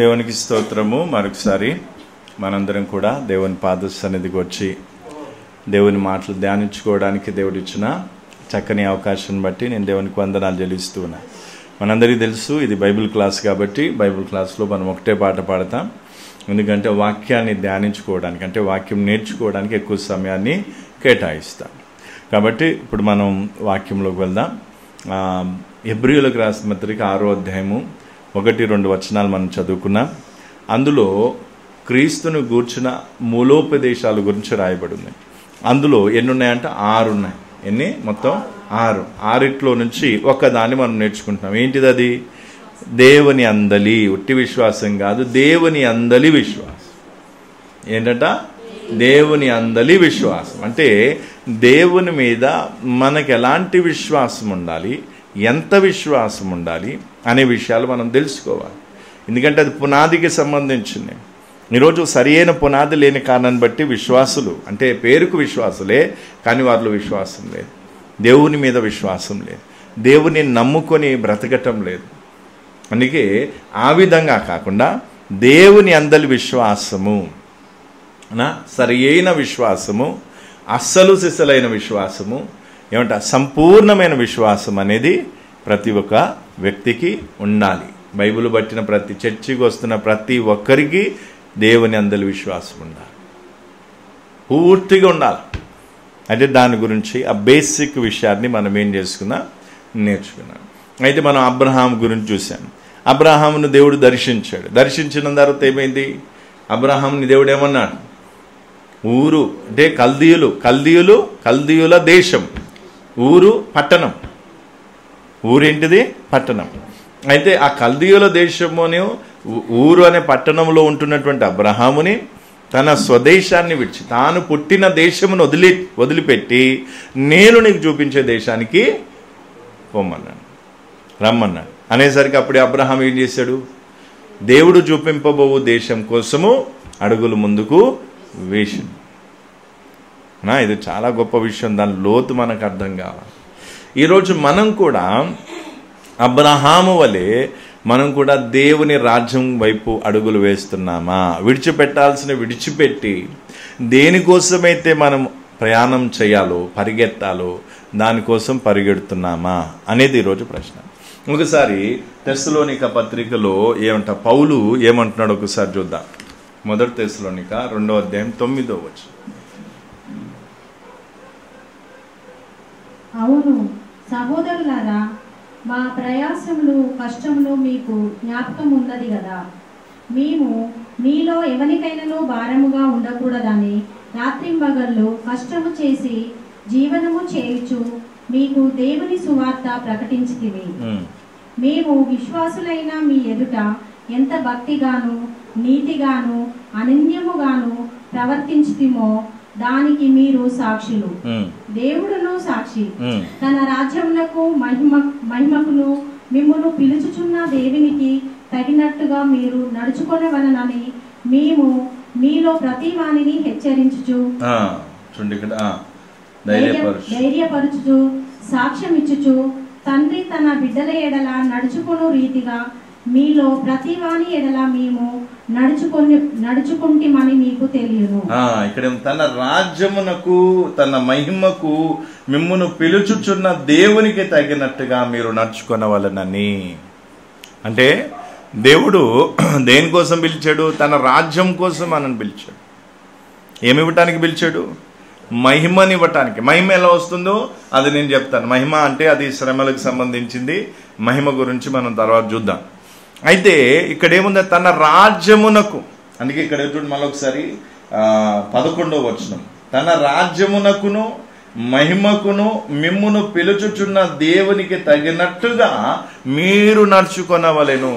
దేవునికి స్తోత్రము మరొకసారి మనందరం కూడా దేవుని పాద సన్నిధికి వచ్చి దేవుని మాటలు ధ్యానించుకోవడానికి దేవుడు ఇచ్చిన చక్కని అవకాశం బట్టి నేను దేవునికి వందనాలు చెల్లిస్తూ ఉన్నా మనందరికీ తెలుసు ఇది బైబిల్ క్లాస్ కాబట్టి బైబిల్ క్లాస్లో మనం ఒకటే పాట పాడతాం ఎందుకంటే వాక్యాన్ని ధ్యానించుకోవడానికి అంటే వాక్యం నేర్చుకోవడానికి ఎక్కువ సమయాన్ని కేటాయిస్తాం కాబట్టి ఇప్పుడు మనం వాక్యంలోకి వెళ్దాం ఆ, హెబ్రియులకు రాసిన పత్రిక ఆరో అధ్యాయము ఒకటి రెండు వచనాలు మనం చదువుకున్నాం అందులో క్రీస్తును గూర్చిన మూలోపదేశాల గురించి రాయబడి ఉన్నాయి అందులో ఎన్ని ఉన్నాయంటే ఆరు ఉన్నాయి ఎన్ని మొత్తం ఆరు ఆరిట్లో నుంచి ఒకదాన్ని మనం నేర్చుకుంటున్నాం ఏంటిది అది దేవుని అందలి ఉట్టి విశ్వాసం కాదు దేవుని అందలి విశ్వాసం ఏంటంట దేవుని అందలి విశ్వాసం అంటే దేవుని మీద మనకు ఎలాంటి విశ్వాసం ఉండాలి ఎంత విశ్వాసం ఉండాలి అనే విషయాలు మనం తెలుసుకోవాలి ఎందుకంటే అది పునాదికి సంబంధించింది ఈరోజు సరియైన పునాది లేని కారణాన్ని బట్టి విశ్వాసులు అంటే పేరుకు విశ్వాసులే కానీ వారిలో విశ్వాసం లేదు దేవుని మీద విశ్వాసం లేదు దేవుని నమ్ముకొని బ్రతకటం లేదు అందుకే ఆ విధంగా కాకుండా దేవుని అందలి విశ్వాసము నా సరి అయిన విశ్వాసము అస్సలు సిసలైన విశ్వాసము ఏమంట సంపూర్ణమైన విశ్వాసం అనేది ప్రతి ఒక్క వ్యక్తికి ఉండాలి బైబిల్ పట్టిన ప్రతి చర్చికి వస్తున్న ప్రతి ఒక్కరికి దేవుని అందలి విశ్వాసం ఉండాలి పూర్తిగా ఉండాలి అంటే దాని గురించి ఆ బేసిక్ విషయాన్ని మనం ఏం చేసుకున్నాం నేర్చుకున్నాం అయితే మనం అబ్రహాం గురించి చూసాం అబ్రహామును దేవుడు దర్శించాడు దర్శించిన తర్వాత ఏమైంది అబ్రహాంని దేవుడు ఏమన్నాడు ఊరు అంటే కల్దీయులు కల్దీయులు కల్దీయుల దేశం ఊరు పట్టణం ఊరేంటిది పట్టణం అయితే ఆ కల్దీయుల దేశముని ఊ- ఊరు అనే పట్టణంలో ఉంటున్నటువంటి అబ్రహాముని తన స్వదేశాన్ని విడిచి తాను పుట్టిన దేశమును వదిలి వదిలిపెట్టి నేను నీకు చూపించే దేశానికి పొమ్మన్నాడు రమ్మన్నాడు అనేసరికి అప్పుడే అబ్రహాం ఏం చేశాడు దేవుడు చూపింపబోవు దేశం కోసము అడుగులు ముందుకు వేసిండు నా ఇది చాలా గొప్ప విషయం దాని లోతు మనకు అర్థం కావాలి ఈరోజు మనం కూడా అబ్రహాము వలె మనం కూడా దేవుని రాజ్యం వైపు అడుగులు వేస్తున్నామా విడిచిపెట్టాల్సిన విడిచిపెట్టి దేనికోసమైతే మనం ప్రయాణం చేయాలో పరిగెత్తాలో దానికోసం పరిగెడుతున్నామా అనేది ఈరోజు ప్రశ్న ఒకసారి తెస్సలోనిక పత్రికలో ఏమంట పౌలు ఏమంటున్నాడు ఒకసారి చూద్దాం మొదటి తెస్సలోనిక రెండో అధ్యాయం తొమ్మిదో వచ్చు అవును సహోదరులారా మా ప్రయాసములు కష్టములు మీకు జ్ఞాపకం ఉన్నది కదా మేము మీలో ఎవరికైనాను భారముగా ఉండకూడదని రాత్రింబగళ్ళు కష్టము చేసి జీవనము చేయుచు మీకు దేవుని సువార్త ప్రకటించితివి ఉమ్, మేము విశ్వాసులైన మీ ఎదుట ఎంత భక్తిగాను నీతిగాను అనన్యముగాను ప్రవర్తించితిమో దానికి మీరు సాక్షులు ఉమ్, దేవుడును సాక్షి ఉమ్. తన రాజ్యమునకు మహిమ మహిమకును మిమ్మును పిలుచుచున్న దేవునికి తగినట్టుగా మీరు నడుచుకొనవలనని మేము మీలో ప్రతి వానిని హెచ్చరించుచు ఆ, చూడండి ఇక్కడ ఆ, ధైర్య- ధైర్యపరుచు ధైర్యపరచుచు సాక్ష్యం ఇచ్చుచు తండ్రి తన బిడ్డల ఎడల నడుచుకొను రీతిగా మీలో ప్రతి వాని ఎడల మేము నడుచుకొని నడుచుకుంటామని మీకు తెలియను ఆ, ఇక్కడ ఏం- తన రాజ్యమునకు తన మహిమకు మిమ్మును పిలుచుచున్న దేవునికి తగినట్టుగా మీరు నడుచుకొనవలనని అంటే దేవుడు దేనికోసం పిలిచాడు తన రాజ్యం కోసం మనని పిలిచాడు ఏమి ఇవ్వటానికి పిలిచాడు మహిమని ఇవ్వటానికి మహిమ ఎలా వస్తుందో అది నేను చెప్తాను మహిమ అంటే అది శ్రమలకు సంబంధించింది మహిమ గురించి మనం తర్వాత చూద్దాం అయితే ఇక్కడ ఏముంది తన రాజ్యమునకు అందుకే ఇక్కడ చూడండి మళ్ళీ ఒకసారి ఆ, పదకొండవ వచనం తన రాజ్యమునకును మహిమకును మిమ్మును పిలుచుచున్న దేవునికి తగినట్టుగా మీరు నడుచుకొనవలెను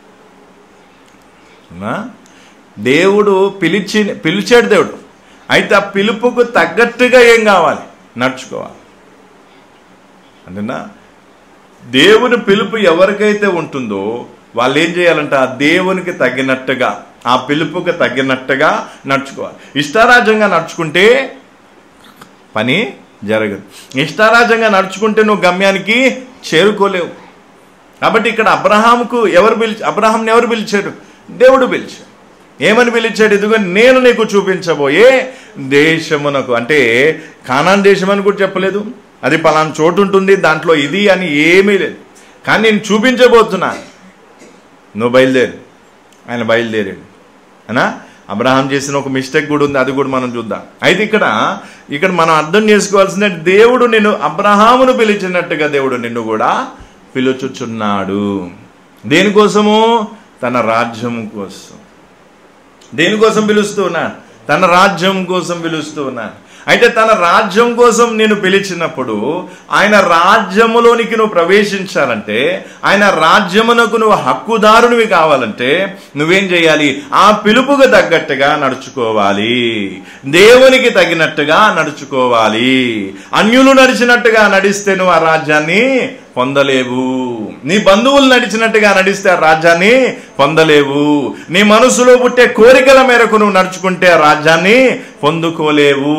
అవునా? దేవుడు పిలిచి పిలిచాడు దేవుడు అయితే ఆ పిలుపుకు తగ్గట్టుగా ఏం కావాలి నడుచుకోవాలి అంతేనా దేవుని పిలుపు ఎవరికైతే ఉంటుందో వాళ్ళు ఏం చేయాలంట ఆ దేవునికి తగినట్టుగా ఆ పిలుపుకి తగినట్టుగా నడుచుకోవాలి ఇష్టారాజ్యంగా నడుచుకుంటే పని జరగదు ఇష్టారాజ్యంగా నడుచుకుంటే నువ్వు గమ్యానికి చేరుకోలేవు కాబట్టి ఇక్కడ అబ్రహాంకు ఎవరు పిలిచి అబ్రహాంని ఎవరు పిలిచారు దేవుడు పిలిచాడు ఏమని పిలిచాడు ఇదిగో నేను నీకు చూపించబోయే దేశమునకు అంటే కానాన్ దేశం అని కూడా చెప్పలేదు అది పలానా చోటు ఉంటుంది దాంట్లో ఇది అని ఏమీ లేదు కానీ నేను చూపించబోతున్నా నువ్వు బయలుదేరు ఆయన బయలుదేరాడు అనా అబ్రహాం చేసిన ఒక మిస్టేక్ కూడా ఉంది అది కూడా మనం చూద్దాం అయితే ఇక్కడ ఇక్కడ మనం అర్థం చేసుకోవాల్సిన దేవుడు నిన్ను అబ్రహామును పిలిచినట్టుగా దేవుడు నిన్ను కూడా పిలుచుచున్నాడు దేనికోసము తన రాజ్యం కోసం దేనికోసం పిలుస్తూ ఉన్నాడు తన రాజ్యం కోసం పిలుస్తూ ఉన్నాడు అయితే తన రాజ్యం కోసం నేను పిలిచినప్పుడు ఆయన రాజ్యములోనికి నువ్వు ప్రవేశించాలంటే ఆయన రాజ్యమునకు నువ్వు హక్కుదారునివి కావాలంటే నువ్వేం చేయాలి ఆ పిలుపుకు తగ్గట్టుగా నడుచుకోవాలి దేవునికి తగినట్టుగా నడుచుకోవాలి అన్యులు నడిచినట్టుగా నడిస్తే నువ్వు ఆ రాజ్యాన్ని పొందలేవు నీ బంధువులు నడిచినట్టుగా నడిస్తే ఆ రాజ్యాన్ని పొందలేవు నీ మనసులో పుట్టే కోరికల మేరకు నువ్వు నడుచుకుంటే ఆ రాజ్యాన్ని పొందుకోలేవు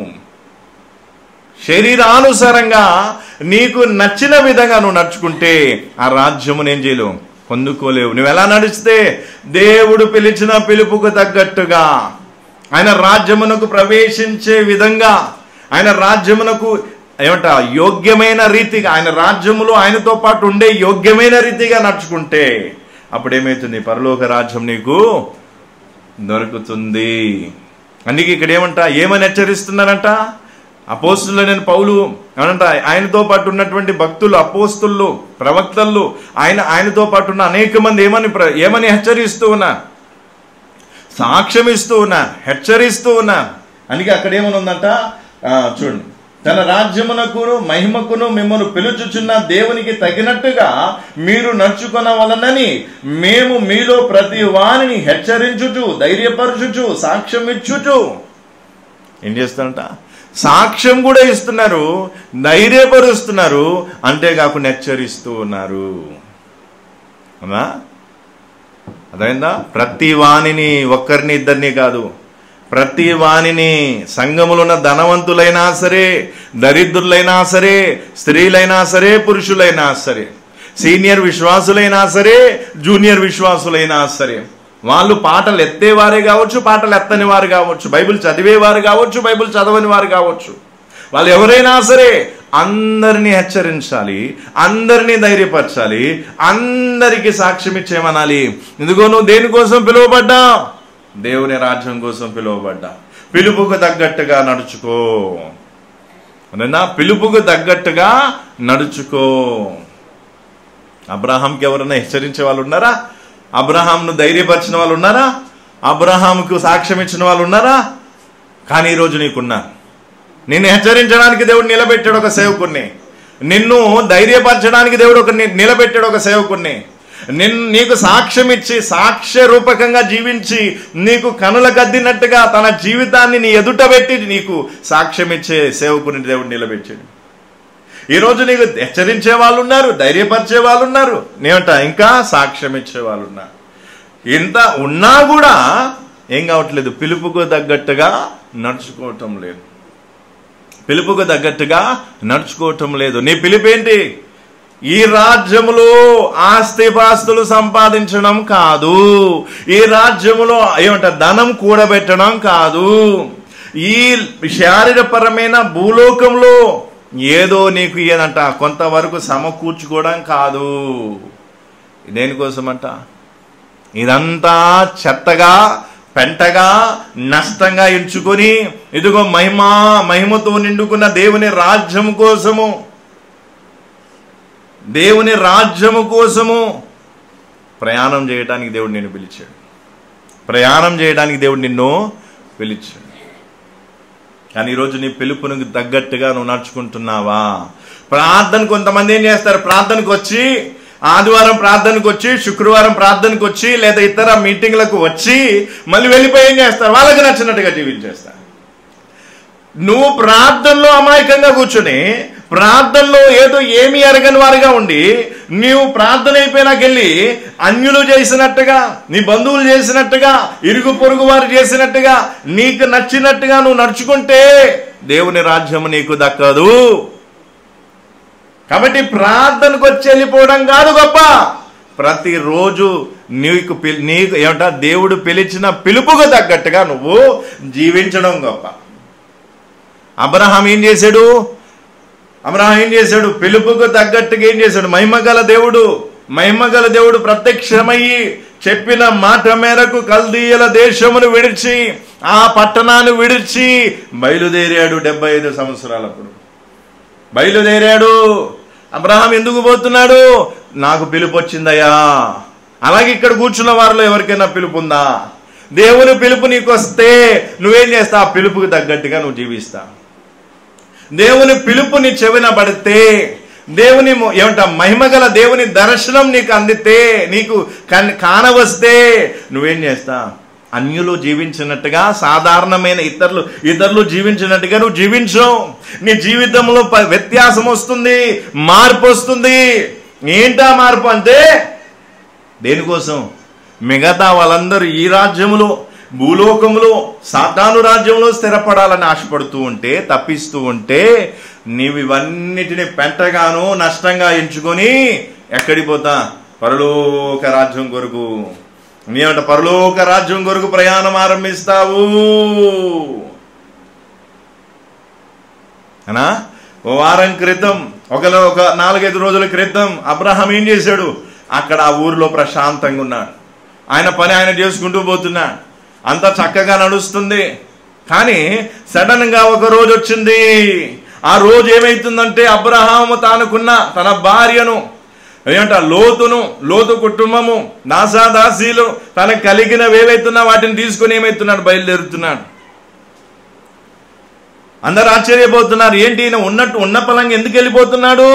శరీరానుసారంగా నీకు నచ్చిన విధంగా నువ్వు నడుచుకుంటే ఆ రాజ్యము నేను చేయలేవు పొందుకోలేవు నువ్వు ఎలా నడిస్తే దేవుడు పిలిచిన పిలుపుకు తగ్గట్టుగా ఆయన రాజ్యమునకు ప్రవేశించే విధంగా ఆయన రాజ్యమునకు ఏమంట యోగ్యమైన రీతిగా ఆయన రాజ్యములో ఆయనతో పాటు ఉండే యోగ్యమైన రీతిగా నడుచుకుంటే అప్పుడు ఏమవుతుంది పరలోక రాజ్యం నీకు దొరుకుతుంది అందుకే ఇక్కడ ఏమంట ఏమని హెచ్చరిస్తున్నారంట అపోస్తులు నేను పౌలు ఏమంట ఆయనతో పాటు ఉన్నటువంటి భక్తులు అపోస్తులు ప్రవక్తలు ఆయన ఆయనతో పాటు ఉన్న అనేక మంది ఏమని ప్ర- ఏమని హెచ్చరిస్తూ ఉన్నా సాక్ష్యం ఇస్తూ ఉన్నా హెచ్చరిస్తూ ఉన్నా అందుకే అక్కడ ఏమని ఉందంట ఆ, చూడండి తన రాజ్యమునకును మహిమకును మిమ్మల్ని పిలుచుచున్న దేవునికి తగినట్టుగా మీరు నడుచుకున్న వలనని మేము మీలో ప్రతి వారిని హెచ్చరించుచు ధైర్యపరచుచు సాక్ష్యం ఇచ్చుచు ఏం చేస్తారంట సాక్ష్యం కూడా ఇస్తున్నారు ధైర్యపరుస్తున్నారు అంతేకాకుండా హెచ్చరిస్తూ ఉన్నారు అవునా అదైందా ప్రతి వాణిని ఒక్కరిని ఇద్దరిని కాదు ప్రతి వాణిని సంఘములో ఉన్న ధనవంతులైనా సరే దరిద్రులైనా సరే స్త్రీలైనా సరే పురుషులైనా సరే సీనియర్ విశ్వాసులైనా సరే జూనియర్ విశ్వాసులైనా సరే వాళ్ళు పాటలు ఎత్తేవారే కావచ్చు పాటలు ఎత్తని వారు కావచ్చు బైబిల్ చదివేవారు కావచ్చు బైబిల్ చదవని వారు కావచ్చు వాళ్ళు ఎవరైనా సరే అందరినీ హెచ్చరించాలి అందరినీ ధైర్యపరచాలి అందరికీ సాక్ష్యం ఇచ్చేమనాలి ఇదిగో నువ్వు దేనికోసం పిలువబడ్డా దేవుని రాజ్యం కోసం పిలువబడ్డా పిలుపుకు తగ్గట్టుగా నడుచుకో అదేనా పిలుపుకు తగ్గట్టుగా నడుచుకో అబ్రహాంకి ఎవరైనా హెచ్చరించే వాళ్ళు ఉన్నారా అబ్రహాంను ధైర్యపరిచిన వాళ్ళు ఉన్నారా అబ్రహాంకు సాక్ష్యం ఇచ్చిన వాళ్ళు ఉన్నారా కానీ ఈరోజు నీకున్నారు నిన్ను హెచ్చరించడానికి దేవుడు నిలబెట్టాడు ఒక సేవకుణ్ణి నిన్ను ధైర్యపరచడానికి దేవుడు ఒక ని- నిలబెట్టాడు ఒక సేవకుణ్ణి నిన్ను నీకు సాక్ష్యం ఇచ్చి సాక్ష్య రూపకంగా జీవించి నీకు కనుల గద్దినట్టుగా తన జీవితాన్ని నీ ఎదుట పెట్టి నీకు సాక్ష్యం ఇచ్చే సేవకుని దేవుడు నిలబెట్టాడు ఈ రోజు నీకు హెచ్చరించే వాళ్ళు ఉన్నారు ధైర్యపరిచే వాళ్ళు ఉన్నారు నేమంట ఇంకా సాక్ష్యం ఇచ్చే వాళ్ళు ఉన్నారు ఇంత ఉన్నా కూడా ఏం కావట్లేదు పిలుపుకు తగ్గట్టుగా నడుచుకోవటం లేదు పిలుపుకు తగ్గట్టుగా నడుచుకోవటం లేదు నీ పిలుపు ఏంటి ఈ రాజ్యములో ఆస్తిపాస్తులు సంపాదించడం కాదు ఈ రాజ్యములో ఏమంట ధనం కూడబెట్టడం కాదు ఈ శారీరపరమైన భూలోకంలో ఏదో నీకు ఏదంట కొంతవరకు సమకూర్చుకోవడం కాదు దేనికోసమంట ఇదంతా చెత్తగా పెంటగా నష్టంగా ఎంచుకొని ఇదిగో మహిమ మహిమతో నిండుకున్న దేవుని రాజ్యం కోసము దేవుని రాజ్యము కోసము ప్రయాణం చేయడానికి దేవుడు నిన్ను పిలిచాడు ప్రయాణం చేయడానికి దేవుడు నిన్ను పిలిచాడు కానీ ఈరోజు నీ పిలుపునికి తగ్గట్టుగా నువ్వు నడుచుకుంటున్నావా ప్రార్థన కొంతమంది ఏం చేస్తారు ప్రార్థనకు వచ్చి ఆదివారం ప్రార్థనకు వచ్చి శుక్రవారం ప్రార్థనకు వచ్చి లేదా ఇతర మీటింగ్లకు వచ్చి మళ్ళీ వెళ్ళిపోయి ఏం చేస్తారు వాళ్ళకి నచ్చినట్టుగా జీవించేస్తారు నువ్వు ప్రార్థనలో అమాయకంగా కూర్చుని ప్రార్థనలో ఏదో ఏమి ఎరగని వారిగా ఉండి నీవు ప్రార్థన అయిపోయినాకెళ్ళి అన్యులు చేసినట్టుగా నీ బంధువులు చేసినట్టుగా ఇరుగు పొరుగు వారు చేసినట్టుగా నీకు నచ్చినట్టుగా నువ్వు నడుచుకుంటే దేవుని రాజ్యం నీకు దక్కదు కాబట్టి ప్రార్థనకు వచ్చి వెళ్ళిపోవడం కాదు గొప్ప ప్రతిరోజు నీకు పిల్- నీకు ఏమంట దేవుడు పిలిచిన పిలుపుకు తగ్గట్టుగా నువ్వు జీవించడం గొప్ప అబ్రహాం ఏం చేశాడు అబ్రహాం ఏం చేశాడు పిలుపుకు తగ్గట్టుగా ఏం చేశాడు మహిమగల దేవుడు మహిమగల దేవుడు ప్రత్యక్షమయ్యి చెప్పిన మాట మేరకు కల్దీయుల దేశమును విడిచి ఆ పట్టణాన్ని విడిచి బయలుదేరాడు డెబ్బై ఐదు సంవత్సరాలప్పుడు బయలుదేరాడు అబ్రహాం ఎందుకు పోతున్నాడు నాకు పిలుపు వచ్చిందయ్యా అలాగే ఇక్కడ కూర్చున్న వారిలో ఎవరికైనా పిలుపు ఉందా దేవుని పిలుపు నీకు వస్తే నువ్వేం చేస్తా ఆ పిలుపుకి తగ్గట్టుగా నువ్వు జీవిస్తా దేవుని పిలుపు నీ చెవిన పడితే దేవుని మొ- ఏమంట మహిమగల దేవుని దర్శనం నీకు అందితే నీకు కన్- కానవస్తే నువ్వేం చేస్తా అన్యులు జీవించినట్టుగా సాధారణమైన ఇతరులు ఇతరులు జీవించినట్టుగా నువ్వు జీవించవు నీ జీవితంలో ప- వ్యత్యాసం వస్తుంది మార్పు వస్తుంది ఏంటా మార్పు అంటే దేనికోసం మిగతా వాళ్ళందరూ ఈ రాజ్యములో భూలోకములో సాతాను రాజ్యంలో స్థిరపడాలని ఆశపడుతూ ఉంటే తప్పిస్తూ ఉంటే నీవు ఇవన్నిటిని పెంటగాను నష్టంగా ఎంచుకొని ఎక్కడికి పోతా పరలోక రాజ్యం కొరకు నీవంట పరలోక రాజ్యం కొరకు ప్రయాణం ఆరంభిస్తావు అనా ఓ వారం క్రితం ఒకలో ఒక నాలుగైదు రోజుల క్రితం అబ్రహాం ఏం చేశాడు అక్కడ ఆ ఊరిలో ప్రశాంతంగా ఉన్నాడు ఆయన పని ఆయన చేసుకుంటూ పోతున్నాడు అంతా చక్కగా నడుస్తుంది కానీ సడన్ గా ఒక రోజు వచ్చింది ఆ రోజు ఏమైతుందంటే అబ్రహాము తానుకున్న తన భార్యను ఏమంట లోతును లోతు కుటుంబము దాసాదాసీలు తనకు కలిగినవి ఏవైతున్నా వాటిని తీసుకుని ఏమైతున్నాడు బయలుదేరుతున్నాడు అందరు ఆశ్చర్యపోతున్నారు ఏంటి ఈయన ఉన్నట్టు ఉన్న పలంగా ఎందుకు వెళ్ళిపోతున్నాడు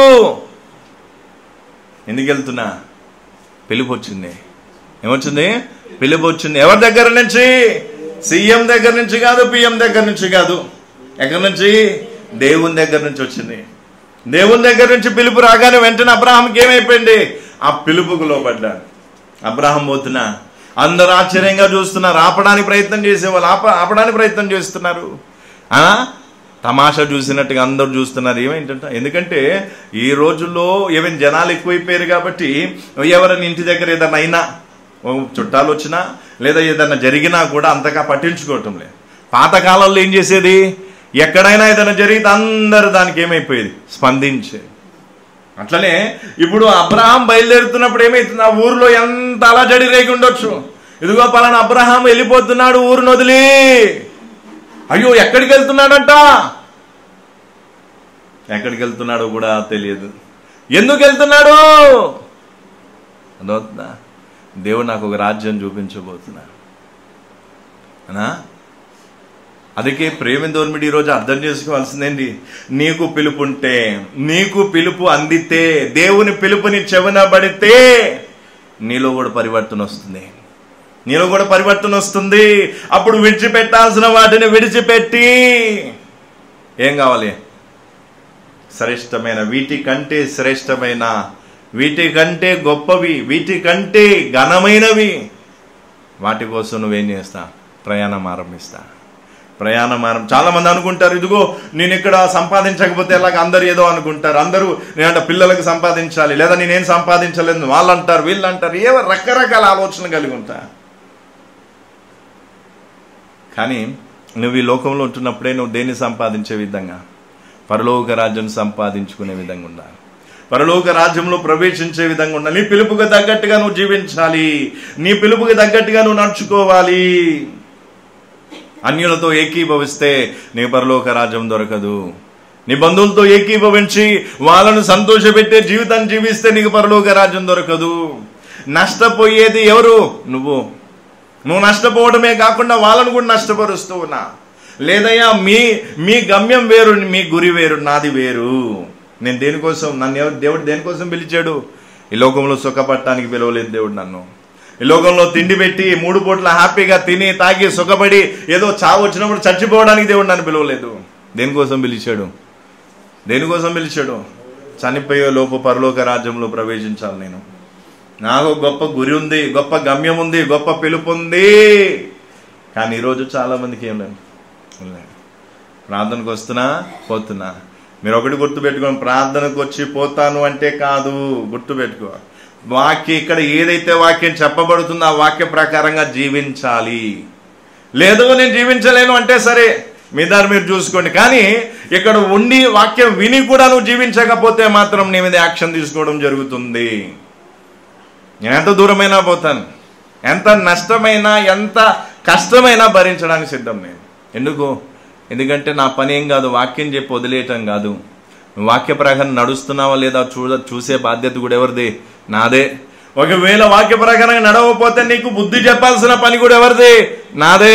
ఎందుకు వెళ్తున్నా పిలుపు వచ్చింది ఏమొచ్చింది పిలుపు వచ్చింది ఎవరి దగ్గర నుంచి సీఎం దగ్గర నుంచి కాదు పిఎం దగ్గర నుంచి కాదు ఎక్కడి నుంచి దేవుని దగ్గర నుంచి వచ్చింది దేవుని దగ్గర నుంచి పిలుపు రాగానే వెంటనే అబ్రాహాంకి ఏమైపోయింది ఆ పిలుపుకు లోపడ్డాడు అబ్రాహం పోతున్నా అందరు ఆశ్చర్యంగా చూస్తున్నారు ఆపడానికి ప్రయత్నం చేసేవాళ్ళు ఆప ఆపడానికి ప్రయత్నం చేస్తున్నారు ఆ తమాషా చూసినట్టుగా అందరూ చూస్తున్నారు ఏమేంటంట ఎందుకంటే ఈ రోజుల్లో ఏమైనా జనాలు ఎక్కువైపోయారు కాబట్టి ఎవరైనా ఇంటి దగ్గర ఏదైనా అయినా ఓ చుట్టాలు వచ్చినా లేదా ఏదైనా జరిగినా కూడా అంతగా పట్టించుకోవటం లేదు పాతకాలంలో ఏం చేసేది ఎక్కడైనా ఏదైనా జరిగితే అందరు దానికి ఏమైపోయేది స్పందించేది అట్లనే ఇప్పుడు అబ్రహాం బయలుదేరుతున్నప్పుడు ఏమైతుంది ఆ ఊర్లో ఎంత అలజడి రేగి ఉండొచ్చు ఇదిగో పలానా అబ్రహాం వెళ్ళిపోతున్నాడు ఊరును వదిలి అయ్యో ఎక్కడికి వెళ్తున్నాడంట ఎక్కడికి వెళ్తున్నాడో కూడా తెలియదు ఎందుకు వెళ్తున్నాడు అదవుతుందా దేవుడు నాకు ఒక రాజ్యం చూపించబోతున్నా అనా అందుకే ప్రేమిందోర్మిడి ఈరోజు అర్థం చేసుకోవాల్సిందేంటి నీకు పిలుపు ఉంటే నీకు పిలుపు అందితే దేవుని పిలుపుని చెవినబడితే నీలో కూడా పరివర్తన వస్తుంది నీలో కూడా పరివర్తన వస్తుంది అప్పుడు విడిచిపెట్టాల్సిన వాటిని విడిచిపెట్టి ఏం కావాలి శ్రేష్టమైన వీటి కంటే శ్రేష్టమైన వీటి కంటే గొప్పవి వీటి కంటే ఘనమైనవి వాటి కోసం నువ్వేం చేస్తా ప్రయాణం ఆరంభిస్తా ప్రయాణం ఆరం చాలా మంది అనుకుంటారు ఇదిగో నేను ఇక్కడ సంపాదించకపోతే ఎలాగ అందరు ఏదో అనుకుంటారు అందరూ నేనంట పిల్లలకు సంపాదించాలి లేదా నేనేం సంపాదించలేదు వాళ్ళు అంటారు వీళ్ళు అంటారు ఏవో రకరకాల ఆలోచన కలిగి ఉంటా కానీ నువ్వు ఈ లోకంలో ఉంటున్నప్పుడే నువ్వు దేన్ని సంపాదించే విధంగా పరలోక రాజ్యం సంపాదించుకునే విధంగా ఉండాలి పరలోక రాజ్యంలో ప్రవేశించే విధంగా ఉండాలి నీ పిలుపుకి తగ్గట్టుగా నువ్వు జీవించాలి నీ పిలుపుకి తగ్గట్టుగా నువ్వు నడుచుకోవాలి అన్యులతో ఏకీభవిస్తే నీ పరలోక రాజ్యం దొరకదు నీ బంధువులతో ఏకీభవించి వాళ్ళను సంతోషపెట్టే జీవితాన్ని జీవిస్తే నీకు పరలోక రాజ్యం దొరకదు నష్టపోయేది ఎవరు నువ్వు నువ్వు నష్టపోవడమే కాకుండా వాళ్ళను కూడా నష్టపరుస్తూ ఉన్నా లేదయ్యా మీ మీ గమ్యం వేరు మీ గురి వేరు నాది వేరు నేను దేనికోసం నన్ను ఎవరు దేవుడు దేనికోసం పిలిచాడు ఈ లోకంలో సుఖపడటానికి పిలవలేదు దేవుడు నన్ను ఈ లోకంలో తిండి పెట్టి మూడు పూట్ల హ్యాపీగా తిని తాగి సుఖపడి ఏదో చావు వచ్చినప్పుడు చచ్చిపోవడానికి దేవుడు నన్ను పిలవలేదు దేనికోసం పిలిచాడు దేనికోసం పిలిచాడు చనిపోయే లోపు పరలోక రాజ్యంలో ప్రవేశించాలి నేను నాకు గొప్ప గురి ఉంది గొప్ప గమ్యం ఉంది గొప్ప పిలుపు ఉంది కానీ ఈరోజు చాలా మందికి ఏం లేదు ఏం లేదు. ప్రార్థనకు వస్తున్నా పోతున్నా మీరు ఒకటి గుర్తుపెట్టుకోండి ప్రార్థనకు వచ్చి పోతాను అంటే కాదు గుర్తుపెట్టుకో వాక్య ఇక్కడ ఏదైతే వాక్యం చెప్పబడుతుందో ఆ వాక్య ప్రకారంగా జీవించాలి లేదు నేను జీవించలేను అంటే సరే మీ దారి మీరు చూసుకోండి కానీ ఇక్కడ ఉండి వాక్యం విని కూడా నువ్వు జీవించకపోతే మాత్రం నీ మీద యాక్షన్ తీసుకోవడం జరుగుతుంది నేను ఎంత దూరమైనా పోతాను ఎంత నష్టమైనా ఎంత కష్టమైనా భరించడానికి సిద్ధం నేను ఎందుకు ఎందుకంటే నా పని ఏం కాదు వాక్యం చెప్పి వదిలేయటం కాదు వాక్య ప్రకారం నడుస్తున్నావా లేదా చూడ చూసే బాధ్యత కూడా ఎవరిది నాదే ఒకవేళ వాక్య ప్రకారంగా నడవకపోతే నీకు బుద్ధి చెప్పాల్సిన పని కూడా ఎవరిది నాదే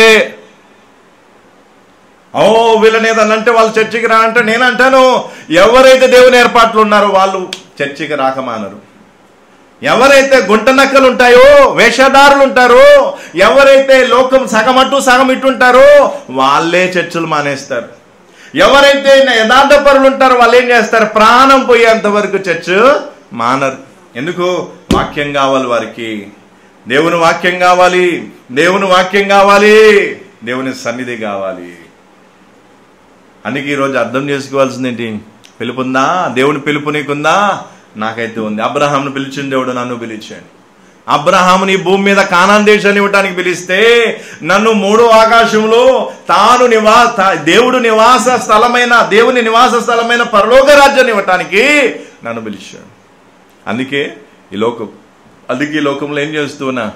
ఓ వీళ్ళని ఏదన్నా అంటే వాళ్ళు చర్చికి రా అంటే నేను అంటాను ఎవరైతే దేవుని ఏర్పాట్లు ఉన్నారో వాళ్ళు చర్చికి రాకమానరు ఎవరైతే గుంట నక్కలు ఉంటాయో వేషధారులు ఉంటారో ఎవరైతే లోకం సగం అటు సగం ఇటు ఉంటారో వాళ్ళే చర్చలు మానేస్తారు ఎవరైతే యథార్థ పరులు ఉంటారో వాళ్ళు ఏం చేస్తారు ప్రాణం పోయేంత వరకు చర్చ్ మానరు ఎందుకు వాక్యం కావాలి వారికి దేవుని వాక్యం కావాలి దేవుని వాక్యం కావాలి దేవుని సన్నిధి కావాలి అందుకే ఈరోజు అర్థం చేసుకోవాల్సింది ఏంటి పిలుపుందా దేవుని పిలుపు నీకుందా నాకైతే ఉంది అబ్రహాంను పిలిచిన దేవుడు నన్ను పిలిచాడు అబ్రహాముని ఈ భూమి మీద కానాన్ దేశాన్ని ఇవ్వటానికి పిలిస్తే నన్ను మూడో ఆకాశంలో తాను నివా తా- దేవుడు నివాస స్థలమైన దేవుని నివాస స్థలమైన పరలోక రాజ్యాన్ని ఇవ్వటానికి నన్ను పిలిచాడు అందుకే ఈ లోకం అందుకే ఈ లోకంలో ఏం చేస్తున్నా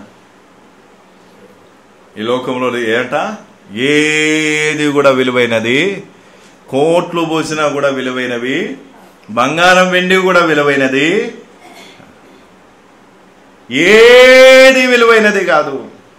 ఈ లోకంలో ఏట ఏది కూడా విలువైనది కోట్లు పోసినా కూడా విలువైనవి బంగారం వెండి కూడా విలువైనది ఏది విలువైనది కాదు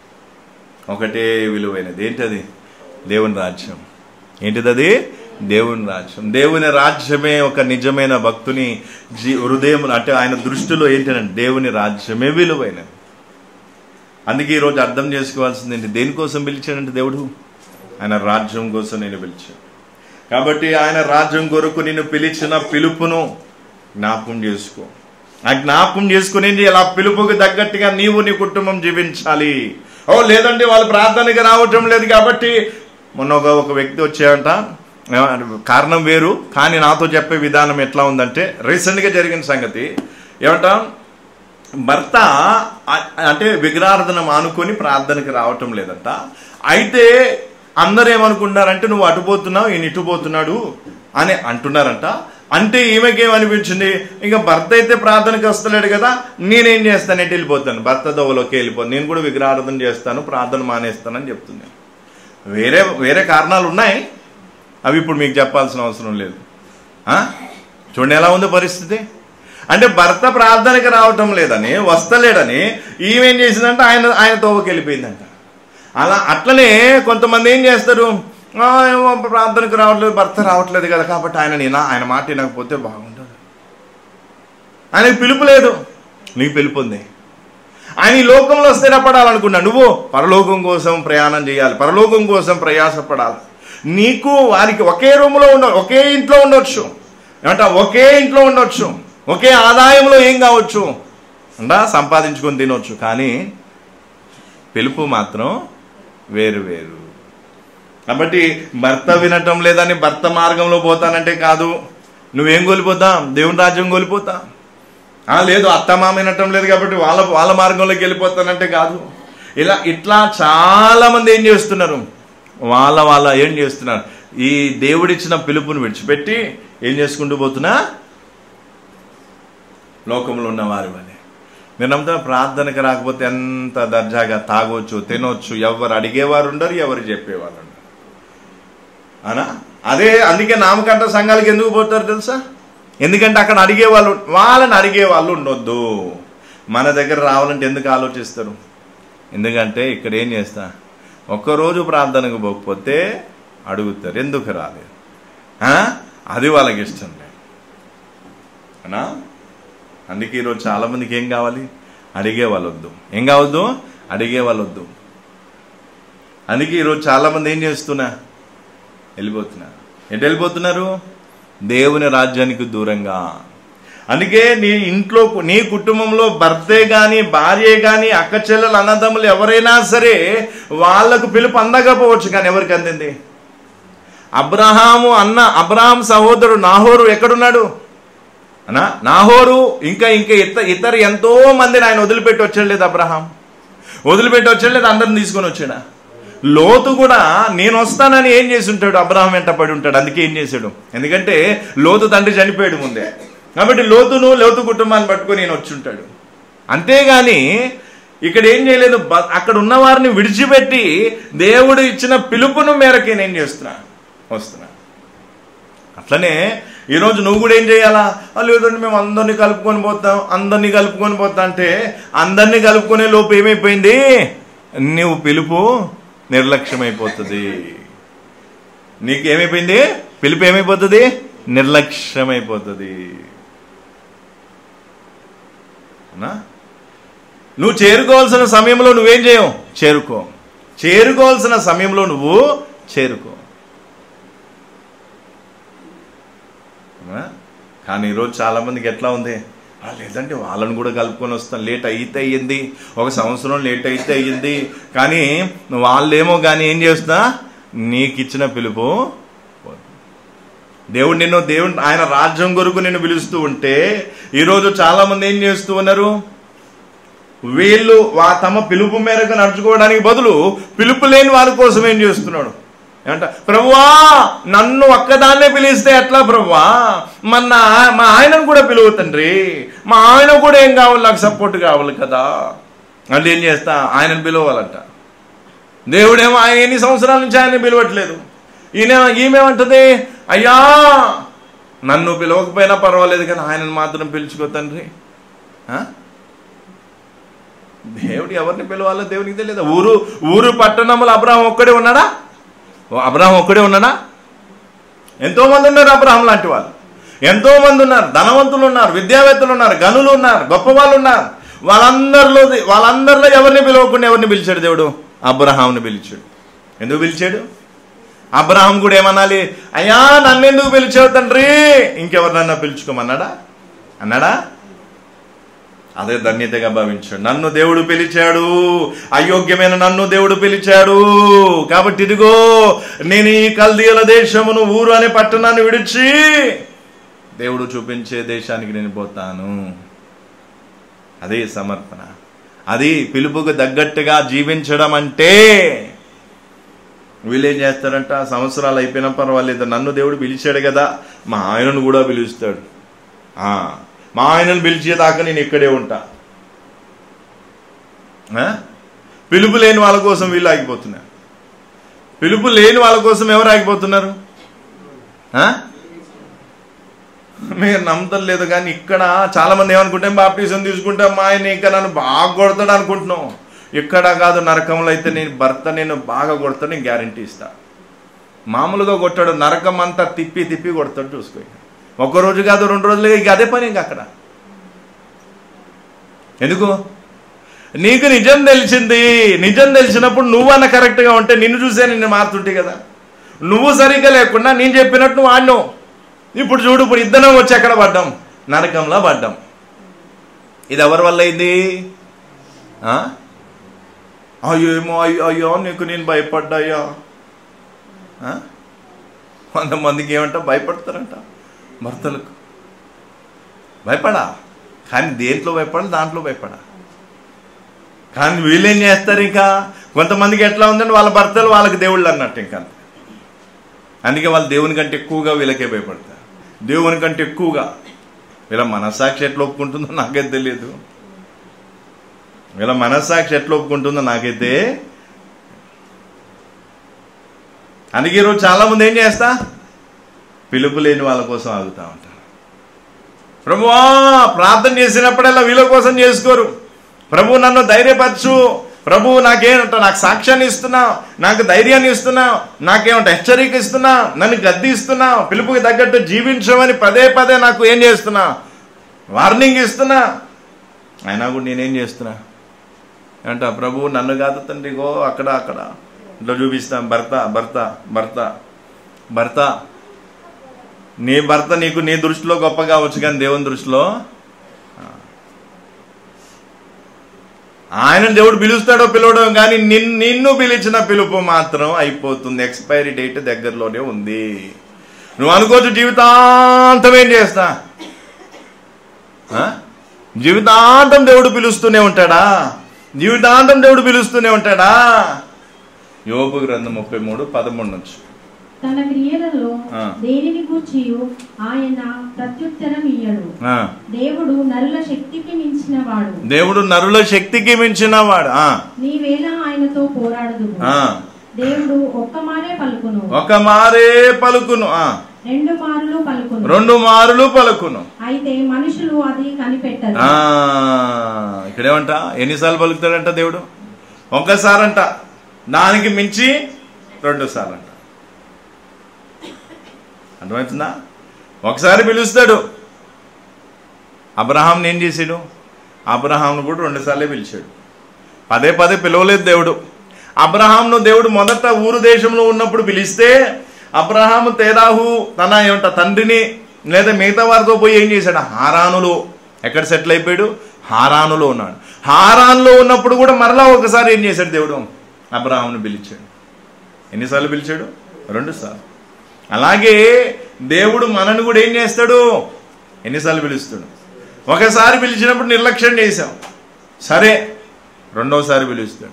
ఒకటే విలువైనది ఏంటది దేవుని రాజ్యం ఏంటిదది దేవుని రాజ్యం దేవుని రాజ్యమే ఒక నిజమైన భక్తుని జీ హృదయం అంటే ఆయన దృష్టిలో ఏంటంటే దేవుని రాజ్యమే విలువైనది అందుకే ఈరోజు అర్థం చేసుకోవాల్సింది ఏంటి దేనికోసం పిలిచాడంటే దేవుడు ఆయన రాజ్యం కోసం నేను పిలిచాను కాబట్టి ఆయన రాజ్యం కొరకు నిన్ను పిలిచిన పిలుపును జ్ఞాపకం చేసుకో ఆ జ్ఞాపకం చేసుకుని అలా పిలుపుకి తగ్గట్టుగా నీవు నీ కుటుంబం జీవించాలి ఓ లేదంటే వాళ్ళు ప్రార్థనకి రావటం లేదు కాబట్టి మొన్న ఒక ఒక వ్యక్తి వచ్చాయంట ఆ, కారణం వేరు కానీ నాతో చెప్పే విధానం ఎట్లా ఉందంటే రీసెంట్గా జరిగిన సంగతి ఏమంటా భర్త ఆ- అంటే విగ్రహార్థన మానుకొని ప్రార్థనకి రావటం లేదంట అయితే అందరూ ఏమనుకుంటారంటే నువ్వు అటుపోతున్నావు ఈయన ఇటుపోతున్నాడు అని అంటున్నారంట అంటే ఈమెకేమనిపించింది ఇంకా భర్త అయితే ప్రార్థనకి వస్తలేడు కదా నేనేం చేస్తాను ఎటు వెళ్ళిపోతాను భర్త దోవలోకి వెళ్ళిపోతాను నేను కూడా విగ్రహార్థన చేస్తాను ప్రార్థన మానేస్తానని చెప్తుంది వేరే వేరే కారణాలు ఉన్నాయి అవి ఇప్పుడు మీకు చెప్పాల్సిన అవసరం లేదు ఆ? చూడండి ఎలా ఉంది పరిస్థితి అంటే భర్త ప్రార్థనకి రావటం లేదని వస్తలేడని ఈమెం చేసిందంటే ఆయన ఆయన తోవకి వెళ్ళిపోయిందంట అలా అట్లనే కొంతమంది ఏం చేస్తారు "ఆ, ఏమో ప్రార్థనకు రావట్లేదు భర్త రావట్లేదు కదా కాబట్టి ఆయన నేను ఆయన మాట వినకపోతే బాగుండదు ఆయనకు పిలుపు లేదు నీకు పిలుపు ఉంది ఆయన ఈ లోకంలో స్థిరపడాలనుకున్నా నువ్వు పరలోకం కోసం ప్రయాణం చేయాలి పరలోకం కోసం ప్రయాసపడాలి నీకు వారికి ఒకే రూమ్లో ఉండ ఒకే ఇంట్లో ఉండొచ్చు ఏమంట ఒకే ఇంట్లో ఉండొచ్చు ఒకే ఆదాయంలో ఏం కావచ్చు అంట సంపాదించుకొని తినొచ్చు కానీ పిలుపు మాత్రం వేరు వేరు కాబట్టి భర్త వినటం లేదని భర్త మార్గంలో పోతానంటే కాదు నువ్వేం కోల్పోతా దేవుని రాజ్యం కోల్పోతా ఆ, లేదు అత్తమామ వినటం లేదు కాబట్టి వాళ్ళ వాళ్ళ మార్గంలోకి వెళ్ళిపోతానంటే కాదు ఇలా ఇట్లా చాలా మంది ఏం చేస్తున్నారు వాళ్ళ వాళ్ళ ఏం చేస్తున్నారు ఈ దేవుడిచ్చిన పిలుపుని విడిచిపెట్టి ఏం చేసుకుంటూ పోతున్నా లోకంలో ఉన్న వారి వలె మీరు నమ్ముతారు ప్రార్థనకు రాకపోతే ఎంత దర్జాగా తాగొచ్చు తినొచ్చు ఎవరు అడిగేవారు ఉండరు ఎవరు చెప్పేవారు ఉండరు అనా అదే అందుకే నామకంట సంఘాలకి ఎందుకు పోతారు తెలుసా ఎందుకంటే అక్కడ అడిగే వాళ్ళు వాళ్ళని అడిగే వాళ్ళు ఉండొద్దు మన దగ్గర రావాలంటే ఎందుకు ఆలోచిస్తారు ఎందుకంటే ఇక్కడ ఏం చేస్తా ఒక్కరోజు ప్రార్థనకు పోకపోతే అడుగుతారు ఎందుకు రాలేదు ఆ? అది వాళ్ళకి ఇష్టం లేదు అనా అందుకే ఈరోజు చాలా మందికి ఏం కావాలి అడిగే వాళ్ళు వద్దు ఏం కావద్దు అడిగే వాళ్ళు వద్దు అందుకే ఈరోజు చాలా మంది ఏం చేస్తున్నా వెళ్ళిపోతున్నారు ఎటు వెళ్ళిపోతున్నారు దేవుని రాజ్యానికి దూరంగా అందుకే నీ ఇంట్లో నీ కుటుంబంలో భర్తే గాని భార్యే గాని అక్క చెల్లెలు అన్నదమ్ములు ఎవరైనా సరే వాళ్లకు పిలుపు అందకపోవచ్చు కానీ ఎవరికి అందింది అబ్రహాము అన్న అబ్రహాం సహోదరుడు నాహోరు ఎక్కడున్నాడు అనా నాహోరు ఇంకా ఇంకా ఇతర ఇతర ఎంతో మందిని ఆయన వదిలిపెట్టి వచ్చాడు లేదు అబ్రహాం వదిలిపెట్టి వచ్చాడు లేదు అందరిని తీసుకొని వచ్చాడా లోతు కూడా నేను వస్తానని ఏం చేసి ఉంటాడు అబ్రహాం వెంట పడి ఉంటాడు అందుకే ఏం చేశాడు ఎందుకంటే లోతు తండ్రి చనిపోయాడు ముందే కాబట్టి లోతును లోతు కుటుంబాన్ని పట్టుకొని నేను వచ్చి ఉంటాడు అంతేగాని ఇక్కడ ఏం చేయలేదు బ- అక్కడ ఉన్న వారిని విడిచిపెట్టి దేవుడు ఇచ్చిన పిలుపును మేరకే నేను చేస్తున్నా వస్తున్నా అట్లనే ఈరోజు నువ్వు కూడా ఏం చేయాలా "ఆ, లేదండి మేము అందరినీ కలుపుకొని పోతాం అందరినీ కలుపుకొని పోతా అంటే అందరినీ కలుపుకునే లోపు ఏమైపోయింది నువ్వు పిలుపు నిర్లక్ష్యమైపోతుంది నీకు ఏమైపోయింది పిలుపు ఏమైపోతుంది నిర్లక్ష్యమైపోతుంది అవునా నువ్వు చేరుకోవాల్సిన సమయంలో నువ్వేం చేయవు చేరుకో చేరుకోవాల్సిన సమయంలో నువ్వు చేరుకో అవునా? కానీ ఈరోజు చాలా మందికి ఎట్లా ఉంది "ఆ, లేదంటే వాళ్ళని కూడా కలుపుకొని వస్తాం లేట్ అయితే అయ్యింది ఒక సంవత్సరం లేట్ అయితే అయ్యింది కానీ వాళ్ళేమో కానీ ఏం చేస్తా నీకు ఇచ్చిన పిలుపు దేవుడు నిన్ను దేవుడు ఆయన రాజ్యం కొరకు నిన్ను పిలుస్తూ ఉంటే ఈరోజు చాలా మంది ఏం చేస్తూ ఉన్నారు వీళ్ళు వా తమ పిలుపు మేరకు నడుచుకోవడానికి బదులు పిలుపు లేని వారి కోసం ఏం చేస్తున్నాడు ఏమంట ప్రభువా నన్ను ఒక్కదాన్నే పిలిస్తే ఎట్లా ప్రభువా మన మా ఆయనను కూడా పిలువు తండ్రి మా ఆయన కూడా ఏం కావాలి నాకు సపోర్ట్ కావాలి కదా అంటే ఏం చేస్తా ఆయనను పిలవాలంట దేవుడేమో ఆయన ఎన్ని సంవత్సరాల నుంచి ఆయన పిలవట్లేదు ఈయన ఈమెమంటది అయ్యా నన్ను పిలవకపోయినా పర్వాలేదు కానీ ఆయనను మాత్రం పిలుచుకో తండ్రి ఆ? దేవుడు ఎవరిని పిలవాలో దేవునికి తెలియదు ఊరు ఊరు పట్టణములు అబ్రహం ఒక్కడే ఉన్నాడా ఓ అబ్రహం ఒక్కడే ఉన్నాడా ఎంతో మంది ఉన్నారు అబ్రహం లాంటి వాళ్ళు ఎంతో మంది ఉన్నారు ధనవంతులు ఉన్నారు విద్యావేత్తలు ఉన్నారు గనులు ఉన్నారు గొప్ప వాళ్ళు ఉన్నారు వాళ్ళందరిలో వాళ్ళందరిలో ఎవరిని పిలవకుండా ఎవరిని పిలిచాడు దేవుడు అబ్రహాంని పిలిచాడు ఎందుకు పిలిచాడు అబ్రహాం కూడా ఏమనాలి అయ్యా నన్ను ఎందుకు పిలిచావు తండ్రి ఇంకెవరినన్నా పిలుచుకోమన్నాడా అన్నాడా అదే ధన్యతగా భావించాడు నన్ను దేవుడు పిలిచాడు అయోగ్యమైన నన్ను దేవుడు పిలిచాడు కాబట్టి ఇదిగో నేను ఈ కల్దీయుల దేశమును ఊరు అనే పట్టణాన్ని విడిచి దేవుడు చూపించే దేశానికి నేను పోతాను అదే సమర్పణ అది పిలుపుకు తగ్గట్టుగా జీవించడం అంటే వీళ్ళేం చేస్తారంట సంవత్సరాలు అయిపోయినా పర్వాలేదు నన్ను దేవుడు పిలిచాడు కదా మా ఆయనను కూడా పిలుస్తాడు ఆ, మా ఆయనను పిలిచేదాకా నేను ఇక్కడే ఉంటా ఆ? పిలుపు లేని వాళ్ళ కోసం వీళ్ళు ఆగిపోతున్నారు పిలుపు లేని వాళ్ళ కోసం ఎవరు ఆగిపోతున్నారు ఆ? మీరు నమ్మతం లేదు కానీ ఇక్కడ చాలా మంది ఏమనుకుంటాం బాప్టిజం తీసుకుంటాం మా ఆయన ఇంకా నన్ను బాగా కొడతాడు అనుకుంటున్నాం ఇక్కడ కాదు నరకంలో అయితే నేను భర్త నేను బాగా కొడతాడు నేను గ్యారంటీ ఇస్తా మామూలుగా కొట్టాడు నరకం అంతా తిప్పి తిప్పి కొడతాడు చూసుకో ఒక రోజు కాదు రెండు రోజులుగా ఇక అదే పని ఇంకా అక్కడ ఎందుకు నీకు నిజం తెలిసింది నిజం తెలిసినప్పుడు నువ్వన్న కరెక్ట్గా ఉంటే నిన్ను చూసే నిన్ను మారుతుంటే కదా నువ్వు సరిగ్గా లేకుండా నేను చెప్పినట్టు నువ్వు ఆడినావు ఇప్పుడు చూడు ఇప్పుడు ఇద్దరం వచ్చి ఎక్కడ పడ్డాం నరకంలో పడ్డాం ఇది ఎవరి వల్ల అయింది ఆ? అయ్యో ఏమో అయ్యో అయ్యో నీకు నేను భయపడ్డాయ్యా ఆ? కొంతమందికి ఏమంట భయపడతారంట భర్తలకు భయపడా కానీ దేంట్లో భయపడాలి దాంట్లో భయపడా కానీ వీళ్ళేం చేస్తారు ఇంకా కొంతమందికి ఎట్లా ఉందంటే వాళ్ళ భర్తలు వాళ్ళకి దేవుళ్ళు అన్నట్టు ఇంకా అందుకే వాళ్ళు దేవుని కంటే ఎక్కువగా వీళ్ళకే భయపడతారు దేవుని కంటే ఎక్కువగా వీళ్ళ మనస్సాక్షి ఎట్లా ఒప్పుకుంటుందో నాకైతే తెలియదు వీళ్ళ మనస్సాక్షి ఎట్లా ఒప్పుకుంటుందో నాకైతే అందుకే ఈరోజు చాలా మంది ఏం చేస్తా పిలుపు లేని వాళ్ళ కోసం ఆగుతా ఉంటారు ప్రభువా ప్రార్థన చేసినప్పుడల్లా వీళ్ళ కోసం చేసుకోరు ప్రభు నన్ను ధైర్యపరచు ప్రభు నాకేమంట నాకు సాక్ష్యాన్ని ఇస్తున్నావు నాకు ధైర్యాన్ని ఇస్తున్నావు నాకేమంట హెచ్చరిక ఇస్తున్నావు నన్ను గద్ది ఇస్తున్నావు పిలుపుకి తగ్గట్టు జీవించమని పదే పదే నాకు ఏం చేస్తున్నా వార్నింగ్ ఇస్తున్నా అయినా కూడా నేనేం చేస్తున్నా అంట ప్రభు నన్ను కాదు తండ్రి గో అక్కడ అక్కడ ఇట్లా చూపిస్తాం భర్త భర్త భర్త భర్త నీ భర్త నీకు నీ దృష్టిలో గొప్ప కావచ్చు కానీ దేవుని దృష్టిలో ఆయన దేవుడు పిలుస్తాడో పిలవడం కానీ నిన్ను నిన్ను పిలిచిన పిలుపు మాత్రం అయిపోతుంది ఎక్స్పైరీ డేట్ దగ్గరలోనే ఉంది నువ్వు అనుకోవచ్చు జీవితాంతం ఏం చేస్తా ఆ? జీవితాంతం దేవుడు పిలుస్తూనే ఉంటాడా జీవితాంతం దేవుడు పిలుస్తూనే ఉంటాడా యోగు గ్రంథం ముప్పై మూడు పదమూడు నుంచి తన క్రియలలో ఆ. దేనిని గూర్చి ఆయన ప్రత్యుత్తరం ఇయ్యడు ఆ. దేవుడు నరుల శక్తికి మించిన వాడు దేవుడు నరుల శక్తికి మించిన వాడు ఆ. నీవేళ ఆయనతో పోరాడదు ఆ. దేవుడు ఒక్క మారే పలుకును ఒక మారే పలుకును ఆ. రెండు మారులు పలుకును రెండు మారులు పలుకును అయితే మనుషులు అది కనిపెట్టరు ఆ, ఇక్కడేమంట ఎన్నిసార్లు పలుకుతాడంట దేవుడు ఒక్కసారంట దానికి మించి రెండు సార్లు అంట అర్థమవుతుందా ఒకసారి పిలుస్తాడు అబ్రహాంని ఏం చేసాడు అబ్రహాంను కూడా రెండు సార్లే పిలిచాడు పదే పదే పిలవలేదు దేవుడు అబ్రహాంను దేవుడు మొదట ఊరు దేశంలో ఉన్నప్పుడు పిలిస్తే అబ్రహాం తేరాహు తన ఏమంట తండ్రిని లేదా మిగతా వారితో పోయి ఏం చేశాడు హారానులో ఎక్కడ సెటిల్ అయిపోయాడు హారానులో ఉన్నాడు హారాన్లో ఉన్నప్పుడు కూడా మరలా ఒకసారి ఏం చేశాడు దేవుడు అబ్రహాంను పిలిచాడు ఎన్నిసార్లు పిలిచాడు రెండు సార్లు అలాగే దేవుడు మనను కూడా ఏం చేస్తాడు ఎన్నిసార్లు పిలుస్తాడు ఒకసారి పిలిచినప్పుడు నిర్లక్ష్యం చేశాం సరే రెండోసారి పిలుస్తాడు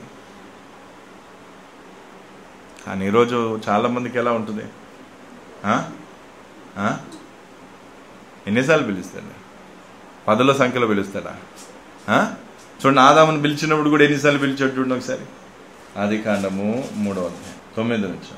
కానీ ఈరోజు చాలా మందికి ఎలా ఉంటుంది ఆ? ఆ? ఎన్నిసార్లు పిలుస్తాడు పదుల సంఖ్యలో పిలుస్తాడా ఆ? చూడండి ఆదామును పిలిచినప్పుడు కూడా ఎన్నిసార్లు పిలిచాడు చూడండి ఒకసారి ఆది కాండము మూడవ అధ్యాయం తొమ్మిది నుంచి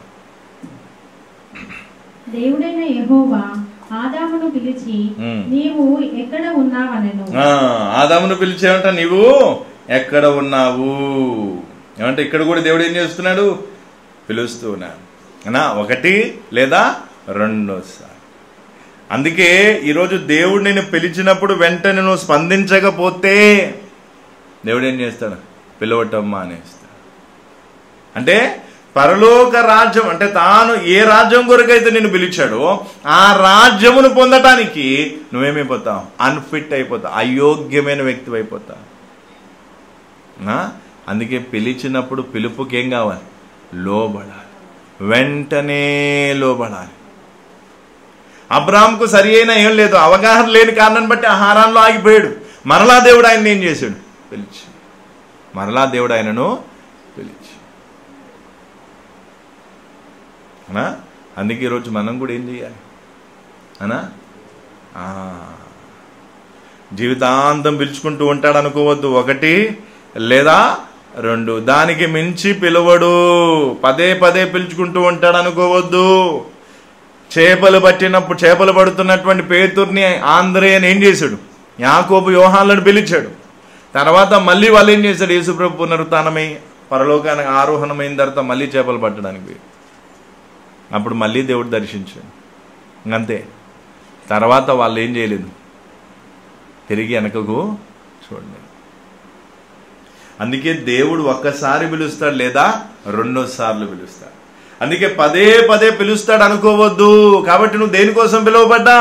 దేవుడైన యెహోవా ఆదామును పిలిచి ఉమ్. నీవు ఎక్కడ ఉన్నావనెను ఆ, ఆదామును పిలిచేవంట నీవు ఎక్కడ ఉన్నావు ఏమంటే ఇక్కడ కూడా దేవుడు ఏం చేస్తున్నాడు పిలుస్తూ ఉన్నాడు అనా ఒకటి లేదా రెండోసారి అందుకే ఈరోజు దేవుడు నేను పిలిచినప్పుడు వెంటనే నువ్వు స్పందించకపోతే దేవుడు ఏం చేస్తాడు పిలవటం మానేస్తాడు అంటే పరలోక రాజ్యం అంటే తాను ఏ రాజ్యం కొరకైతే నిన్ను పిలిచాడో ఆ రాజ్యమును పొందటానికి నువ్వేమైపోతావు అన్ఫిట్ అయిపోతావు అయోగ్యమైన వ్యక్తి అయిపోతావు నా? అందుకే పిలిచినప్పుడు పిలుపుకి ఏం కావాలి లోబడాలి వెంటనే లోబడాలి అబ్రామ్కు సరి అయిన ఏం లేదు అవగాహన లేని కారణం బట్టి ఆహారంలో ఆగిపోయాడు మరలా దేవుడు ఆయన ఏం చేశాడు పిలిచి మరలా దేవుడు ఆయనను పిలిచి అనా అందుకే ఈరోజు మనం కూడా ఏం చేయాలి అనా ఆ. జీవితాంతం పిలుచుకుంటూ ఉంటాడు అనుకోవద్దు ఒకటి లేదా రెండు దానికి మించి పిలవడు పదే పదే పిలుచుకుంటూ ఉంటాడు అనుకోవద్దు చేపలు పట్టినప్పుడు చేపలు పడుతున్నటువంటి పేతుర్ని ఆంధ్రేయని ఏం చేశాడు యాకోబు యోహాన్లను పిలిచాడు తర్వాత మళ్ళీ వాళ్ళు ఏం చేశాడు యేసుప్రభు పునరుత్నమై పరలోకానికి ఆరోహణమైన తర్వాత మళ్ళీ చేపలు పట్టడానికి పోయి అప్పుడు మళ్ళీ దేవుడు దర్శించాడు ఇంకంతే తర్వాత వాళ్ళు ఏం చేయలేదు తిరిగి వెనకకు చూడండి అందుకే దేవుడు ఒక్కసారి పిలుస్తాడు లేదా రెండో సార్లు పిలుస్తాడు అందుకే పదే పదే పిలుస్తాడు అనుకోవద్దు కాబట్టి నువ్వు దేనికోసం పిలువబడ్డా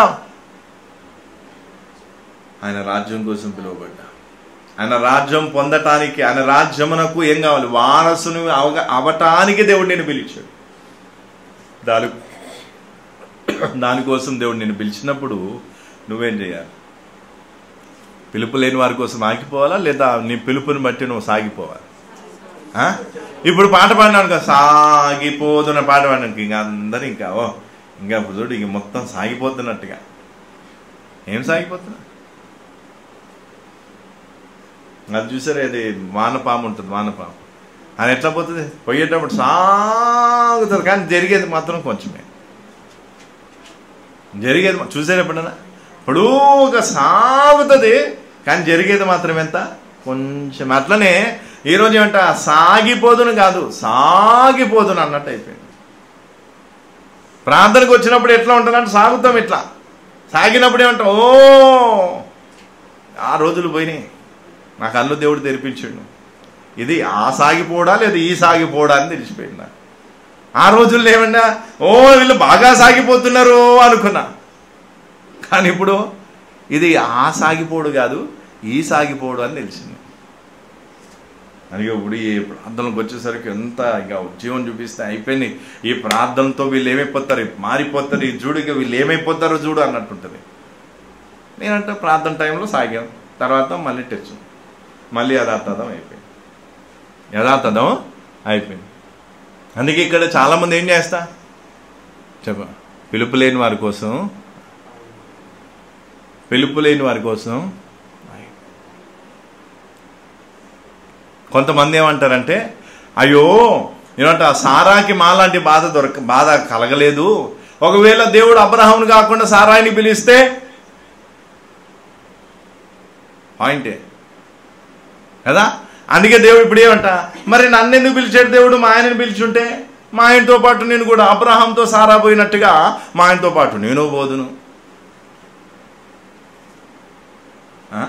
ఆయన రాజ్యం కోసం పిలువబడ్డా ఆయన రాజ్యం పొందటానికి ఆయన రాజ్యమునకు ఏం కావాలి వారసును అవగ అవటానికి దేవుడు నేను పిలిచాడు దాని దానికోసం దేవుడు నేను పిలిచినప్పుడు నువ్వేం చేయాలి పిలుపు లేని వారి కోసం ఆగిపోవాలా లేదా నీ పిలుపుని బట్టి నువ్వు సాగిపోవాలి ఆ? ఇప్పుడు పాట పాడినాను కదా సాగిపోతున్న పాట పాడినాను ఇంకా అందరు ఇంకా ఓ ఇంకా ఇప్పుడు చూడు ఇంక మొత్తం సాగిపోతున్నట్టుగా ఏం సాగిపోతున్నా అది చూసారే అది వానపాము ఉంటుంది వానపాము అది ఎట్లా పోతుంది పోయేటప్పుడు సాగుతుంది కానీ జరిగేది మాత్రం కొంచెమే జరిగేది మా- చూసారు ఎప్పుడన్నా ఇప్పుడు ఒక సాగుతుంది కానీ జరిగేది మాత్రం ఎంత కొంచెం అట్లనే ఈరోజు ఏమంట సాగిపోదును కాదు సాగిపోదును అన్నట్టు అయిపోయింది ప్రార్థనకు వచ్చినప్పుడు ఎట్లా ఉంటుందంటే సాగుతాం ఇట్లా సాగినప్పుడు ఏమంటా ఓ ఆ రోజులు పోయినాయి నా కళ్ళు దేవుడు తెరిపించాడు ఇది ఆ సాగిపోవడా లేదా ఈ సాగిపోవడా అని తెలిసిపోయింది నాకు ఆ రోజుల్లో ఏమన్నా ఓ వీళ్ళు బాగా సాగిపోతున్నారు అనుకున్నా కానీ ఇప్పుడు ఇది ఆ సాగిపోడు కాదు ఈ సాగిపోడు అని తెలిసింది అందుకే ఇప్పుడు ఈ ప్రార్థనలకు వచ్చేసరికి ఎంత ఇక ఉద్యోగం చూపిస్తే అయిపోయింది ఈ ప్రార్థనతో వీళ్ళు ఏమైపోతారు మారిపోతారు ఈ చూడు ఇక వీళ్ళు ఏమైపోతారో చూడు అన్నట్టుంటది నేనంటే ప్రార్థన టైంలో సాగాం తర్వాత మళ్ళీ టచ్ మళ్ళీ యథార్థం అయిపోయింది యథార్థం అయిపోయింది అందుకే ఇక్కడ చాలామంది ఏం చేస్తా చెప్ప పిలుపు లేని వారి కోసం పిలుపు లేని వారి కోసం కొంతమంది ఏమంటారంటే అయ్యో ఏమంటే ఆ సారాకి మాలాంటి బాధ దొరక బాధ కలగలేదు ఒకవేళ దేవుడు అబ్రహాంను కాకుండా సారాయిని పిలిస్తే పాయింటే కదా అందుకే దేవుడు ఇప్పుడు ఏమంట మరి నన్ను ఎందుకు పిలిచాడు దేవుడు మా ఆయనని పిలిచుంటే మా ఆయనతో పాటు నేను కూడా అబ్రహాంతో సారా పోయినట్టుగా మా ఆయనతో పాటు నేను పోదును ఆ?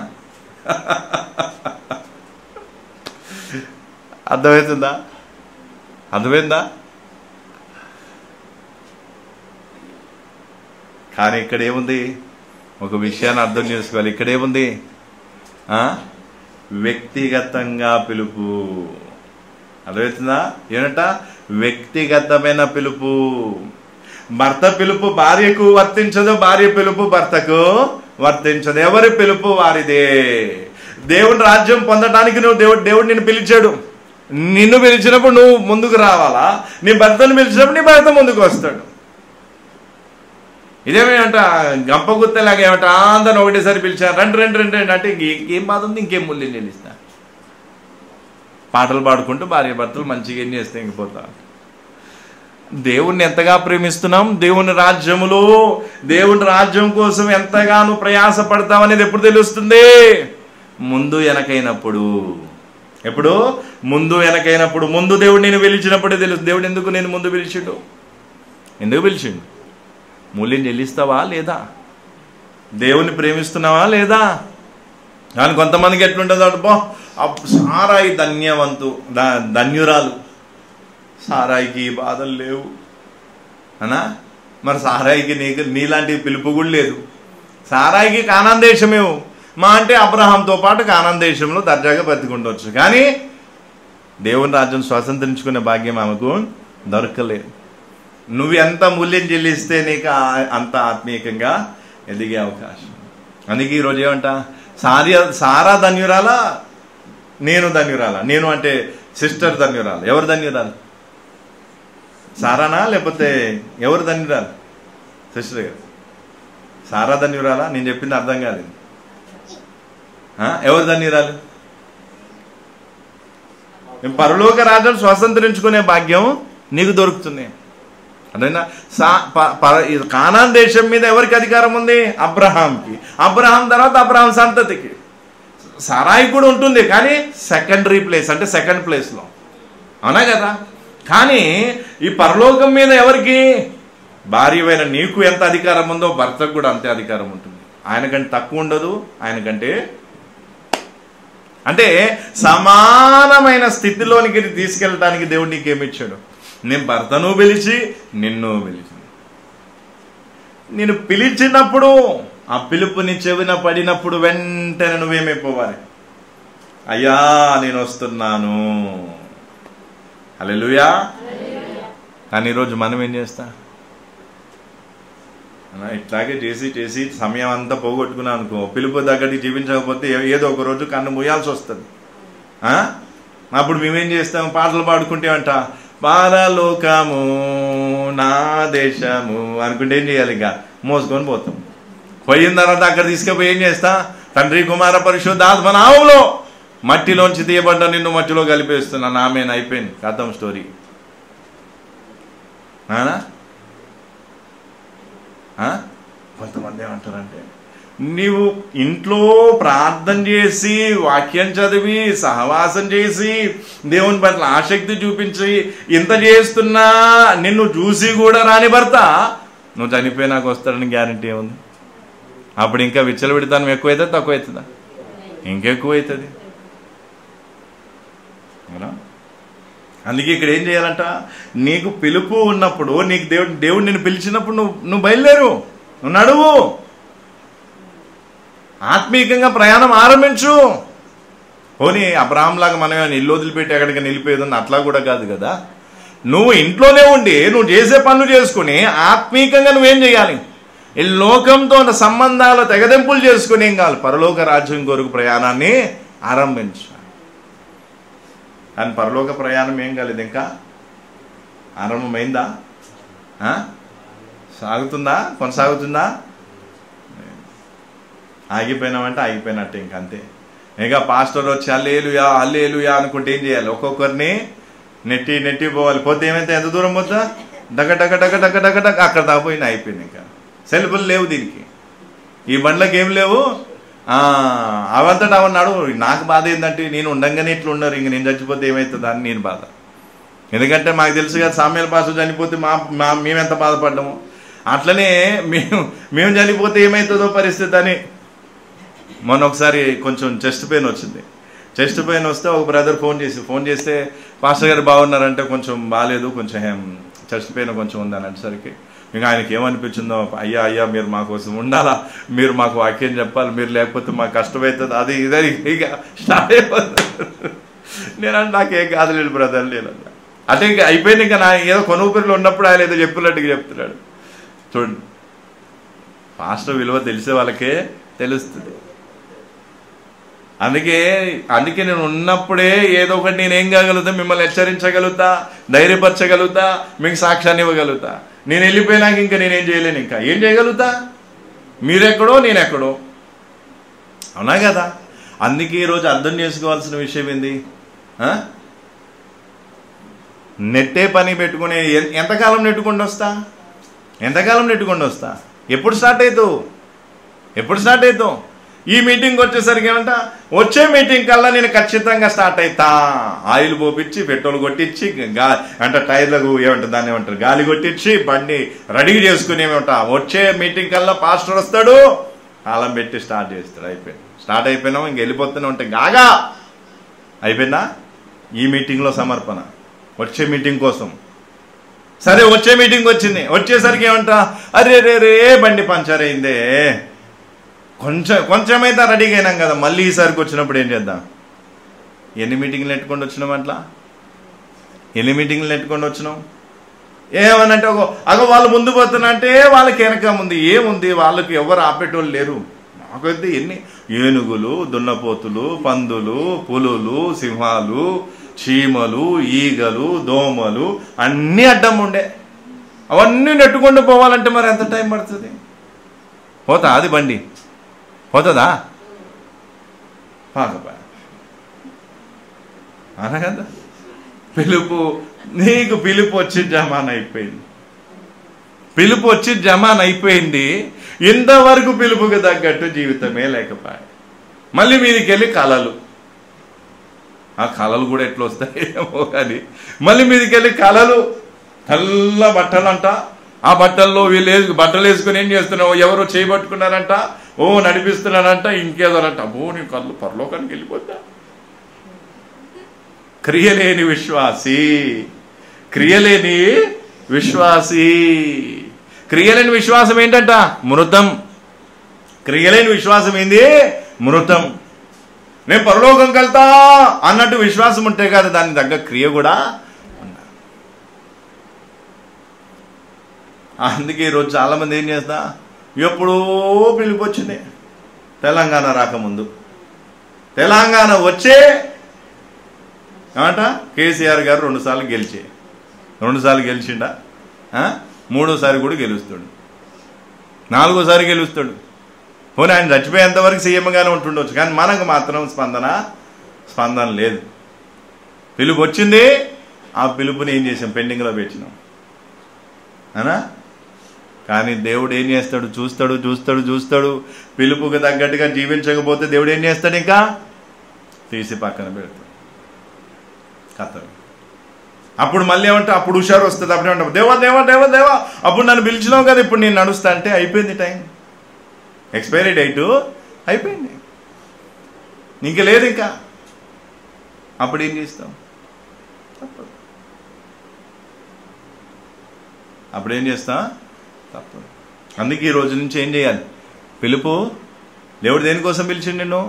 అర్థమవుతుందా అర్థమైందా కానీ ఇక్కడ ఏముంది ఒక విషయాన్ని అర్థం చేసుకోవాలి ఇక్కడ ఏముంది ఆ? వ్యక్తిగతంగా పిలుపు అర్థమవుతుందా ఏమంట వ్యక్తిగతమైన పిలుపు భర్త పిలుపు భార్యకు వర్తించదు భార్య పిలుపు భర్తకు వర్తించదు ఎవరి పిలుపు వారిదే దేవుని రాజ్యం పొందడానికి నువ్వు దేవుడు దేవుడు నిన్ను పిలిచాడు నిన్ను పిలిచినప్పుడు నువ్వు ముందుకు రావాలా నీ భర్తను పిలిచినప్పుడు నీ భర్త ముందుకు వస్తాడు ఇదేమేమంట గంప గుత్తలాగా ఏమంట అందరిని ఒకటేసారి పిలిచారు రెండు రెండు రెండు రెండు అంటే ఇంక ఇంకేం బాధ ఉంది ఇంకేం మూల్యం చెల్లిస్తా పాటలు పాడుకుంటూ భార్య భర్తలు మంచిగా ఏం చేస్తే ఇంకపోతా దేవుణ్ణి ఎంతగా ప్రేమిస్తున్నాం దేవుని రాజ్యములో దేవుని రాజ్యం కోసం ఎంతగానో ప్రయాస పడతాం అనేది ఎప్పుడు తెలుస్తుంది ముందు వెనకైనప్పుడు ఎప్పుడు ముందు వెనకైనప్పుడు ముందు దేవుడు నేను పిలిచినప్పుడే తెలుసు దేవుడు ఎందుకు నేను ముందు పిలిచిండు ఎందుకు పిలిచిండు మూల్యం చెల్లిస్తావా లేదా దేవుని ప్రేమిస్తున్నావా లేదా కానీ కొంతమందికి ఎట్లుంటుంది అబ్బా అప్ సారాయి ధన్యవంతు ద- ధన్యురాలు సారాయికి ఈ బాధలు లేవు అనా మరి సారాయికి నీకు నీలాంటి పిలుపు కూడా లేదు సారాయికి కానాన్ దేశమేవు మా అంటే అబ్రహాంతో పాటు కానాన్ దేశంలో దర్జాగా బతికుండవచ్చు కానీ దేవుని రాజ్యం స్వతంత్రించుకునే భాగ్యం ఆమెకు దొరకలేదు నువ్వు ఎంత మూల్యం చెల్లిస్తే నీకు ఆ- అంత ఆత్మీయంగా ఎదిగే అవకాశం అందుకే ఈరోజు ఏమంట సారీ సారా ధన్యురాలా నేను ధన్యురాలా నేను అంటే సిస్టర్ ధన్యురాలు ఎవరు ధన్యురాలు సారానా లేకపోతే ఎవరు ధన్యురాలు సిస్టర్ గారు సారా ధన్యురాలా నేను చెప్పింది అర్థం కాలేదు ఆ? ఎవరు ధన్యురాలు పరలోక రాజ్యం స్వతంత్రించుకునే భాగ్యం నీకు దొరుకుతుంది అదేనా సా ప- ప- ఈ కానాన్ దేశం మీద ఎవరికి అధికారం ఉంది అబ్రహాంకి అబ్రహాం తర్వాత అబ్రహాం సంతతికి సరాయి కూడా ఉంటుంది కానీ సెకండరీ ప్లేస్ అంటే సెకండ్ ప్లేస్లో అవునా కదా కానీ ఈ పరలోకం మీద ఎవరికి భార్యమైన నీకు ఎంత అధికారం ఉందో భర్తకు కూడా అంతే అధికారం ఉంటుంది ఆయనకంటే తక్కువ ఉండదు ఆయనకంటే అంటే సమానమైన స్థితిలోనికి తీసుకెళ్ళడానికి దేవుడు నీకేమిచ్చాడు నేను భర్తను పిలిచి నిన్ను పిలిచి నేను పిలిచినప్పుడు ఆ పిలుపుని చెవిన పడినప్పుడు వెంటనే నువ్వేమైపోవాలి అయ్యా నేను వస్తున్నాను హల్లెలూయా కానీ ఈరోజు మనం ఏం చేస్తా అలా ఇట్లాగే చేసి చేసి సమయం అంతా పోగొట్టుకున్నాం అనుకో పిలుపు తగ్గట్టు జీవించకపోతే ఏ- ఏదో ఒక రోజు కన్ను మూయాల్సి వస్తుంది ఆ? అప్పుడు మేమేం చేస్తాం పాటలు పాడుకుంటే అంట పారలోకము నా దేశము అనుకుంటే ఏం చేయాలి ఇంకా మోసుకొని పోతాం పోయిన తర్వాత అక్కడ తీసుకుపోయి ఏం చేస్తా తండ్రి కుమార పరిశుద్ధాత్మ నామంలో మట్టిలోంచి తీయబడ్డ నిన్ను మట్టిలో కలిపేస్తున్నాను ఆమెను అయిపోయింది కథం స్టోరీ నానా ఆ? కొంతమంది ఏమంటారంటే నీవు ఇంట్లో ప్రార్థన చేసి వాక్యం చదివి సహవాసం చేసి దేవుని పట్ల ఆసక్తి చూపించి ఇంత చేస్తున్నా నిన్ను చూసి కూడా రాని భర్త నువ్వు చనిపోయినాక వస్తాడని గ్యారంటీ ఏముంది అప్పుడు ఇంకా విచ్చలు పెడతాను ఎక్కువైతుంది తక్కువ అవుతుందా ఇంకెక్కువ అవుతుంది అవునా అందుకే ఇక్కడ ఏం చేయాలంట నీకు పిలుపు ఉన్నప్పుడు నీకు దేవుడు దేవుడు నిన్ను పిలిచినప్పుడు నువ్వు నువ్వు బయలుదేరు నువ్వు నడువు ఆత్మీయంగా ప్రయాణం ఆరంభించు పోనీ అబ్రాహం లాగా మనం ఏమైనా ఇల్లు వదిలిపెట్టి ఎక్కడికి నిలిపోయేది ఉంది అట్లా కూడా కాదు కదా నువ్వు ఇంట్లోనే ఉండి నువ్వు చేసే పనులు చేసుకుని ఆత్మీయంగా నువ్వేం చేయాలి ఈ లోకంతో ఉన్న సంబంధాలు తెగదెంపులు చేసుకుని ఏం కావాలి పరలోక రాజ్యం కొరకు ప్రయాణాన్ని ఆరంభించాలి కానీ పరలోక ప్రయాణం ఏం కాలేదు ఇంకా ఆరంభమైందా ఆ? సాగుతుందా కొనసాగుతుందా ఆగిపోయినామంటే ఆగిపోయినట్టే ఇంక అంతే ఇక పాస్టర్ వచ్చి అల్లేలుయా అల్లేలుయా అనుకుంటే ఏం చేయాలి ఒక్కొక్కరిని నెట్టి నెట్టి పోవాలి పోతే ఏమైతే ఎంత దూరం పోతా డగ డగ డగ డగ డగ డగ అక్కడ దాపోయిన అయిపోయింది ఇంకా సెల్ఫులు లేవు దీనికి ఈ బండ్లకు ఏం లేవు ఆ, అవంతటా ఉన్నాడు నాకు బాధ ఏంటంటే నేను ఉండంగానే ఇట్లా ఉన్నారు ఇంక నేను చచ్చిపోతే ఏమవుతుంది అని నేను బాధ ఎందుకంటే మాకు తెలుసు కదా సామ్యాల పాసు చనిపోతే మా మా మేమెంత బాధపడ్డాము అట్లనే మేము మేము చనిపోతే ఏమవుతుందో పరిస్థితి అని మొన్న ఒకసారి కొంచెం చెస్ట్ పెయిన్ వచ్చింది చెస్ట్ పెయిన్ వస్తే ఒక బ్రదర్ ఫోన్ చేసి ఫోన్ చేస్తే పాస్టర్ గారు బాగున్నారంటే కొంచెం బాగాలేదు కొంచెం చెస్ట్ పెయిన్ కొంచెం ఉంది అని అనేసరికి ఇంకా ఆయనకి ఏమనిపించిందో అయ్యా అయ్యా మీరు మా కోసం ఉండాలా మీరు మాకు వాక్యం చెప్పాలి మీరు లేకపోతే మాకు కష్టమవుతుంది అది ఇదని ఇక స్టార్ట్ అయిపోతుంది నేను అంటే నాకేం కాదులేదు బ్రదర్ నేను అంటే ఇంకా అయిపోయింది ఇంకా నా ఏదో కొనుగుపిరిలో ఉన్నప్పుడు ఆయన ఏదో చెప్పినట్టుగా చెప్తున్నాడు చూడండి పాస్టర్ విలువ తెలిసే వాళ్ళకే తెలుస్తుంది అందుకే అందుకే నేను ఉన్నప్పుడే ఏదో ఒకటి నేను ఏం కాగలుగుతా మిమ్మల్ని హెచ్చరించగలుగుతా ధైర్యపరచగలుగుతా మీకు సాక్ష్యాన్ని ఇవ్వగలుగుతా నేను వెళ్ళిపోయినాక ఇంకా నేనేం చేయలేను ఇంకా ఏం చేయగలుగుతా మీరెక్కడో నేనెక్కడో అవునా కదా అందుకే ఈరోజు అర్థం చేసుకోవాల్సిన విషయం ఏంది ఆ? నెట్టే పని పెట్టుకుని ఎ- ఎంతకాలం నెట్టుకుంటూ వస్తా ఎంతకాలం నెట్టుకుంటూ వస్తా ఎప్పుడు స్టార్ట్ అవుతావు ఎప్పుడు స్టార్ట్ అవుతావు ఈ మీటింగ్ వచ్చేసరికి ఏమంట వచ్చే మీటింగ్ కల్లా నేను ఖచ్చితంగా స్టార్ట్ అవుతా ఆయిల్ పోపించి పెట్రోల్ కొట్టించి గా అంటే టైర్లకు ఏమంటారు దాన్ని ఏమంటారు గాలి కొట్టించి బండి రెడీ చేసుకుని ఏమంటా వచ్చే మీటింగ్ కల్లా పాస్టర్ వస్తాడు తాళం పెట్టి స్టార్ట్ చేస్తాడు అయిపోయింది స్టార్ట్ అయిపోయినాం ఇంక వెళ్ళిపోతూనే ఉంటాం గాగా అయిపోయిందా ఈ మీటింగ్లో సమర్పణ వచ్చే మీటింగ్ కోసం సరే వచ్చే మీటింగ్ వచ్చింది వచ్చేసరికి ఏమంటా అరే రే రే బండి పంచర్ అయిందే కొంచెం కొంచెమైతే రెడీగా అయినాం కదా మళ్ళీ ఈసారికి వచ్చినప్పుడు ఏం చేద్దాం ఎన్ని మీటింగ్లు నెట్టుకొని వచ్చినాం అట్లా ఎన్ని మీటింగ్లు నెట్టుకొని వచ్చినాం ఏమనంటే ఒక అగో వాళ్ళు ముందు పోతున్నంటే వాళ్ళకి వెనక ఉంది ఏముంది వాళ్ళకి ఎవరు ఆపేటోళ్ళు లేరు నాకైతే ఎన్ని ఏనుగులు దున్నపోతులు పందులు పులులు సింహాలు చీమలు ఈగలు దోమలు అన్నీ అడ్డం ఉండే అవన్నీ నెట్టుకుంటూ పోవాలంటే మరి ఎంత టైం పడుతుంది పోతా అది బండి పోతుందా పాకపోయా అన కదా పిలుపు నీకు పిలుపు వచ్చి జమాన్ అయిపోయింది పిలుపు వచ్చి జమాన్ అయిపోయింది ఇంతవరకు పిలుపుకి తగ్గట్టు జీవితమే లేకపోయా మళ్ళీ మీదికి వెళ్ళి కళలు ఆ కళలు కూడా ఎట్లా వస్తాయేమో కానీ మళ్ళీ మీదికి వెళ్ళి కళలు తెల్ల బట్టలు అంట ఆ బట్టల్లో వీళ్ళు వేసు- బట్టలు వేసుకుని ఏం చేస్తున్నావు ఎవరో చేయబట్టుకున్నారంట ఓ నడిపిస్తున్నారంట ఇంకేదోనంట అబ్బో నీ కళ్ళు పరలోకానికి వెళ్ళిపోతా క్రియలేని విశ్వాసి క్రియలేని విశ్వాసి క్రియలేని విశ్వాసం ఏంటంట మృతం క్రియలేని విశ్వాసం ఏంది మృతం నేను పరలోకంకి వెళ్తా అన్నట్టు విశ్వాసం ఉంటే కదా దాని తగ్గ క్రియ కూడా ఉండాలి. అందుకే ఈరోజు చాలా మంది ఏం చేస్తా ఎప్పుడో పిలుపు వచ్చింది తెలంగాణ రాకముందు తెలంగాణ వచ్చే ఏమంట కేసీఆర్ గారు రెండుసార్లు గెలిచే రెండుసార్లు గెలిచిండా ఆ? మూడోసారి కూడా గెలుస్తాడు నాలుగోసారి గెలుస్తాడు పోనీ ఆయన చచ్చిపోయేంత వరకు సీఎంగానే ఉంటుండొచ్చు కానీ మనకు మాత్రం స్పందన స్పందన లేదు పిలుపు వచ్చింది ఆ పిలుపుని ఏం చేసాం పెండింగ్లో పెట్టినాం అనా కానీ దేవుడు ఏం చేస్తాడు చూస్తాడు చూస్తాడు చూస్తాడు పిలుపుకి తగ్గట్టుగా జీవించకపోతే దేవుడు ఏం చేస్తాడు ఇంకా తీసి పక్కన పెడతాడు కథ అప్పుడు మళ్ళీ ఏమంటే అప్పుడు హుషారు వస్తుంది అప్పుడే ఉంటాం దేవా దేవా దేవా దేవా అప్పుడు నన్ను పిలిచినావు కదా ఇప్పుడు నేను నడుస్తా అంటే అయిపోయింది టైం ఎక్స్పైరీ డేటు అయిపోయింది ఇంక లేదు ఇంకా అప్పుడు ఏం చేస్తాం తప్పదు అప్పుడు ఏం చేస్తా తప్పదు అందుకే ఈ రోజు నుంచి ఏం చేయాలి పిలుపు దేవుడు దేనికోసం పిలిచిండు నిన్ను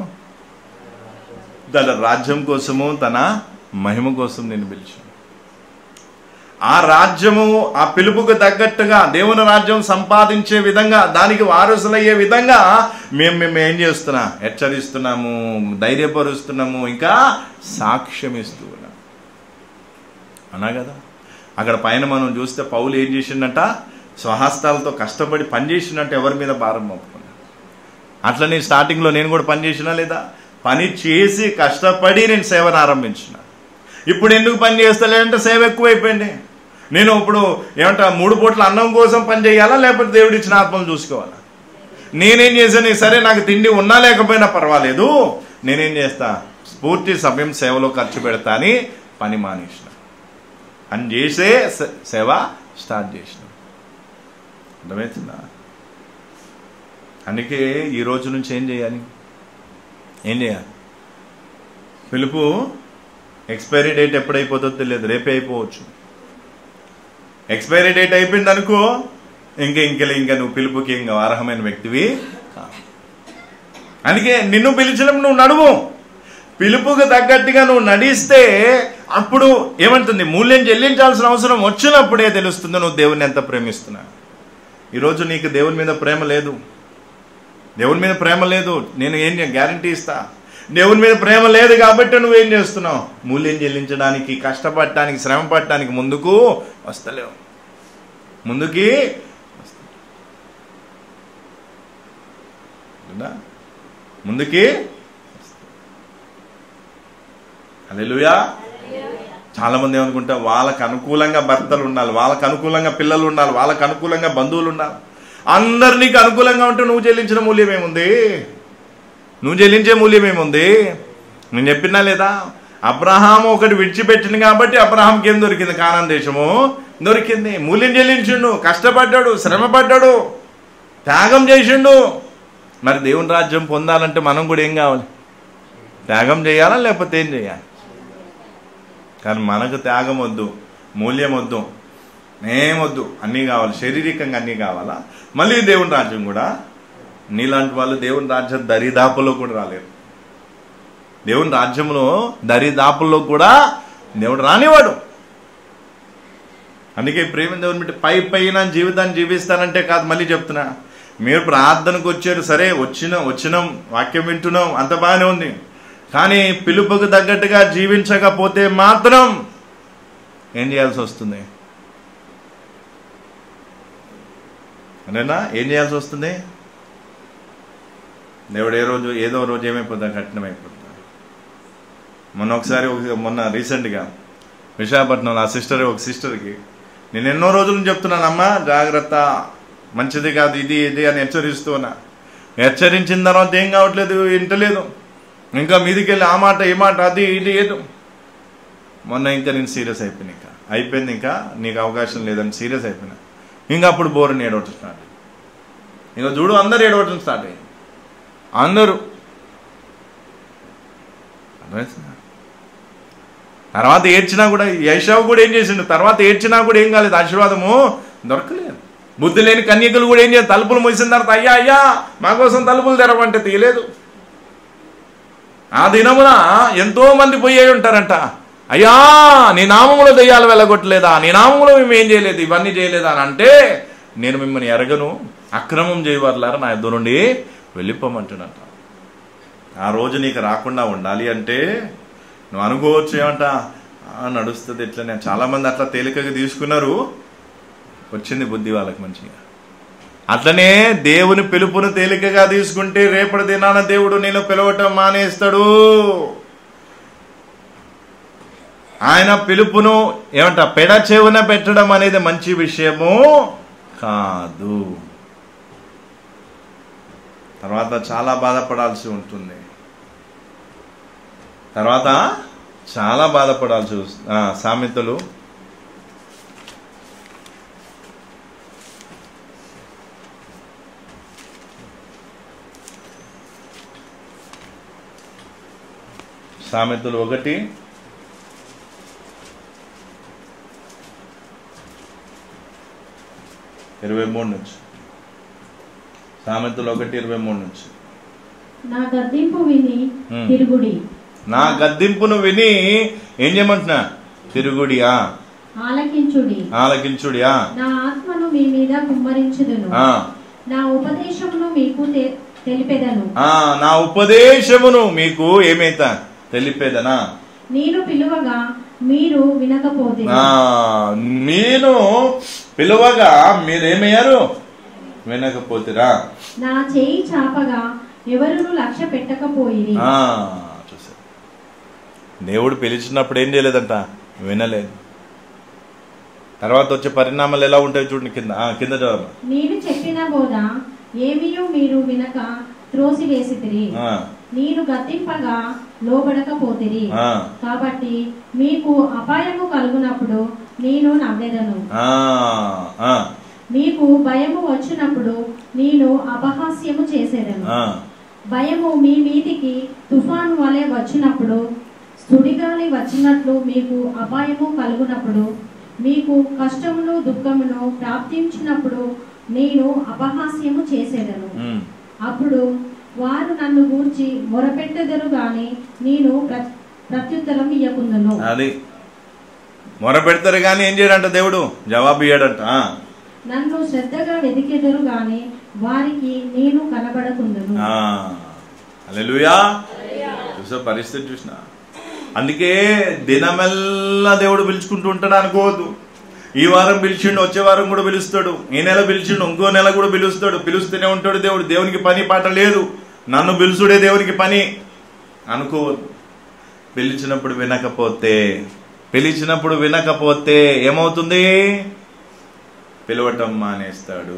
తన రాజ్యం కోసము తన మహిమ కోసం నేను పిలిచాను ఆ రాజ్యము ఆ పిలుపుకు తగ్గట్టుగా దేవుని రాజ్యం సంపాదించే విధంగా దానికి వారసులయ్యే విధంగా మేము మేము ఏం చేస్తున్నాం హెచ్చరిస్తున్నాము ధైర్యపరుస్తున్నాము ఇంకా సాక్ష్యం ఇస్తూ ఉన్నాం అన్నా కదా అక్కడ పైన మనం చూస్తే పౌలు ఏం చేసిండట స్వహస్తాలతో కష్టపడి పని చేసినట్టు ఎవరి మీద భారం మోపుకున్నా అట్లనే స్టార్టింగ్లో నేను కూడా పని చేసినా లేదా పని చేసి కష్టపడి నేను సేవను ఆరంభించిన ఇప్పుడు ఎందుకు పని చేస్తలేదంటే సేవ ఎక్కువైపోయింది నేను ఇప్పుడు ఏమంటా మూడు పూట్ల అన్నం కోసం పని చేయాలా లేకపోతే దేవుడు ఇచ్చిన ఆత్మలు చూసుకోవాలా నేనేం చేశాను సరే నాకు తిండి ఉన్నా లేకపోయినా పర్వాలేదు నేనేం చేస్తా పూర్తి సమయం సేవలో ఖర్చు పెడతా అని పని మానేసిన అని చేసే సే- సేవ స్టార్ట్ చేసిన అర్థమవుతుందా అందుకే ఈ రోజు నుంచి ఏం చేయాలి ఏం చేయాలి పిలుపు ఎక్స్పైరీ డేట్ ఎప్పుడైపోతుందో తెలియదు రేపే అయిపోవచ్చు ఎక్స్పైరీ డేట్ అయిపోయింది అనుకో ఇంకా ఇంకెలా ఇంకా నువ్వు పిలుపుకి ఇంకా అర్హమైన వ్యక్తివి కావు. అందుకే నిన్ను పిలిచడం నువ్వు నడువు పిలుపుకు తగ్గట్టుగా నువ్వు నడిస్తే అప్పుడు ఏమంటుంది మూల్యం చెల్లించాల్సిన అవసరం వచ్చినప్పుడే తెలుస్తుంది నువ్వు దేవుని ఎంత ప్రేమిస్తున్నా ఈరోజు నీకు దేవుని మీద ప్రేమ లేదు దేవుని మీద ప్రేమ లేదు నేను ఏం గ్యారంటీ ఇస్తా దేవుని మీద ప్రేమ లేదు కాబట్టి నువ్వేం చేస్తున్నావు మూల్యం చెల్లించడానికి కష్టపడటానికి శ్రమ పడటానికి ముందుకు వస్తలేవు ముందుకి వస్తలేదా? ముందుకి అలెలుయా చాలా మంది ఏమనుకుంటా వాళ్ళకు అనుకూలంగా భర్తలు ఉండాలి వాళ్ళకు అనుకూలంగా పిల్లలు ఉండాలి వాళ్ళకు అనుకూలంగా బంధువులు ఉండాలి అందరు నీకు అనుకూలంగా ఉంటే నువ్వు చెల్లించిన మూల్యం ఏముంది నువ్వు చెల్లించే మూల్యం ఏముంది నేను చెప్పినా లేదా అబ్రహాం ఒకటి విడిచిపెట్టింది కాబట్టి అబ్రహాంకి ఏం దొరికింది కానాన్ దేశము దొరికింది మూల్యం చెల్లించిండు కష్టపడ్డాడు శ్రమ పడ్డాడు త్యాగం చేసిండు మరి దేవుని రాజ్యం పొందాలంటే మనం కూడా ఏం కావాలి త్యాగం చేయాలా లేకపోతే ఏం చేయాలి కానీ మనకు త్యాగం వద్దు మూల్యం వద్దు ఏమొద్దు అన్నీ కావాలి శారీరకంగా అన్నీ కావాలా మళ్ళీ దేవుని రాజ్యం కూడా నీలాంటి వాళ్ళు దేవుని రాజ్యం దరిదాపులో కూడా రాలేరు దేవుని రాజ్యంలో దరిదాపుల్లో కూడా దేవుడు రానివాడు అందుకే ప్రేమ దేవుని బిడ్డ పై పైన జీవితాన్ని జీవిస్తానంటే కాదు మళ్ళీ చెప్తున్నా మీరు ప్రార్థనకు వచ్చారు సరే వచ్చిన వచ్చినాం వాక్యం వింటున్నాం అంత బాగానే ఉంది కానీ పిలుపుకు తగ్గట్టుగా జీవించకపోతే మాత్రం ఏం చేయాల్సి వస్తుంది అదేనా ఏం చేయాల్సి వస్తుంది దేవుడు ఏ రోజు ఏదో రోజు ఏమైపోతా కఠినం అయిపోతా మొన్న ఒకసారి ఒక మొన్న రీసెంట్గా విశాఖపట్నంలో ఆ సిస్టర్ ఒక సిస్టర్కి నేను ఎన్నో రోజుల నుంచి చెప్తున్నానమ్మా జాగ్రత్త మంచిది కాదు ఇది ఇది అని హెచ్చరిస్తూ ఉన్నా హెచ్చరించిన తర్వాత ఏం కావట్లేదు వింటలేదు ఇంకా మీదికి వెళ్ళి ఆ మాట ఈ మాట అది ఇది ఏదో మొన్న ఇంకా నేను సీరియస్ అయిపోయినా ఇంకా అయిపోయింది ఇంకా నీకు అవకాశం లేదని సీరియస్ అయిపోయినా ఇంకా అప్పుడు బోర్ని ఏడవటం స్టార్ట్ అయ్యింది ఇంకా చూడు అందరు ఏడవటం స్టార్ట్ అయ్యింది అందరూ అర్థమవుతుందా? తర్వాత ఏడ్చినా కూడా యశావు కూడా ఏం చేసిండు తర్వాత ఏడ్చినా కూడా ఏం కాలేదు ఆశీర్వాదము దొరకలేదు బుద్ధి లేని కన్యకలు కూడా ఏం చేయాలి తలుపులు మూసిన తర్వాత అయ్యా అయ్యా మా కోసం తలుపులు తెరవంటే తీయలేదు ఆ దినమున ఎంతో మంది పోయి ఉంటారంట అయ్యా నీ నామములో దెయ్యాలు వెళ్ళగొట్టలేదా నీ నామములో మేము ఏం చేయలేదు ఇవన్నీ చేయలేదా అని అంటే నేను మిమ్మల్ని ఎరగను అక్రమం చేయవర్లారా నా ఇద్దరు నుండి వెళ్ళిపోమంటున్నట ఆ రోజు నీకు రాకుండా ఉండాలి అంటే నువ్వు అనుకోవచ్చు ఏమంట "ఆ, నడుస్తుంది ఇట్లనే చాలా మంది అట్లా తేలికగా తీసుకున్నారు వచ్చింది బుద్ధి వాళ్ళకి మంచిగా అట్లనే దేవుని పిలుపును తేలికగా తీసుకుంటే రేపటి దినాన దేవుడు నేను పిలవటం మానేస్తాడు ఆయన పిలుపును ఏమంట పెడ చెవున పెట్టడం అనేది మంచి విషయము కాదు తర్వాత చాలా బాధపడాల్సి ఉంటుంది తర్వాత చాలా బాధపడాల్సి వస్తుంది ఆ, సామెతలు సామెతలు ఒకటి ఇరవై మూడు నుంచి సామెతలు ఒకటి ఇరవై మూడు నుంచి నా గద్దింపు విని Hmm. తిరుగుడి నా గద్దింపును విని ఏం చేయమంటున్నా తిరుగుడియా ఆలకించుడి ఆలకించుడి ఆ, నా ఆత్మను మీ మీద కుమ్మరించుదును ఆ, నా ఉపదేశమును మీకు తె- తెలిపెదను ఆ, నా ఉపదేశమును మీకు ఏమైతా తెలిపేదనా నేను పిలువగా మీరు వినకపోతే ఆ, నేను పిలువగా మీరేమయ్యారు వినకపోతురా నా చేయి చాపగా ఎవరును లక్ష్య పెట్టకపోయిరి ఆ, చూసారు దేవుడు పిలిచినప్పుడు ఏం చేయలేదంట వినలేదు తర్వాత వచ్చే పరిణామాలు ఎలా ఉంటాయి చూడండి కింద ఆ, కింద జవాబు నేను చెప్పిన బోధ ఏమియో మీరు వినక త్రోసివేసితిరి ఆ, నేను గద్దింపగా లోబడకపోతిరి ఆ, కాబట్టి మీకు అపాయము కలుగునప్పుడు నేను నవ్వెదను ఆ, ఆ, మీకు భయము వచ్చినప్పుడు నేను అపహాస్యము చేసేదను ఆ. భయము మీ మీదికి తుఫాను వలె వచ్చినప్పుడు సుడిగాలి వచ్చినట్లు మీకు అపాయము కలుగునప్పుడు మీకు కష్టమును దుఃఖమును ప్రాప్తించినప్పుడు నేను అపహాస్యము చేసేదను ఉమ్. అప్పుడు వారు నన్ను గూర్చి మొరపెట్టెదరు గాని నేను ప్ర- ప్రత్యుత్తరం ఇయ్యకుందును అది మొర పెడతారు కానీ ఏం చేయడంట దేవుడు జవాబు ఇయ్యాడంట ఆ. నన్ను శ్రద్ధగా వెతికెదరు గాని వారికి నేను కనబడకుందును ఆ. హల్లెలూయా చూసా పరిస్థితి చూసిన అందుకే దినమెల్లా దేవుడు పిలుచుకుంటూ ఉంటాడు అనుకోవద్దు ఈ వారం పిలిచిండు వచ్చే వారం కూడా పిలుస్తాడు ఈ నెల పిలిచిండు ఇంకో నెల కూడా పిలుస్తాడు పిలుస్తూనే ఉంటాడు దేవుడు దేవునికి పని పాట లేదు నన్ను పిలుచుడే దేవునికి పని అనుకోవద్దు పిలిచినప్పుడు వినకపోతే పిలిచినప్పుడు వినకపోతే ఏమవుతుంది పిలవటం మానేస్తాడు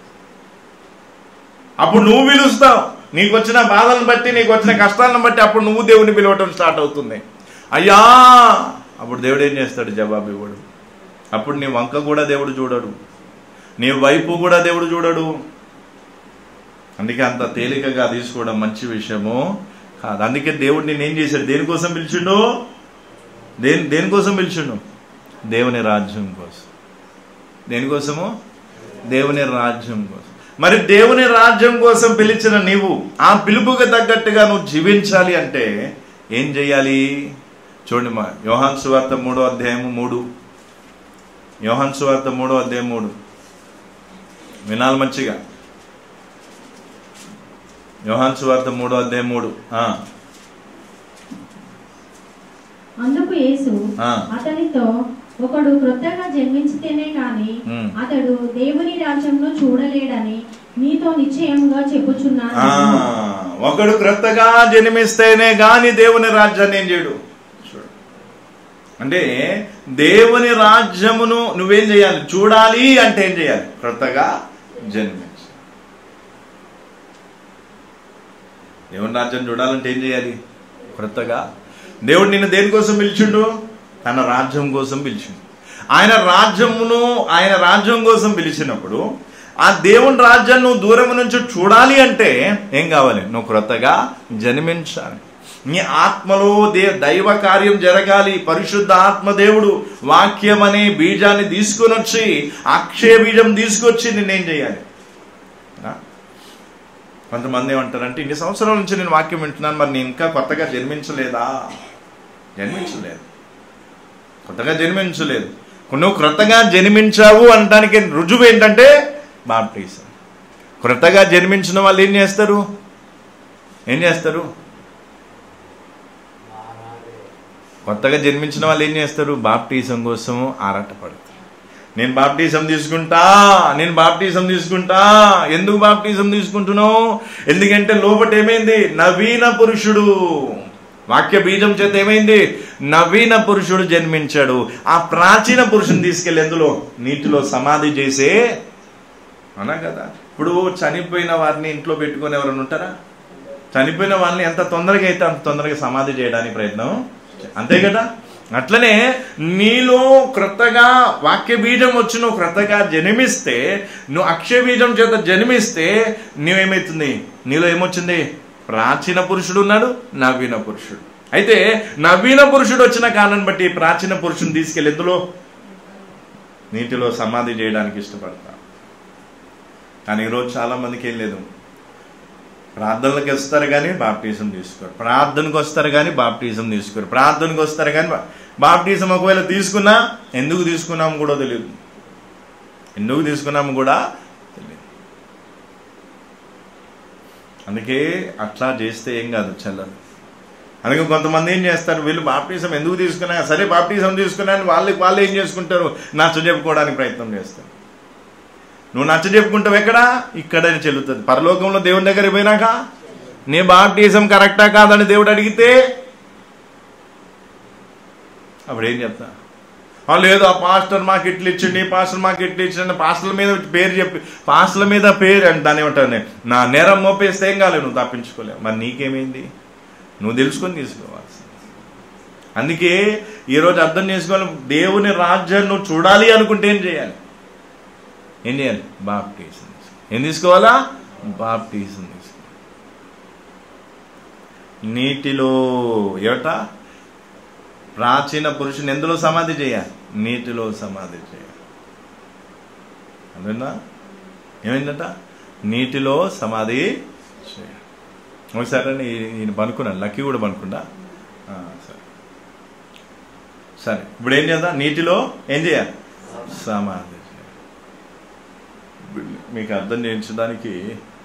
అప్పుడు నువ్వు పిలుస్తావు నీకు వచ్చిన బాధలను బట్టి నీకు వచ్చిన కష్టాలను బట్టి అప్పుడు నువ్వు దేవుని పిలవటం స్టార్ట్ అవుతుంది అయ్యా అప్పుడు దేవుడు ఏం చేస్తాడు జవాబు ఇవ్వడు అప్పుడు నీ వంక కూడా దేవుడు చూడడు నీ వైపు కూడా దేవుడు చూడడు అందుకే అంత తేలికగా తీసుకోవడం మంచి విషయము కాదు అందుకే దేవుడు నేను ఏం చేశాడు దేనికోసం పిలిచిండు దేని దేనికోసం పిలిచిండు దేవుని రాజ్యం కోసం దేనికోసము దేవుని రాజ్యం కోసం మరి దేవుని రాజ్యం కోసం పిలిచిన నీవు ఆ పిలుపుకి తగ్గట్టుగా నువ్వు జీవించాలి అంటే ఏం చెయ్యాలి చూడండి మా యోహాన్ సువార్త మూడో అధ్యాయము మూడు యోహాన్ సువార్త మూడో అధ్యాయం మూడు వినాలి మంచిగా యోహాన్ సువార్త మూడో అధ్యాయం మూడు ఆ, అందుకు యేసు ఆ. అతనితో ఒకడు క్రొత్తగా జన్మించితేనే కాని ఉమ్. అతడు దేవుని రాజ్యంలో చూడలేడని నీతో నిశ్చయంగా చెప్పుచున్నాను ఆ, ఒకడు క్రొత్తగా జన్మిస్తేనే గాని దేవుని రాజ్యాన్ని ఏం చేయడు చూడు. అంటే దేవుని రాజ్యమును నువ్వేం చేయాలి చూడాలి అంటే ఏం చేయాలి క్రొత్తగా జన్మించు దేవుని రాజ్యం చూడాలంటే ఏం చేయాలి క్రొత్తగా దేవుడు నిన్ను దేనికోసం పిలిచిండు తన రాజ్యం కోసం పిలిచిండు ఆయన రాజ్యమును ఆయన రాజ్యం కోసం పిలిచినప్పుడు ఆ దేవుని రాజ్యం నువ్వు దూరం నుంచి చూడాలి అంటే ఏం కావాలి నువ్వు క్రొత్తగా జన్మించాలి నీ ఆత్మలో దే దైవ కార్యం జరగాలి పరిశుద్ధ ఆత్మ దేవుడు వాక్యం అనే బీజాన్ని తీసుకొని వచ్చి అక్షయ బీజం తీసుకొచ్చి నిన్నేం చేయాలి ఆ? కొంతమంది ఏమంటారంటే ఇన్ని సంవత్సరాల నుంచి నేను వాక్యం వింటున్నాను మరి నేను ఇంకా కొత్తగా జన్మించలేదా జన్మించలేదు కొత్తగా జన్మించలేదు నువ్వు క్రొత్తగా జన్మించావు అనడానికి రుజువు ఏంటంటే బాప్టిజం క్రొత్తగా జన్మించిన వాళ్ళు ఏం చేస్తారు ఏం చేస్తారు కొత్తగా జన్మించిన వాళ్ళు ఏం చేస్తారు బాప్టిజం కోసం ఆరాటపడతారు నేను బాప్టిజం తీసుకుంటా నేను బాప్టిజం తీసుకుంటా ఎందుకు బాప్టిజం తీసుకుంటున్నావు ఎందుకంటే లోపట ఏమైంది నవీన పురుషుడు వాక్య బీజం చేత ఏమైంది నవీన పురుషుడు జన్మించాడు ఆ ప్రాచీన పురుషుని తీసుకెళ్ళి ఎందులో నీటిలో సమాధి చేసే అనా కదా ఇప్పుడు చనిపోయిన వారిని ఇంట్లో పెట్టుకొని ఎవరైనా ఉంటారా చనిపోయిన వాళ్ళని ఎంత తొందరగా అయితే అంత తొందరగా సమాధి చేయడానికి ప్రయత్నం అంతే కదా అట్లనే నీలో క్రొత్తగా వాక్య బీజం వచ్చి నువ్వు క్రొత్తగా జన్మిస్తే నువ్వు అక్షయ బీజం చేత జన్మిస్తే నువ్వేమవుతుంది నీలో ఏమొచ్చింది ప్రాచీన పురుషుడు ఉన్నాడు నవీన పురుషుడు అయితే నవీన పురుషుడు వచ్చిన కారణం బట్టి ప్రాచీన పురుషుని తీసుకెళ్ళి ఎందులో నీటిలో సమాధి చేయడానికి ఇష్టపడతా కానీ ఈరోజు చాలా మందికి ఏం లేదు ప్రార్థనలకు వస్తారు కానీ బాప్టిజం తీసుకోరు ప్రార్థనకు వస్తారు కానీ బాప్టిజం తీసుకోరు ప్రార్థనకు వస్తారు కానీ బా- బాప్టిజం ఒకవేళ తీసుకున్నా ఎందుకు తీసుకున్నాము కూడా తెలియదు ఎందుకు తీసుకున్నాము కూడా తెలియదు అందుకే అట్లా చేస్తే ఏం కాదు చల్లదు అందుకే కొంతమంది ఏం చేస్తారు వీళ్ళు బాప్టిజం ఎందుకు తీసుకున్నా సరే బాప్టిజం తీసుకున్నాను వాళ్ళకి వాళ్ళు ఏం చేసుకుంటారు నచ్చ చెప్పుకోవడానికి ప్రయత్నం చేస్తారు నువ్వు నచ్చ చెప్పుకుంటావు ఎక్కడ ఇక్కడ చెల్లుతుంది పరలోకంలో దేవుని దగ్గర పోయినాక నీ బాప్టిజం కరెక్టా కాదని దేవుడు అడిగితే అప్పుడు ఏం చెప్తా "ఆ, లేదు ఆ పాస్టర్ మాకు ఇట్లు ఇచ్చిండి ఈ పాస్టర్ మాకు ఇట్లు ఇచ్చిండి పాస్టర్ల మీద పేరు చెప్పి పాస్టర్ల మీద పేరు అంటే దాన్ని ఏమంటాను నేను నా నేరం మోపేస్తే ఏం కాలేదు నువ్వు తప్పించుకోలేవు మరి నీకేమైంది నువ్వు తెలుసుకొని తీసుకోవాల్సి అందుకే ఈరోజు అర్థం చేసుకోవాలి దేవుని రాజ్యాన్ని నువ్వు చూడాలి అనుకుంటే ఏం చేయాలి ఏం చేయాలి బాప్టీసం ఏం తీసుకోవాలా బాప్టీసం తీసుకో నీటిలో ఏట ప్రాచీన పురుషుని ఎందులో సమాధి చేయాలి నీటిలో సమాధి చేయాలి అదేనా ఏమైందట నీటిలో సమాధి చేయాలి ఒకసారి అండి ఈయన పనుకున్నాను లక్కీ కూడా పనుకుండా ఆ, సరే సరే ఇప్పుడు ఏం చేద్దాం నీటిలో ఏం చేయాలి సమాధి చేయాలి మీకు అర్థం చేయించడానికి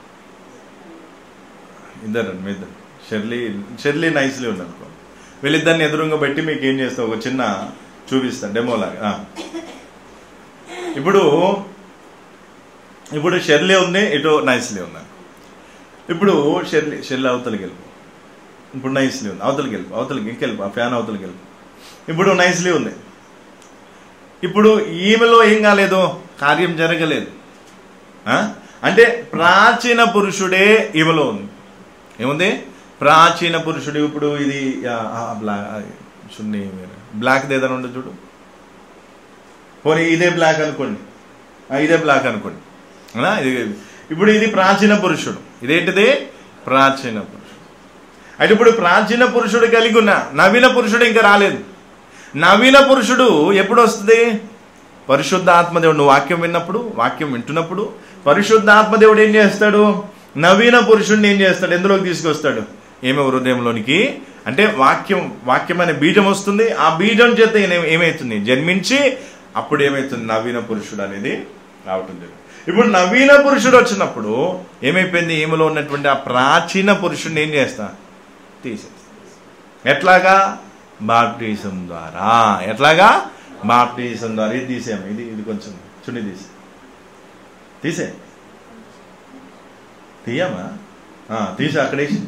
ఇద్దరు మీ ఇద్దరు షెర్లీ షెర్లీ నైస్లీ ఉందనుకో వీళ్ళిద్దరిని ఎదురుగా పెట్టి మీకు ఏం చేస్తా ఒక చిన్న చూపిస్తాను డెమోలాగా ఆ. ఇప్పుడు ఇప్పుడు షెర్లీ ఉంది ఇటు నైస్లీ ఉంది ఇప్పుడు షెర్లీ షెర్లీ అవతలకి వెళ్ళిపో ఇప్పుడు నైస్లీ ఉంది అవతలకి వెళ్ళిపో అవతలకి ఇంకెళ్ళిపో ఆ ఫ్యాన్ అవతలకి వెళ్ళిపో ఇప్పుడు నైస్లీ ఉంది ఇప్పుడు ఈమెలో ఏం కాలేదు కార్యం జరగలేదు ఆ? అంటే ప్రాచీన పురుషుడే ఈమెలో ఉంది ఏముంది ప్రాచీన పురుషుడు ఇప్పుడు ఇది బ్లాక్ చున్నీ బ్లాక్ ఏదైనా ఉండదు చూడు పోనీ ఇదే బ్లాక్ అనుకోండి ఆ, ఇదే బ్లాక్ అనుకోండి అవునా? ఇది ఇప్పుడు ఇది ప్రాచీన పురుషుడు ఇదేంటిది ప్రాచీన పురుషుడు అయితే ఇప్పుడు ప్రాచీన పురుషుడు కలిగి ఉన్న నవీన పురుషుడు ఇంకా రాలేదు నవీన పురుషుడు ఎప్పుడు వస్తుంది పరిశుద్ధ ఆత్మదేవుడు నువ్వు వాక్యం విన్నప్పుడు వాక్యం వింటున్నప్పుడు పరిశుద్ధ ఆత్మదేవుడు ఏం చేస్తాడు నవీన పురుషుడిని ఏం చేస్తాడు ఎందులోకి తీసుకొస్తాడు ఏమో హృదయంలోనికి అంటే వాక్యం వాక్యం అనే బీజం వస్తుంది ఆ బీజం చేత ఈయన ఏమవుతుంది జన్మించి అప్పుడు ఏమవుతుంది నవీన పురుషుడు అనేది రావటం జరిగింది ఇప్పుడు నవీన పురుషుడు వచ్చినప్పుడు ఏమైపోయింది ఈమెలో ఉన్నటువంటి ఆ ప్రాచీన పురుషుడిని ఏం చేస్తా తీసేస్తా ఎట్లాగా బాప్టిజం ద్వారా ఎట్లాగా బాప్టిజం ద్వారా ఇది తీసేము ఇది ఇది కొంచెం చుండి తీసే తీసే తీయమా ఆ, తీసి అక్కడేసి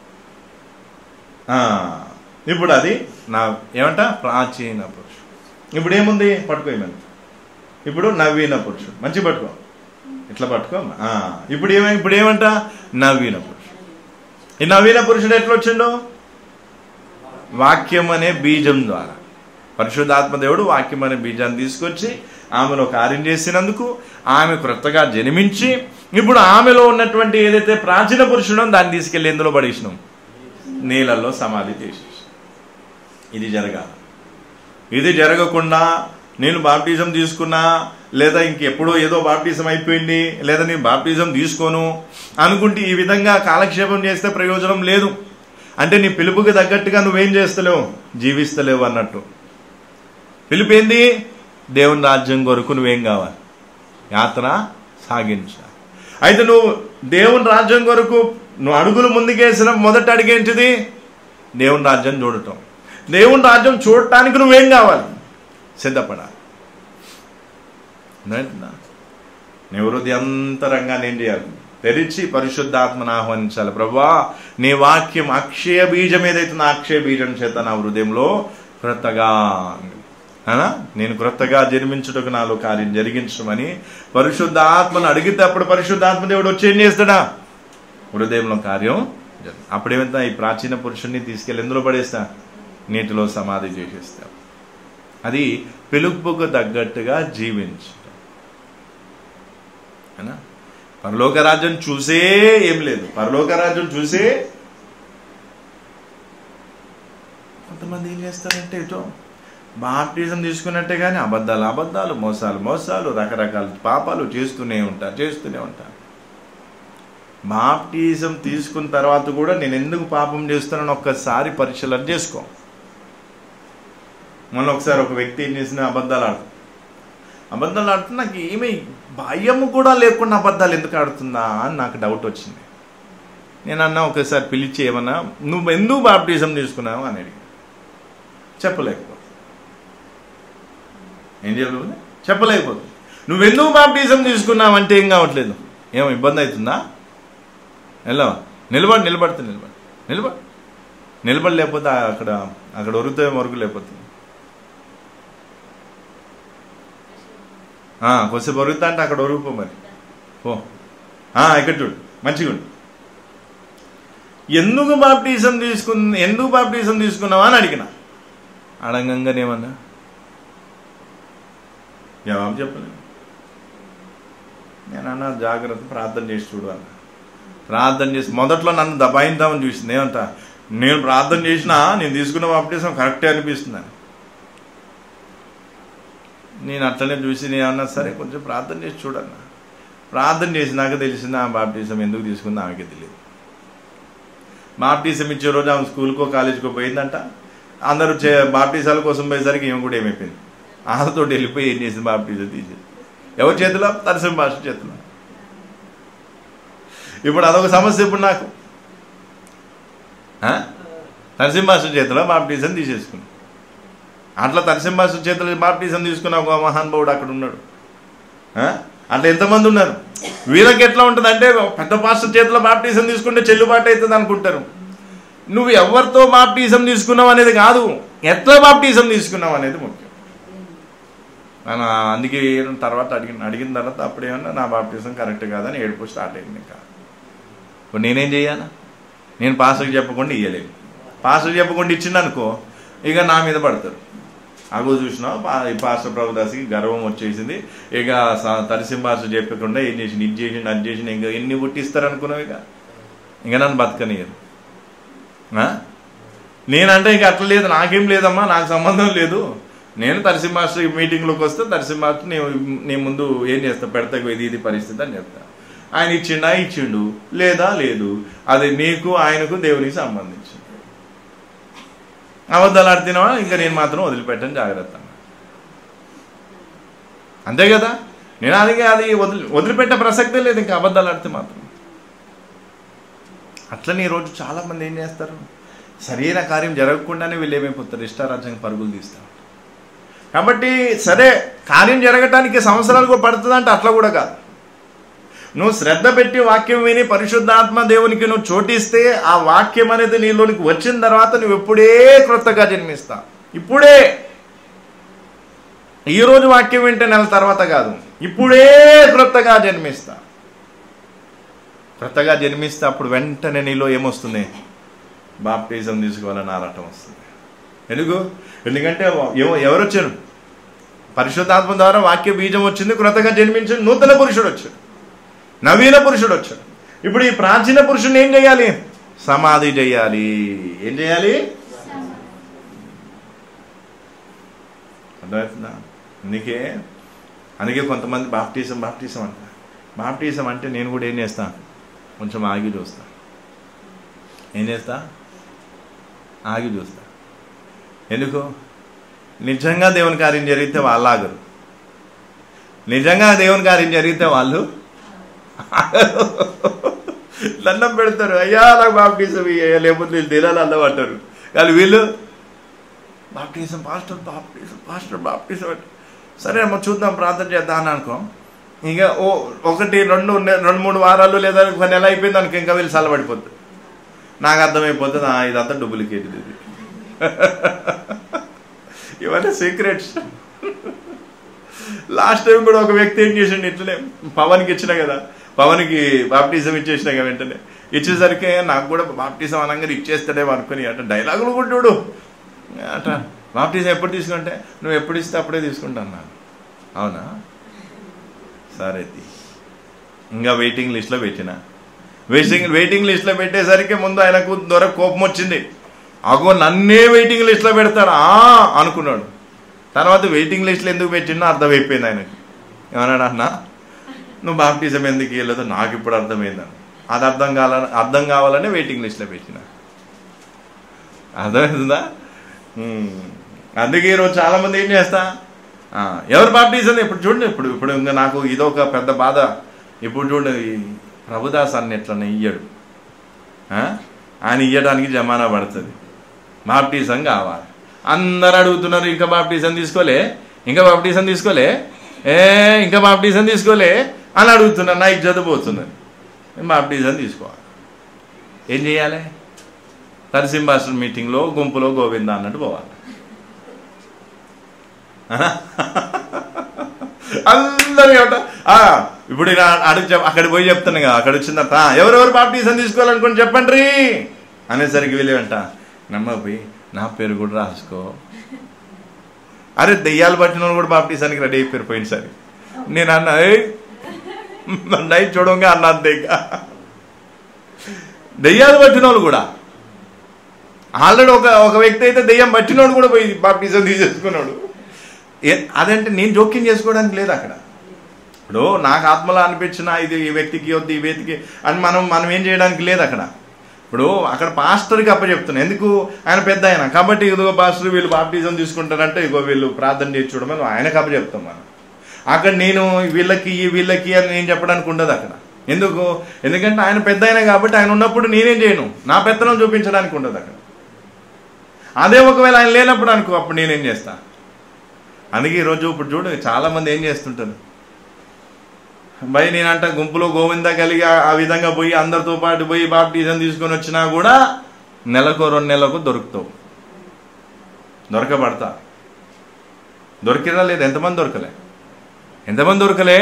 ఆ, ఇప్పుడు అది నా ఏమంట ప్రాచీన పురుషుడు ఇప్పుడు ఏముంది పట్టుకోమని ఇప్పుడు నవీన పురుషుడు మంచి పట్టుకో ఇట్లా పట్టుకో ఆ, ఇప్పుడు ఏమై ఇప్పుడు ఏమంట నవీన పురుషుడు ఈ నవీన పురుషుడు ఎట్లా వచ్చిండు వాక్యం అనే బీజం ద్వారా పరిశుద్ధాత్మదేవుడు వాక్యం అనే బీజాన్ని తీసుకొచ్చి ఆమెలో కార్యం చేసినందుకు ఆమె క్రొత్తగా జన్మించి ఇప్పుడు ఆమెలో ఉన్నటువంటి ఏదైతే ప్రాచీన పురుషుడో దాన్ని తీసుకెళ్లి ఎందులో పడేసినాం నీళ్ళల్లో సమాధి చేసేసి ఇది జరగాలి ఇది జరగకుండా నేను బాప్టిజం తీసుకున్నా లేదా ఇంకెప్పుడో ఏదో బాప్టిజం అయిపోయింది లేదా నేను బాప్టిజం తీసుకోను అనుకుంటే ఈ విధంగా కాలక్షేపం చేస్తే ప్రయోజనం లేదు అంటే నీ పిలుపుకి తగ్గట్టుగా నువ్వేం చేస్తలేవు జీవిస్తలేవు అన్నట్టు పిలుపు ఏంది దేవుని రాజ్యం కొరకు నువ్వేం కావాలి యాత్ర సాగించాలి అయితే నువ్వు దేవుని రాజ్యం కొరకు నువ్వు అడుగులు ముందుకేసిన మొదటి అడిగేంటిది దేవుని రాజ్యం చూడటం దేవుని రాజ్యం చూడటానికి నువ్వేం కావాలి సిద్ధపడాలి ఏంటన్నా? నీ హృదయంతరంగా నేను చేయాలి తెరిచి పరిశుద్ధాత్మను ఆహ్వానించాలి ప్రభా నీ వాక్యం అక్షయ బీజం ఏదైతే నా అక్షయ బీజం చేత నా హృదయంలో క్రొత్తగా అనా నేను క్రొత్తగా జన్మించుటకు నాలో కార్యం జరిగించమని పరిశుద్ధ ఆత్మను అడిగితే అప్పుడు పరిశుద్ధాత్మ దేవుడు వచ్చి ఏం చేస్తాడా హృదయంలో కార్యం జరు- అప్పుడేమంతా ఈ ప్రాచీన పురుషుణ్ణి తీసుకెళ్ళి ఎందులో పడేస్తా నీటిలో సమాధి చేసేస్తా అది పిలుపుకు తగ్గట్టుగా జీవించు అనా పరలోక రాజ్యం చూసే ఏం లేదు పరలోక రాజ్యం చూసే కొంతమంది ఏం చేస్తారంటే ఇటో బాప్టిజం తీసుకున్నట్టే కానీ అబద్ధాలు అబద్ధాలు మోసాలు మోసాలు రకరకాల పాపాలు చేస్తూనే ఉంటారు చేస్తూనే ఉంటారు బాప్టిజం తీసుకున్న తర్వాత కూడా నేను ఎందుకు పాపం చేస్తున్నాను ఒక్కసారి పరిశీలన చేసుకో మొన్న ఒకసారి ఒక వ్యక్తి ఏం చేసిన అబద్ధాలు ఆడుతుంది అబద్ధాలు ఆడుతున్నా నాకు ఏమీ భయము కూడా లేకుండా అబద్ధాలు ఎందుకు ఆడుతుందా అని నాకు డౌట్ వచ్చింది నేను అన్నా ఒకసారి పిలిచి ఏమన్నా నువ్వు ఎందుకు బాప్టిజం తీసుకున్నావు అని అడిగి చెప్పలేకపోతే ఏం చెప్పలేదు చెప్పలేకపోతే నువ్వెందుకు బాప్టిజం తీసుకున్నావు అంటే ఏం కావట్లేదు ఏమో ఇబ్బంది అవుతుందా వెళ్ళవా నిలబడి నిలబడితే నిలబడి నిలబడి నిలబడి లేకపోతే అక్కడ అక్కడ ఒరుగుతే వరకు లేకపోతే ఆ, కొద్దిసేపు ఒరుగుతా అంటే అక్కడ ఒరుగుపో మరి ఓ ఆ, ఇక్కడ చూడు మంచిగా ఉండు ఎందుకు బాప్టిజం తీసుకున్న ఎందుకు బాప్టిజం తీసుకున్నావా అని అడిగిన అడగంగానేమన్నా జవాబు చెప్పలేదు నేను అన్న జాగ్రత్త ప్రార్థన చేసి చూడు అన్న ప్రార్థన చేసి మొదట్లో నన్ను దబాయిద్దామని చూసింది ఏమంట నేను ప్రార్థన చేసినా నేను తీసుకున్న బాప్టిజం కరెక్టే అనిపిస్తుంది అని. నేను అట్లనే చూసి నేను అన్నా సరే కొంచెం ప్రార్థన చేసి చూడన్నా ప్రార్థన చేసినాక తెలిసింది ఆ బాప్టిజం ఎందుకు తీసుకుంది ఆమెకి తెలియదు బాప్టిజం ఇచ్చే రోజు ఆమె స్కూల్కో కాలేజీకో పోయిందంట అందరూ చే బాప్టిజాల కోసం పోయేసరికి ఈమె కూడా ఏమైపోయింది ఆమెతో వెళ్ళిపోయి ఏం చేసింది బాప్టిజం తీసేది ఎవరి చేతిలో తరసం భాష చేతిలో ఇప్పుడు అదొక సమస్య ఇప్పుడు నాకు నరసింహాసు చేతిలో బాప్టిజం తీసేసుకున్నాం అట్లా నరసింహాసు చేతిలో బాప్టిజం తీసుకున్న ఒక మహానుభావుడు అక్కడ ఉన్నాడు ఆ? అట్లా ఎంతమంది ఉన్నారు వీళ్ళకి ఎట్లా ఉంటుంది అంటే పెద్ద పాస్టర్ చేతిలో బాప్టిజం తీసుకుంటే చెల్లుబాటు అవుతుంది అనుకుంటారు నువ్వు ఎవరితో బాప్టిజం తీసుకున్నావు అనేది కాదు ఎట్లా బాప్టిజం తీసుకున్నావు అనేది ముఖ్యం నేను అందుకే తర్వాత అడిగిన అడిగిన తర్వాత అప్పుడేమన్నా నా బాప్టిజం కరెక్ట్ కాదని ఏడుపు స్టార్ట్ అయింది ఇంకా ఇప్పుడు నేనేం చేయాలా నేను పాస్టర్కి చెప్పకుండా ఇయ్యలేను పాస్టర్ చెప్పకుండా ఇచ్చిండు అనుకో ఇక నా మీద పడతారు అగో చూసినా పాస్టర్ ప్రభుదాస్కి గర్వం వచ్చేసింది ఇక స- తరిసిం పాస్టర్ చెప్పకుండా ఏం చేసిండు ఇది చేసిండు అది చేసిండు ఇంకా ఎన్ని పుట్టిస్తారు అనుకున్నావు ఇక ఇంకా నన్ను బతకనియరు ఆ? నేనంటే ఇక అట్లా లేదు నాకేం లేదమ్మా నాకు సంబంధం లేదు నేను తరిసి మాస్టర్ మీటింగ్లోకి వస్తే తరిసి మాస్టర్ నీ నీ ముందు ఏం చేస్తా పెడతా ఇది ఇది పరిస్థితి అని చెప్తా ఆయన ఇచ్చిండా ఇచ్చిండు లేదా లేదు అది నీకు ఆయనకు దేవునికి సంబంధించింది అబద్ధాలు ఆడుతున్నావా ఇంకా నేను మాత్రం వదిలిపెట్టను జాగ్రత్త అంతే కదా నేను అది అది వదిలి వదిలిపెట్టే ప్రసక్తే లేదు ఇంకా అబద్ధాలు ఆడితే మాత్రం అట్లనే ఈరోజు చాలా మంది ఏం చేస్తారు సరైన కార్యం జరగకుండానే వీళ్ళు ఏమైపోతారు ఇష్టారాజ్యంగా పరుగులు తీస్తారు కాబట్టి సరే కార్యం జరగటానికి సంవత్సరాలు కూడా పడుతుందంటే అట్లా కూడా కాదు నువ్వు శ్రద్ధ పెట్టి వాక్యం విని పరిశుద్ధాత్మ దేవునికి నువ్వు చోటిస్తే ఆ వాక్యం అనేది నీలోనికి వచ్చిన తర్వాత నువ్వు ఎప్పుడే క్రొత్తగా జన్మిస్తా ఇప్పుడే ఈ రోజు వాక్యం వింటే నెల తర్వాత కాదు ఇప్పుడే క్రొత్తగా జన్మిస్తా క్రొత్తగా జన్మిస్తే అప్పుడు వెంటనే నీలో ఏమొస్తుంది బాప్టిజం తీసుకోవాలని ఆరాటం వస్తుంది ఎందుకు ఎందుకంటే ఎవ- ఎవరు వచ్చారు పరిశుద్ధాత్మ ద్వారా వాక్య బీజం వచ్చింది క్రొత్తగా జన్మించిన నూతన పురుషుడు వచ్చాడు నవీన పురుషుడు వచ్చాడు ఇప్పుడు ఈ ప్రాచీన పురుషుని ఏం చేయాలి సమాధి చేయాలి ఏం చేయాలి అర్థమవుతుందా అందుకే అందుకే కొంతమంది బాప్టిజం బాప్టిజం అంట బాప్టిజం అంటే నేను కూడా ఏం చేస్తా కొంచెం ఆగి చూస్తా ఏం చేస్తా ఆగి చూస్తా ఎందుకు నిజంగా దేవుని కార్యం జరిగితే వాళ్ళు ఆగరు నిజంగా దేవుని కార్యం జరిగితే వాళ్ళు దండం పెడతారు అయ్యా నాకు బాప్టిజం ఇయ్య లేకపోతే వీళ్ళు తినాలి అన్నం అంటారు కానీ వీళ్ళు baptism pastor baptism pastor baptism అంటే సరే అమ్మ చూద్దాం ప్రార్థన చేద్దాం అని అనుకో ఇక ఓ ఒకటి రెండు నె- రెండు మూడు వారాలు లేదా ఒక నెల అయిపోయింది అనుకో ఇంకా వీళ్ళు చల్లబడిపోతుంది నాకు అర్థమైపోతుంది "ఆ, ఇదంతా డూప్లికేట్ ఇది ఇవన్నీ సీక్రెట్స్ లాస్ట్ టైం కూడా ఒక వ్యక్తి ఏం చేసిండు ఇట్లనే పవన్కి ఇచ్చిన కదా పవన్కి బాప్టిజం ఇచ్చేసిన కదా వెంటనే ఇచ్చేసరికి నాకు కూడా బాప్టిజం అనగానే ఇచ్చేస్తాడేమో అనుకుని అంటే డైలాగులు కూడా చూడు అట బాప్టిజం ఎప్పుడు తీసుకుంటే నువ్వు ఎప్పుడు ఇస్తే అప్పుడే తీసుకుంటా అన్నాను అవునా సరే తీ. ఇంకా వెయిటింగ్ లిస్ట్లో పెట్టిన వెయిటింగ్ వెయిటింగ్ లిస్ట్లో పెట్టేసరికి ముందు ఆయనకు దొర కోపం వచ్చింది అగో నన్నే వెయిటింగ్ లిస్ట్లో పెడతారా అనుకున్నాడు తర్వాత వెయిటింగ్ లిస్ట్లో ఎందుకు పెట్టినా అర్థమైపోయింది ఆయనకి ఏమన్నాడు అన్న నువ్వు బాప్టిజం ఎందుకు ఇవ్వలేదు నాకు ఇప్పుడు అర్థమైందని అది అర్థం కావాలని అర్థం కావాలని వెయిటింగ్ లిస్ట్లో పెట్టిన అర్థమవుతుందా ఉమ్. అందుకే ఈరోజు చాలా మంది ఏం చేస్తా ఆ, ఎవరు బాప్టిజం ఇప్పుడు చూడండి ఇప్పుడు ఇప్పుడు ఇంకా నాకు ఇదొక పెద్ద బాధ ఇప్పుడు చూడండి ఈ ప్రభుదాస్ అన్న ఎట్లనే ఇయ్యడు ఆ? ఆయన ఇయ్యడానికి జమానా పడుతుంది బాప్టిజం కావాలి అందరు అడుగుతున్నారు ఇంకా బాప్టిజం తీసుకోలే ఇంకా బాప్టిజం తీసుకోలే ఏ ఇంకా బాప్టిజం తీసుకోలే అని అడుగుతున్నారు నా ఇజ్జత పోతున్నది నేను బాప్టిజం తీసుకోవాలి ఏం చేయాలి నరసింహాశ్రం మీటింగ్లో గుంపులో గోవింద అన్నట్టు పోవాలి అందరూ ఏమంట ఆ, ఇప్పుడు ఇలా అడుగు చెప్ అక్కడికి పోయి చెప్తాను కదా అక్కడ వచ్చిన తర్వాత "ఆ, ఎవరెవరు బాప్టిజం తీసుకోవాలనుకుని చెప్పండి రీ అనేసరికి వెళ్ళేవంట నమ్మ పోయి నా పేరు కూడా రాసుకో అరే దెయ్యాలు పట్టిన వాళ్ళు కూడా బాప్టిజానికి రెడీ అయిపోయారు పోయినసారి నేను అన్న "ఏయ్, నైట్ చూడంగా అన్న అంతే ఇంకా దెయ్యాలు పట్టిన వాళ్ళు కూడా ఆల్రెడీ ఒక ఒక వ్యక్తి అయితే దెయ్యం పట్టినోడు కూడా పోయి బాప్టిజం తీసేసుకున్నాడు ఏ- అదంటే నేను జోక్యం చేసుకోవడానికి లేదు అక్కడ ఇప్పుడు నాకు ఆత్మలో అనిపించిన ఇది ఈ వ్యక్తికి వద్దు ఈ వ్యక్తికి అని మనం మనం ఏం చేయడానికి లేదు అక్కడ ఇప్పుడు అక్కడ పాస్టర్కి అప్పచెప్తున్నాను ఎందుకు ఆయన పెద్ద ఆయన కాబట్టి ఇదిగో పాస్టర్ వీళ్ళు బాప్టిజం తీసుకుంటారంటే ఇగో వీళ్ళు ప్రార్థన చేసి చూడమని ఆయనకు అప్పచెప్తాం మనం అక్కడ నేను వీళ్ళకి ఈ వీళ్ళకి అని నేను చెప్పడానికి ఉండదు అక్కడ ఎందుకు ఎందుకంటే ఆయన పెద్ద ఆయన కాబట్టి ఆయన ఉన్నప్పుడు నేనేం చేయను నా పెత్తనం చూపించడానికి ఉండదు అక్కడ అదే ఒకవేళ ఆయన లేనప్పుడు అనుకో అప్పుడు నేనేం చేస్తా అందుకే ఈరోజు ఇప్పుడు చూడు చాలా మంది ఏం చేస్తుంటారు భయ్ నేనంట గుంపులో గోవింద కలిగి ఆ- ఆ విధంగా పోయి అందరితో పాటు పోయి బాప్టిజం తీసుకొని వచ్చినా కూడా నెలకు రెండు నెలలకు దొరుకుతావు దొరకబడతా దొరికిరా లేదు ఎంతమంది దొరకలే ఎంతమంది దొరకలే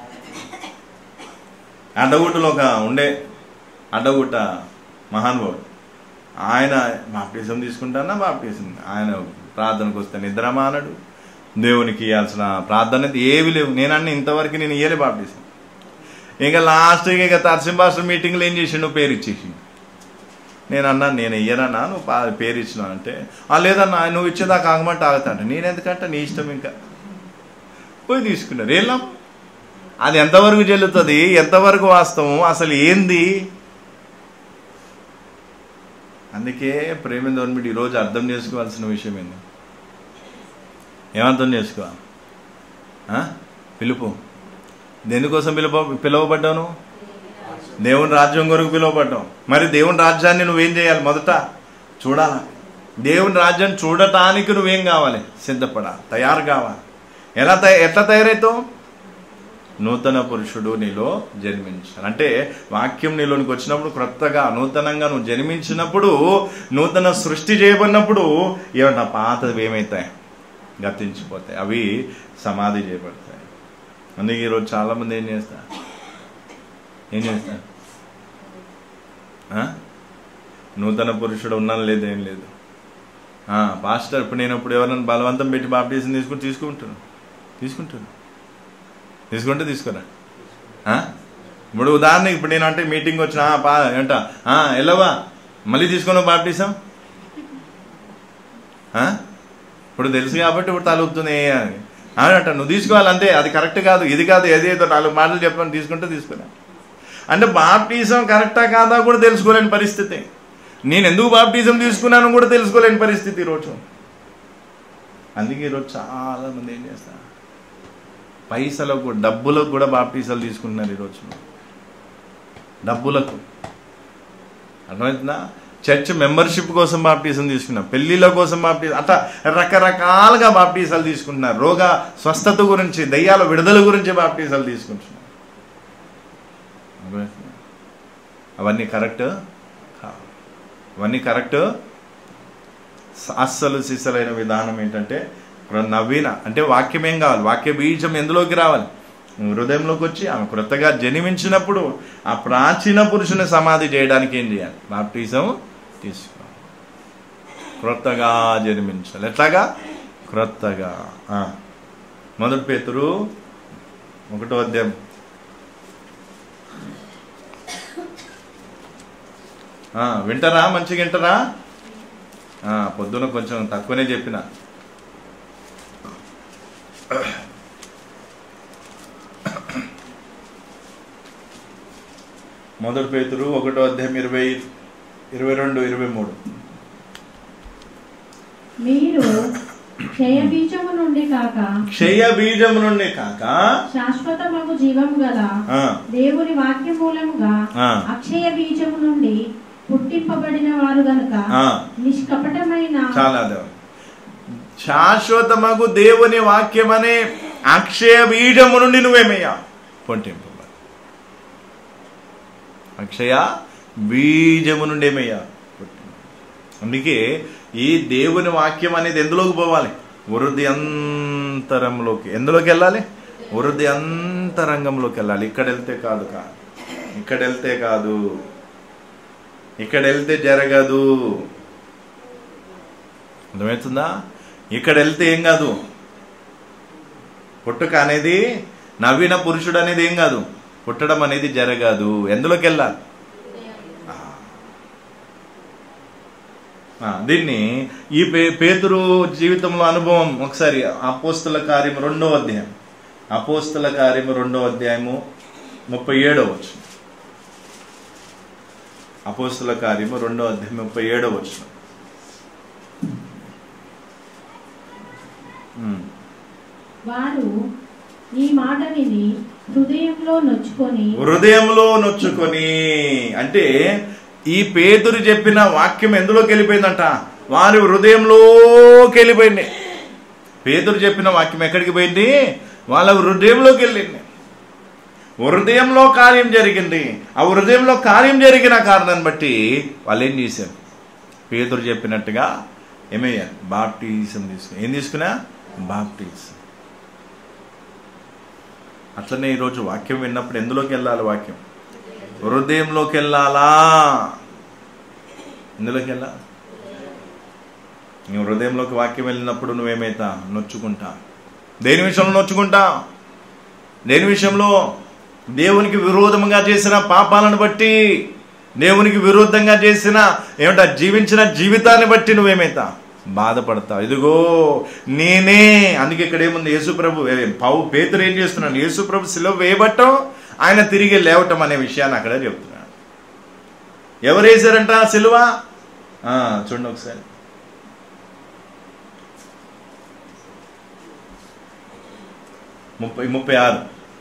అడ్డగుట్టలో ఒక ఉండే అడ్డగుట్ట మహానుభావుడు ఆయన బాప్టిజం తీసుకుంటానా బాప్టిజం ఆయన ప్రార్థనకు వస్తే నిద్ర మానడు దేవునికి ఇవ్వాల్సిన ప్రార్థన అయితే ఏవి లేవు నేనన్న ఇంతవరకు నేను ఇయ్యలే బాప్టిజం ఇంకా లాస్ట్ ఇక తర్సింబాస్టర్ మీటింగ్లో ఏం చేసిండు పేరు ఇచ్చేసిండు నేను అన్నా నేను ఇయ్యనన్నా నువ్వు పా- పేరు ఇచ్చినావు అంటే "ఆ, లేదన్నా నువ్వు ఇచ్చేదాకా ఆగమంటే ఆగుతాంట నేను ఎందుకంటే నీ ఇష్టం ఇంకా పోయి తీసుకున్నారు ఏం లాభం? అది ఎంతవరకు చెల్లుతుంది ఎంతవరకు వాస్తవం అసలు ఏంది అందుకే ప్రేమ గవర్నమెంట్ ఈరోజు అర్థం చేసుకోవాల్సిన విషయం ఏంది ఏమర్థం చేసుకోవాలి ఆ? పిలుపు దేనికోసం పిలువ పిలువబడ్డావు దేవుని రాజ్యం కొరకు పిలువబడ్డావు మరి దేవుని రాజ్యాన్ని నువ్వేం చేయాలి మొదట చూడాలా దేవుని రాజ్యాన్ని చూడటానికి నువ్వేం కావాలి సిద్ధపడాలి తయారు కావాలి ఎలా తయ ఎట్లా తయారవుతావు నూతన పురుషుడు నీలో జన్మించాలి అంటే వాక్యం నీలోనికి వచ్చినప్పుడు క్రొత్తగా నూతనంగా నువ్వు జన్మించినప్పుడు నూతన సృష్టి చేయబడినప్పుడు ఏమన్నా పాతవి ఏమవుతాయి గతించిపోతాయి అవి సమాధి చేయబడతాయి అందుకే ఈరోజు చాలా మంది ఏం చేస్తారు ఏం చేస్తారు ఆ? నూతన పురుషుడు ఉన్నాను లేదు ఏం లేదు ఆ, పాస్టర్ ఇప్పుడు నేను ఇప్పుడు ఎవరైనా బలవంతం పెట్టి బాప్టీసం తీసుకుని తీసుకుంటాను తీసుకుంటాను తీసుకుంటే తీసుకురా ఆ? ఇప్పుడు ఉదాహరణకి ఇప్పుడు నేను అంటే మీటింగ్ వచ్చిన "ఆ, పా ఏంట "ఆ, వెళ్ళవా మళ్ళీ తీసుకున్నావు బాప్టిజం ఆ? ఇప్పుడు తెలుసు కాబట్టి ఇప్పుడు తలుపుతుంది అని అంట నువ్వు తీసుకోవాలి అంతే అది కరెక్ట్ కాదు ఇది కాదు ఏది ఏదో నాలుగు మాటలు చెప్పని తీసుకుంటే తీసుకున్నా అంటే బాప్టిజం కరెక్టా కాదా కూడా తెలుసుకోలేని పరిస్థితి నేను ఎందుకు బాప్టిజం తీసుకున్నాను కూడా తెలుసుకోలేని పరిస్థితి ఈరోజు అందుకే ఈరోజు చాలా మంది ఏం చేస్తారు పైసలకు డబ్బులకు కూడా బాప్టిజాలు తీసుకుంటున్నారు ఈరోజు డబ్బులకు అర్థమవుతుందా చర్చ్ మెంబర్షిప్ కోసం బాప్టిజం తీసుకున్నారు పెళ్లిళ్ళ కోసం బాప్టిజం అట్లా రకరకాలుగా బాప్టిజాలు తీసుకుంటున్నారు రోగ స్వస్థత గురించి దయ్యాల విడుదల గురించి బాప్టిజాలు తీసుకుంటున్నారు అర్థమవుతుందా? అవన్నీ కరెక్ట్ కావు అవన్నీ కరెక్ట్ అస్సలు సిస్సలైన విధానం ఏంటంటే ఇప్పుడు నవీన అంటే వాక్యం ఏం కావాలి వాక్య బీజం ఎందులోకి రావాలి హృదయంలోకి వచ్చి ఆమె క్రొత్తగా జన్మించినప్పుడు ఆ ప్రాచీన పురుషుని సమాధి చేయడానికి ఏం చేయాలి బాప్టిజం తీసుకో క్రొత్తగా జన్మించాలి ఎట్లాగా క్రొత్తగా ఆ. మొదటి పేతురు ఒకటో అధ్యాయం ఆ, వింటారా మంచిగా వింటారా ఆ, పొద్దున కొంచెం తక్కువనే చెప్పిన మొదటి పేతురు ఒకటో అధ్యాయం ఇరవై ఇరవై రెండు ఇరవై మూడు మీరు క్షయ బీజము నుండి కాక క్షయ బీజము నుండి కాక శాశ్వతమగు జీవము గల ఆ, దేవుని వాక్య మూలముగా ఆ. అక్షయ బీజము నుండి పుట్టింపబడిన వారు గనుక ఆ. నిష్కపటమైన చాలా దేవ శాశ్వతమగు దేవుని వాక్యం అనే అక్షయ బీజము నుండి నువ్వేమయ్యా పొంటింపబడి అక్షయ బీజము నుండి ఏమయ్యా అందుకే ఈ దేవుని వాక్యం అనేది ఎందులోకి పోవాలి వృద్ధి అంతరంలోకి ఎందులోకి వెళ్ళాలి వృద్ధి అంతరంగంలోకి వెళ్ళాలి ఇక్కడ వెళ్తే కాదు కా ఇక్కడ వెళ్తే కాదు ఇక్కడ వెళ్తే జరగదు అర్థమవుతుందా ఇక్కడ వెళ్తే ఏం కాదు పుట్టుక అనేది నవీన పురుషుడు అనేది ఏం కాదు పుట్టడం అనేది జరగదు ఎందులోకి వెళ్ళాలి ఆ, దీన్ని ఈ పే పేతురు జీవితంలో అనుభవం ఒకసారి అపోస్తుల కార్యం రెండో అధ్యాయం అపోస్తుల కార్యం రెండో అధ్యాయము ముప్పై ఏడో వచ్చు అపోస్తుల కార్యము రెండో అధ్యాయం ముప్పై ఏడో వచ్చు వారు ఈ మాట విని హృదయంలో నొచ్చుకొని హృదయంలో నొచ్చుకొని అంటే ఈ పేతురు చెప్పిన వాక్యం ఎందులోకి వెళ్ళిపోయిందంట వారి హృదయంలోకి వెళ్ళిపోయింది పేతురు చెప్పిన వాక్యం ఎక్కడికి పోయింది వాళ్ళ హృదయంలోకి వెళ్ళింది హృదయంలో కార్యం జరిగింది ఆ హృదయంలో కార్యం జరిగిన కారణాన్ని బట్టి వాళ్ళు ఏం చేశారు పేతురు చెప్పినట్టుగా ఏమయ్యారు బాప్టిజం తీసుకుని ఏం తీసుకున్నా బాప్టిజం అట్లనే ఈరోజు వాక్యం విన్నప్పుడు ఎందులోకి వెళ్ళాలి వాక్యం హృదయంలోకి వెళ్ళాలా ఎందులోకి వెళ్ళా నీ హృదయంలోకి వాక్యం వెళ్ళినప్పుడు నువ్వేమైతా నొచ్చుకుంటా దేని విషయంలో నొచ్చుకుంటా దేని విషయంలో దేవునికి విరోధంగా చేసిన పాపాలను బట్టి దేవునికి విరుద్ధంగా చేసిన ఏమిటా జీవించిన జీవితాన్ని బట్టి నువ్వేమైతా బాధపడతావు ఇదిగో నేనే అందుకే ఇక్కడ ఏముంది యేసుప్రభు ఏ, పౌ పేతురు ఏం చేస్తున్నాడు యేసుప్రభు శిలువ వేయబట్టం ఆయన తిరిగి లేవటం అనే విషయాన్ని అక్కడ చెప్తున్నాడు ఎవరు వేశారంట సిలువ ఆ, చూడండి ఒకసారి ముప్పై ముప్పై ఆరు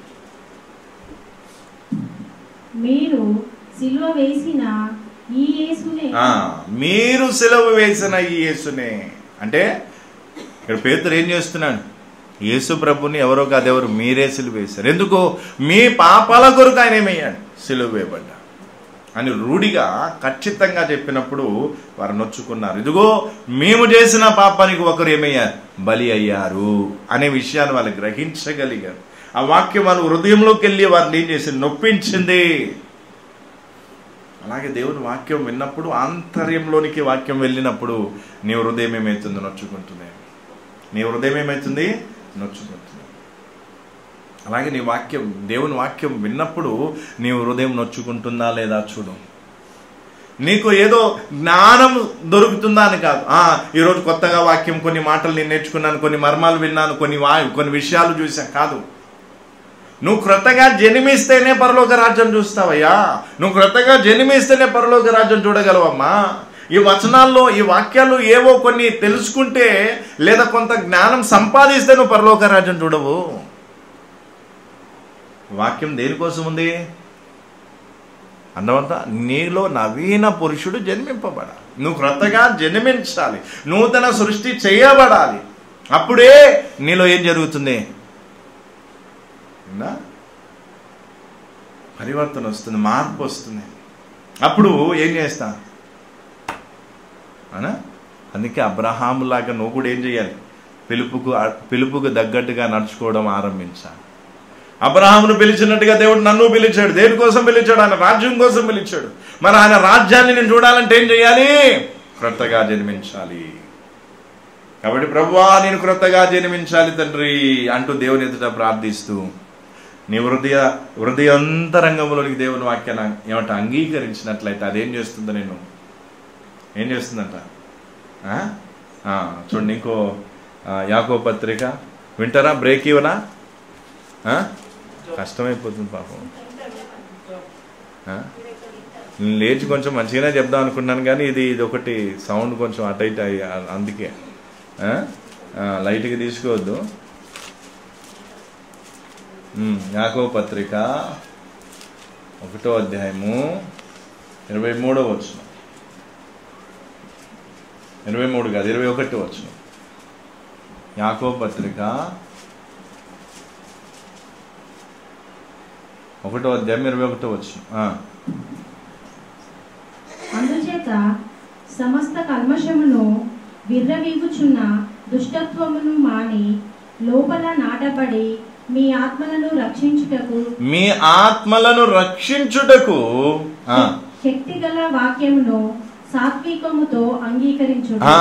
మీరు సిలువ వేసిన ఈ యేసునే ఆ, మీరు సెలవు వేసిన ఈ యేసునే అంటే ఇక్కడ పేతురు ఏం చేస్తున్నాడు యేసు ప్రభుని ఎవరో కాదు ఎవరు మీరే సిలువ వేశారు ఎందుకు మీ పాపాల కొరకు ఆయన ఏమయ్యాడు సిలువ వేయబడ్డా అని రూఢిగా ఖచ్చితంగా చెప్పినప్పుడు వారు నొచ్చుకున్నారు ఇదిగో మేము చేసిన పాపానికి ఒకరు ఏమయ్యారు బలి అయ్యారు అనే విషయాన్ని వాళ్ళు గ్రహించగలిగారు ఆ వాక్యం వాళ్ళు హృదయంలోకి వెళ్ళి వారిని ఏం చేసింది నొప్పించింది అలాగే దేవుని వాక్యం విన్నప్పుడు ఆంతర్యంలోనికి వాక్యం వెళ్ళినప్పుడు నీ హృదయం ఏమవుతుంది నొచ్చుకుంటుంది నీ హృదయం ఏమవుతుంది నొచ్చుకుంటుంది అలాగే నీ వాక్యం దేవుని వాక్యం విన్నప్పుడు నీ హృదయం నొచ్చుకుంటుందా లేదా చూడు నీకు ఏదో జ్ఞానం దొరుకుతుందా అని కాదు ఆ ఈరోజు కొత్తగా వాక్యం కొన్ని మాటలు నేను నేర్చుకున్నాను కొన్ని మర్మాలు విన్నాను కొన్ని వా కొన్ని విషయాలు చూశాను కాదు నువ్వు క్రొత్తగా జన్మిస్తేనే పరలోక రాజ్యం చూస్తావయ్యా నువ్వు క్రొత్తగా జన్మిస్తేనే పరలోక రాజ్యం చూడగలవమ్మా ఈ వచనాల్లో ఈ వాక్యాలు ఏవో కొన్ని తెలుసుకుంటే లేదా కొంత జ్ఞానం సంపాదిస్తే నువ్వు పరలోక రాజ్యం చూడవు వాక్యం దేనికోసం ఉంది అన్నవంతా నీలో నవీన పురుషుడు జన్మింపబడాలి నువ్వు క్రొత్తగా జన్మించాలి నూతన సృష్టి చేయబడాలి అప్పుడే నీలో ఏం జరుగుతుంది ఉందా? పరివర్తన వస్తుంది మార్పు వస్తుంది అప్పుడు ఏం చేస్తా అనా అందుకే అబ్రహాములాగా నువ్వు కూడా ఏం చేయాలి పిలుపుకు పిలుపుకు తగ్గట్టుగా నడుచుకోవడం ఆరంభించాలి అబ్రహామును పిలిచినట్టుగా దేవుడు నన్ను పిలిచాడు దేని కోసం పిలిచాడు ఆయన రాజ్యం కోసం పిలిచాడు మరి ఆయన రాజ్యాన్ని నేను చూడాలంటే ఏం చేయాలి క్రొత్తగా జన్మించాలి కాబట్టి ప్రభువా నేను క్రొత్తగా జన్మించాలి తండ్రి అంటూ దేవుని ఎదుట ప్రార్థిస్తూ నీ హృదయ హృదయంతరంగంలోనికి దేవుని వాక్యాన్ని ఏమంట అంగీకరించినట్లయితే అదేం చేస్తుందో నేను ఏం చేస్తుందంట ఆ? ఆ, చూడండి ఇంకో ఆ, యాకో పత్రిక వింటారా బ్రేక్ ఇవ్వనా ఆ? కష్టమైపోతుంది పాపం ఆ? నేను లేచి కొంచెం మంచిగానే చెప్దాం అనుకున్నాను కానీ ఇది ఇది ఒకటి సౌండ్ కొంచెం అటు ఇటు అయ్యి అందుకే ఆ? ఆ, లైట్గా తీసుకోవద్దు ఉమ్, యాకో పత్రిక ఒకటో అధ్యాయము ఇరవై మూడో వచ్చిన ఇరవై మూడు కాదు ఇరవై ఒకటి వచ్చిన యాకో పత్రిక ఒకటో అధ్యాయం ఇరవై ఒకటో వచ్చిన అందుచేత సమస్త కల్మషమును విర్రవీగుచున్న దుష్టత్వమును మాని లోపల నాటబడి మీ ఆత్మలను రక్షించుటకు మీ ఆత్మలను రక్షించుటకు ఆ, శక్తిగల వాక్యమును సాత్వికముతో అంగీకరించు ఆ,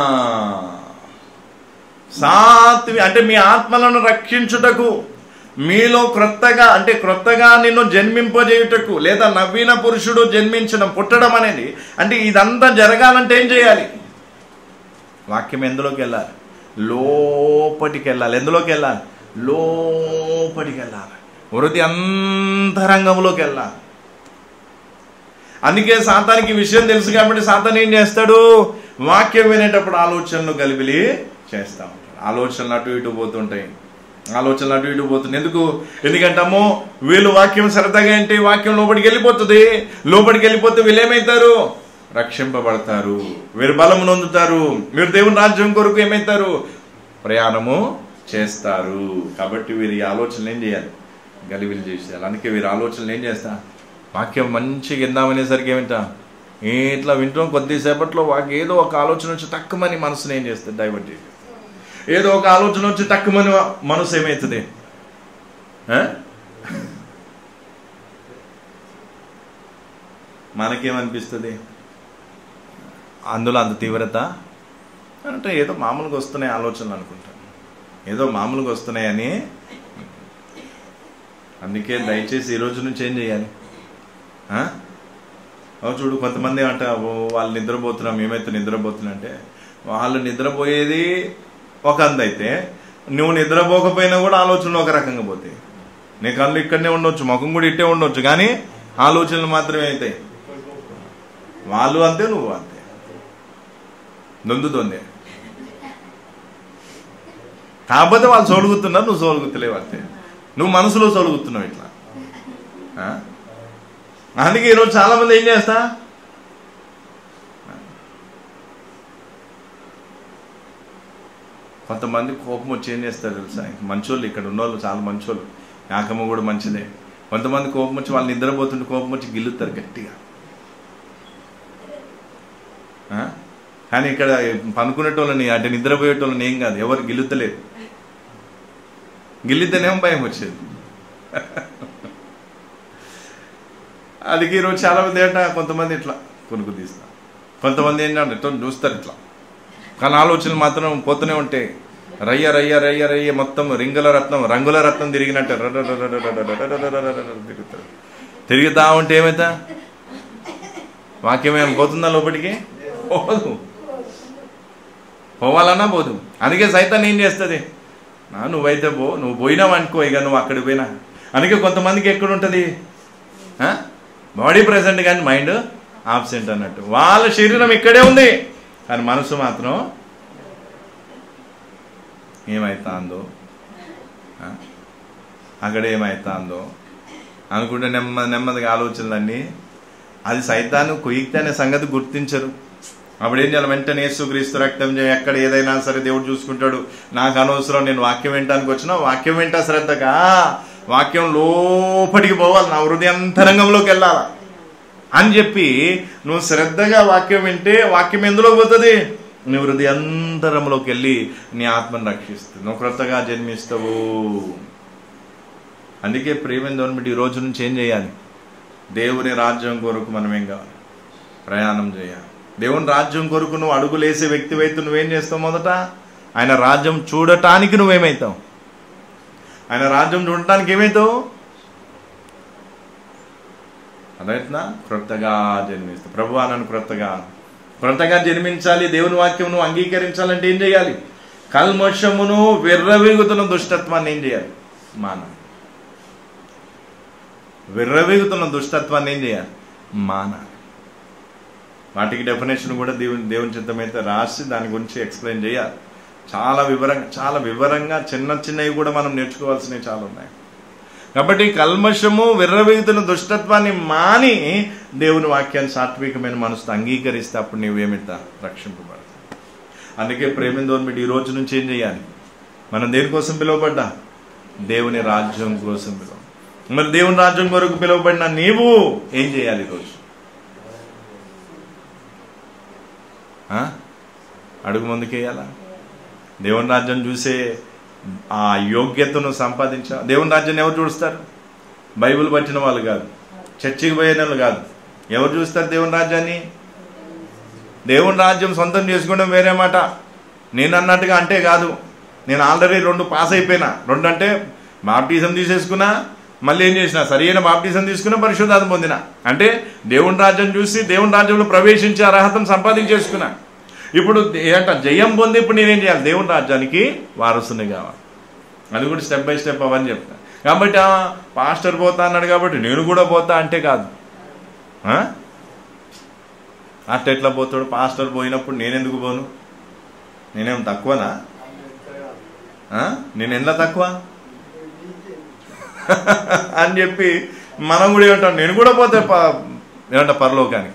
సాత్వి అంటే మీ ఆత్మలను రక్షించుటకు మీలో క్రొత్తగా అంటే క్రొత్తగా నిన్ను జన్మింపజేయుటకు లేదా నవీన పురుషుడు జన్మించడం పుట్టడం అనేది అంటే ఇదంతా జరగాలంటే ఏం చేయాలి వాక్యం ఎందులోకి వెళ్ళాలి లోపటికి వెళ్ళాలి ఎందులోకి వెళ్ళాలి లోపటికి వెళ్ళాలి వృద్ధి అంతరంగంలోకి వెళ్ళాలి అందుకే సాతానికి ఈ విషయం తెలుసు కాబట్టి సాతాన్ ఏం చేస్తాడు వాక్యం వినేటప్పుడు ఆలోచనలు గలిబిలి చేస్తా ఉంటాడు ఆలోచనలు అటు ఇటు పోతుంటాయి ఆలోచనలు అటు ఇటు పోతుంది ఎందుకు ఎందుకంటే అమ్మో వీళ్ళు వాక్యం సరదాగా అంటే వాక్యం లోపలికి వెళ్ళిపోతుంది లోపలికి వెళ్ళిపోతే వీళ్ళు ఏమవుతారు రక్షింపబడతారు వీరు బలము నొందుతారు వీరు దేవుని రాజ్యం కొరకు ఏమవుతారు ప్రయాణము చేస్తారు కాబట్టి వీరి ఆలోచనలు ఏం చేయాలి గలిబిలి చేసేయాలి అందుకే వీరి ఆలోచనలు ఏం చేస్తా వాక్యం మంచిగా విందామనేసరికి ఏమిటా ఇట్లా వింటాం కొద్దిసేపట్లో వాకి ఏదో ఒక ఆలోచన వచ్చి తక్కువని మనసుని ఏం చేస్తుంది డైవర్ట్ చేసి ఏదో ఒక ఆలోచన వచ్చి తక్కువని మనసు ఏమవుతుంది ఆ? మనకేమనిపిస్తుంది అందులో అంత తీవ్రత అంటే ఏదో మామూలుగా వస్తున్నాయి ఆలోచనలు అనుకుంటాను ఏదో మామూలుగా వస్తున్నాయని అందుకే దయచేసి ఈ రోజు నుంచి ఏం చేయాలి ఆ? ఓ చూడు కొంతమంది అంట "ఓ, వాళ్ళు నిద్రపోతున్నాం మేమైతే నిద్రపోతున్నా అంటే వాళ్ళు నిద్రపోయేది ఒక అందైతే నువ్వు నిద్రపోకపోయినా కూడా ఆలోచనలు ఒక రకంగా పోతాయి నీ కళ్ళు ఇక్కడనే ఉండొచ్చు ముఖం కూడా ఇట్టే ఉండొచ్చు కానీ ఆలోచనలు మాత్రమే అవుతాయి వాళ్ళు అంతే నువ్వు అంతే నొందుతోంది కాకపోతే వాళ్ళు సోలుగుతున్నారు నువ్వు సోలుగుతలేవు అంతే నువ్వు మనసులో సోలుగుతున్నావు ఇట్లా ఆ? అందుకే ఈరోజు చాలా మంది ఏం చేస్తా కొంతమంది కోపం వచ్చి ఏం చేస్తారు తెలుసా మంచోళ్ళు ఇక్కడ ఉన్నోళ్ళు చాలా మంచోళ్ళు యాకమ్మ కూడా మంచిదే కొంతమంది కోపం వచ్చి వాళ్ళు నిద్రపోతుంటే కోపం వచ్చి గిల్లుతారు గట్టిగా ఆ? కానీ ఇక్కడ పనుకునేటోళ్ళని అంటే నిద్రపోయేటోళ్ళని ఏం కాదు ఎవరు గిల్లుతలేదు గిల్లితేనేమో భయం వచ్చేది అది ఈరోజు చాలా మంది ఏంట కొంతమంది ఇట్లా కొనుక్కు తీస్తారు కొంతమంది ఏంటంటే ఇట్లా చూస్తారు ఇట్లా కానీ ఆలోచనలు మాత్రం పోతూనే ఉంటాయి రయ్య రయ్య రయ్య రయ్య మొత్తం రింగుల రత్నం రంగుల రత్నం తిరిగినట్టు తిరుగుతారు తిరుగుతా ఉంటే ఏమైతా వాక్యం ఏమైనా పోతుందా లోపలికి పోదు పోవాలన్నా పోదు అందుకే సైతం ఏం చేస్తుంది నా నువ్వైతే పో నువ్వు పోయినావు అనుకో ఇక నువ్వు అక్కడికి పోయినా అందుకే కొంతమందికి ఎక్కడ ఉంటుంది బాడీ ప్రెసెంట్ కానీ మైండ్ ఆబ్సెంట్ అన్నట్టు వాళ్ళ శరీరం ఇక్కడే ఉంది కానీ మనసు మాత్రం ఏమైతుందో ఆ? అక్కడ ఏమైతుందో అనుకుంటే నెమ్మది నెమ్మదిగా ఆలోచనలన్నీ అది సైతాన్ని కుయిక్తే అనే సంగతి గుర్తించరు అప్పుడు ఏం చేయాలి వెంటనే యేసుక్రీస్తు రక్తం చేయ ఎక్కడ ఏదైనా సరే దేవుడు చూసుకుంటాడు నాకు అనవసరం నేను వాక్యం వినటానికి వచ్చినా వాక్యం వింటా శ్రద్ధగా వాక్యం లోపలికి పోవాలి నా హృదయంతరంగంలోకి వెళ్ళాలా అని చెప్పి నువ్వు శ్రద్ధగా వాక్యం వింటే వాక్యం ఎందులో పోతుంది నీ హృదయంతరంలోకి వెళ్ళి నీ ఆత్మను రక్షిస్తుంది నువ్వు క్రొత్తగా జన్మిస్తావు అందుకే ప్రేమ బట్టి ఈ రోజు నుంచి ఏం చేయాలి దేవుని రాజ్యం కొరకు మనం ఏం కావాలి ప్రయాణం చేయాలి దేవుని రాజ్యం కొరకు నువ్వు అడుగులేసే వ్యక్తివైతే నువ్వేం చేస్తావు మొదట ఆయన రాజ్యం చూడటానికి నువ్వేమవుతావు ఆయన రాజ్యం చూడటానికి ఏమవుతావు అదైతున్నా క్రొత్తగా జన్మిస్తావు ప్రభు నన్ను క్రొత్తగా క్రొత్తగా జన్మించాలి దేవుని వాక్యం నువ్వు అంగీకరించాలంటే ఏం చేయాలి కల్మషమును విర్రవీగుతున్న దుష్టత్వాన్ని ఏం చేయాలి మానవ విర్రవీగుతున్న దుష్టత్వాన్ని ఏం చేయాలి మానాలి వాటికి డెఫినేషన్ కూడా దేవుని దేవుని చిత్తమైతే రాసి దాని గురించి ఎక్స్ప్లెయిన్ చేయాలి చాలా వివరంగా చాలా వివరంగా చిన్న చిన్నవి కూడా మనం నేర్చుకోవాల్సినవి చాలా ఉన్నాయి కాబట్టి కల్మషము విర్రవీగుతున్న దుష్టత్వాన్ని మాని దేవుని వాక్యాన్ని సాత్వికమైన మనసుతో అంగీకరిస్తే అప్పుడు నీవేమిట రక్షింపబడతావు అందుకే ప్రేమిందోని మీరు ఈ రోజు నుంచి ఏం చేయాలి మనం దేనికోసం పిలువబడ్డా దేవుని రాజ్యం కోసం పిలువ మరి దేవుని రాజ్యం కొరకు పిలువబడిన నీవు ఏం చేయాలి ఈరోజు ఆ? అడుగు ముందుకేయాలా దేవుని రాజ్యం చూసే ఆ యోగ్యతను సంపాదించా దేవుని రాజ్యాన్ని ఎవరు చూస్తారు బైబిల్ పట్టిన వాళ్ళు కాదు చర్చికి పోయిన వాళ్ళు కాదు ఎవరు చూస్తారు దేవుని రాజ్యాన్ని దేవుని రాజ్యం సొంతం చేసుకోవడం వేరే మాట నేను అన్నట్టుగా అంటే కాదు నేను ఆల్రెడీ రెండు పాస్ అయిపోయినా రెండు అంటే బాప్టిజం తీసేసుకున్నా మళ్ళీ ఏం చేసిన సరైన బాప్టిజం తీసుకున్నా పరిశుద్ధాత్మ పొందిన అంటే దేవుని రాజ్యం చూసి దేవుని రాజ్యంలో ప్రవేశించే అర్హతను సంపాదించేసుకున్నా ఇప్పుడు ఏంట జయం పొంది ఇప్పుడు నేనేం చేయాలి దేవుని రాజ్యానికి వారసుని కావాలి అది కూడా స్టెప్ బై స్టెప్ అవన్నీ చెప్తా కాబట్టి ఆ, పాస్టర్ పోతా అన్నాడు కాబట్టి నేను కూడా పోతా అంటే కాదు ఆ? అట్ట ఎట్లా పోతాడు పాస్టర్ పోయినప్పుడు నేనెందుకు పోను నేనేం తక్కువనా ఆ? నేను ఎంత తక్కువ అని చెప్పి మనం కూడా ఏమంటాం నేను కూడా పోతే ప- ఏమంటా పరలోకానికి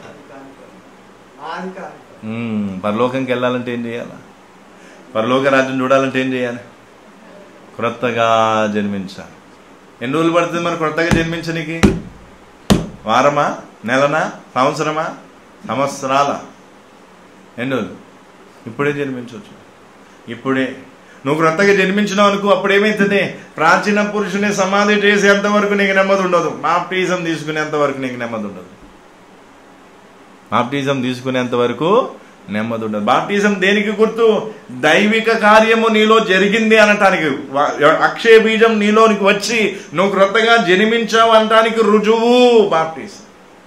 ఉమ్, పరలోకంకి వెళ్ళాలంటే ఏం చేయాలి పరలోక రాజ్యం చూడాలంటే ఏం చేయాలి క్రొత్తగా జన్మించాలి ఎన్ని రోజులు పడుతుంది మరి క్రొత్తగా జన్మించనికి వారమా నెలనా సంవత్సరమా సంవత్సరాల ఎన్ని రోజులు ఇప్పుడే జన్మించవచ్చు ఇప్పుడే నువ్వు క్రొత్తగా జన్మించినావు అనుకో అప్పుడు ఏమవుతుంది ప్రాచీన పురుషుని సమాధి చేసేంత వరకు నీకు నెమ్మది ఉండదు బాప్టిజం తీసుకునేంత వరకు నీకు నెమ్మది ఉండదు బాప్టిజం తీసుకునేంత వరకు నెమ్మది ఉండదు బాప్టిజం దేనికి గుర్తు దైవిక కార్యము నీలో జరిగింది అనటానికి వా- అక్షయ బీజం నీలోనికి వచ్చి నువ్వు క్రొత్తగా జన్మించావు అనటానికి రుజువు బాప్టిజం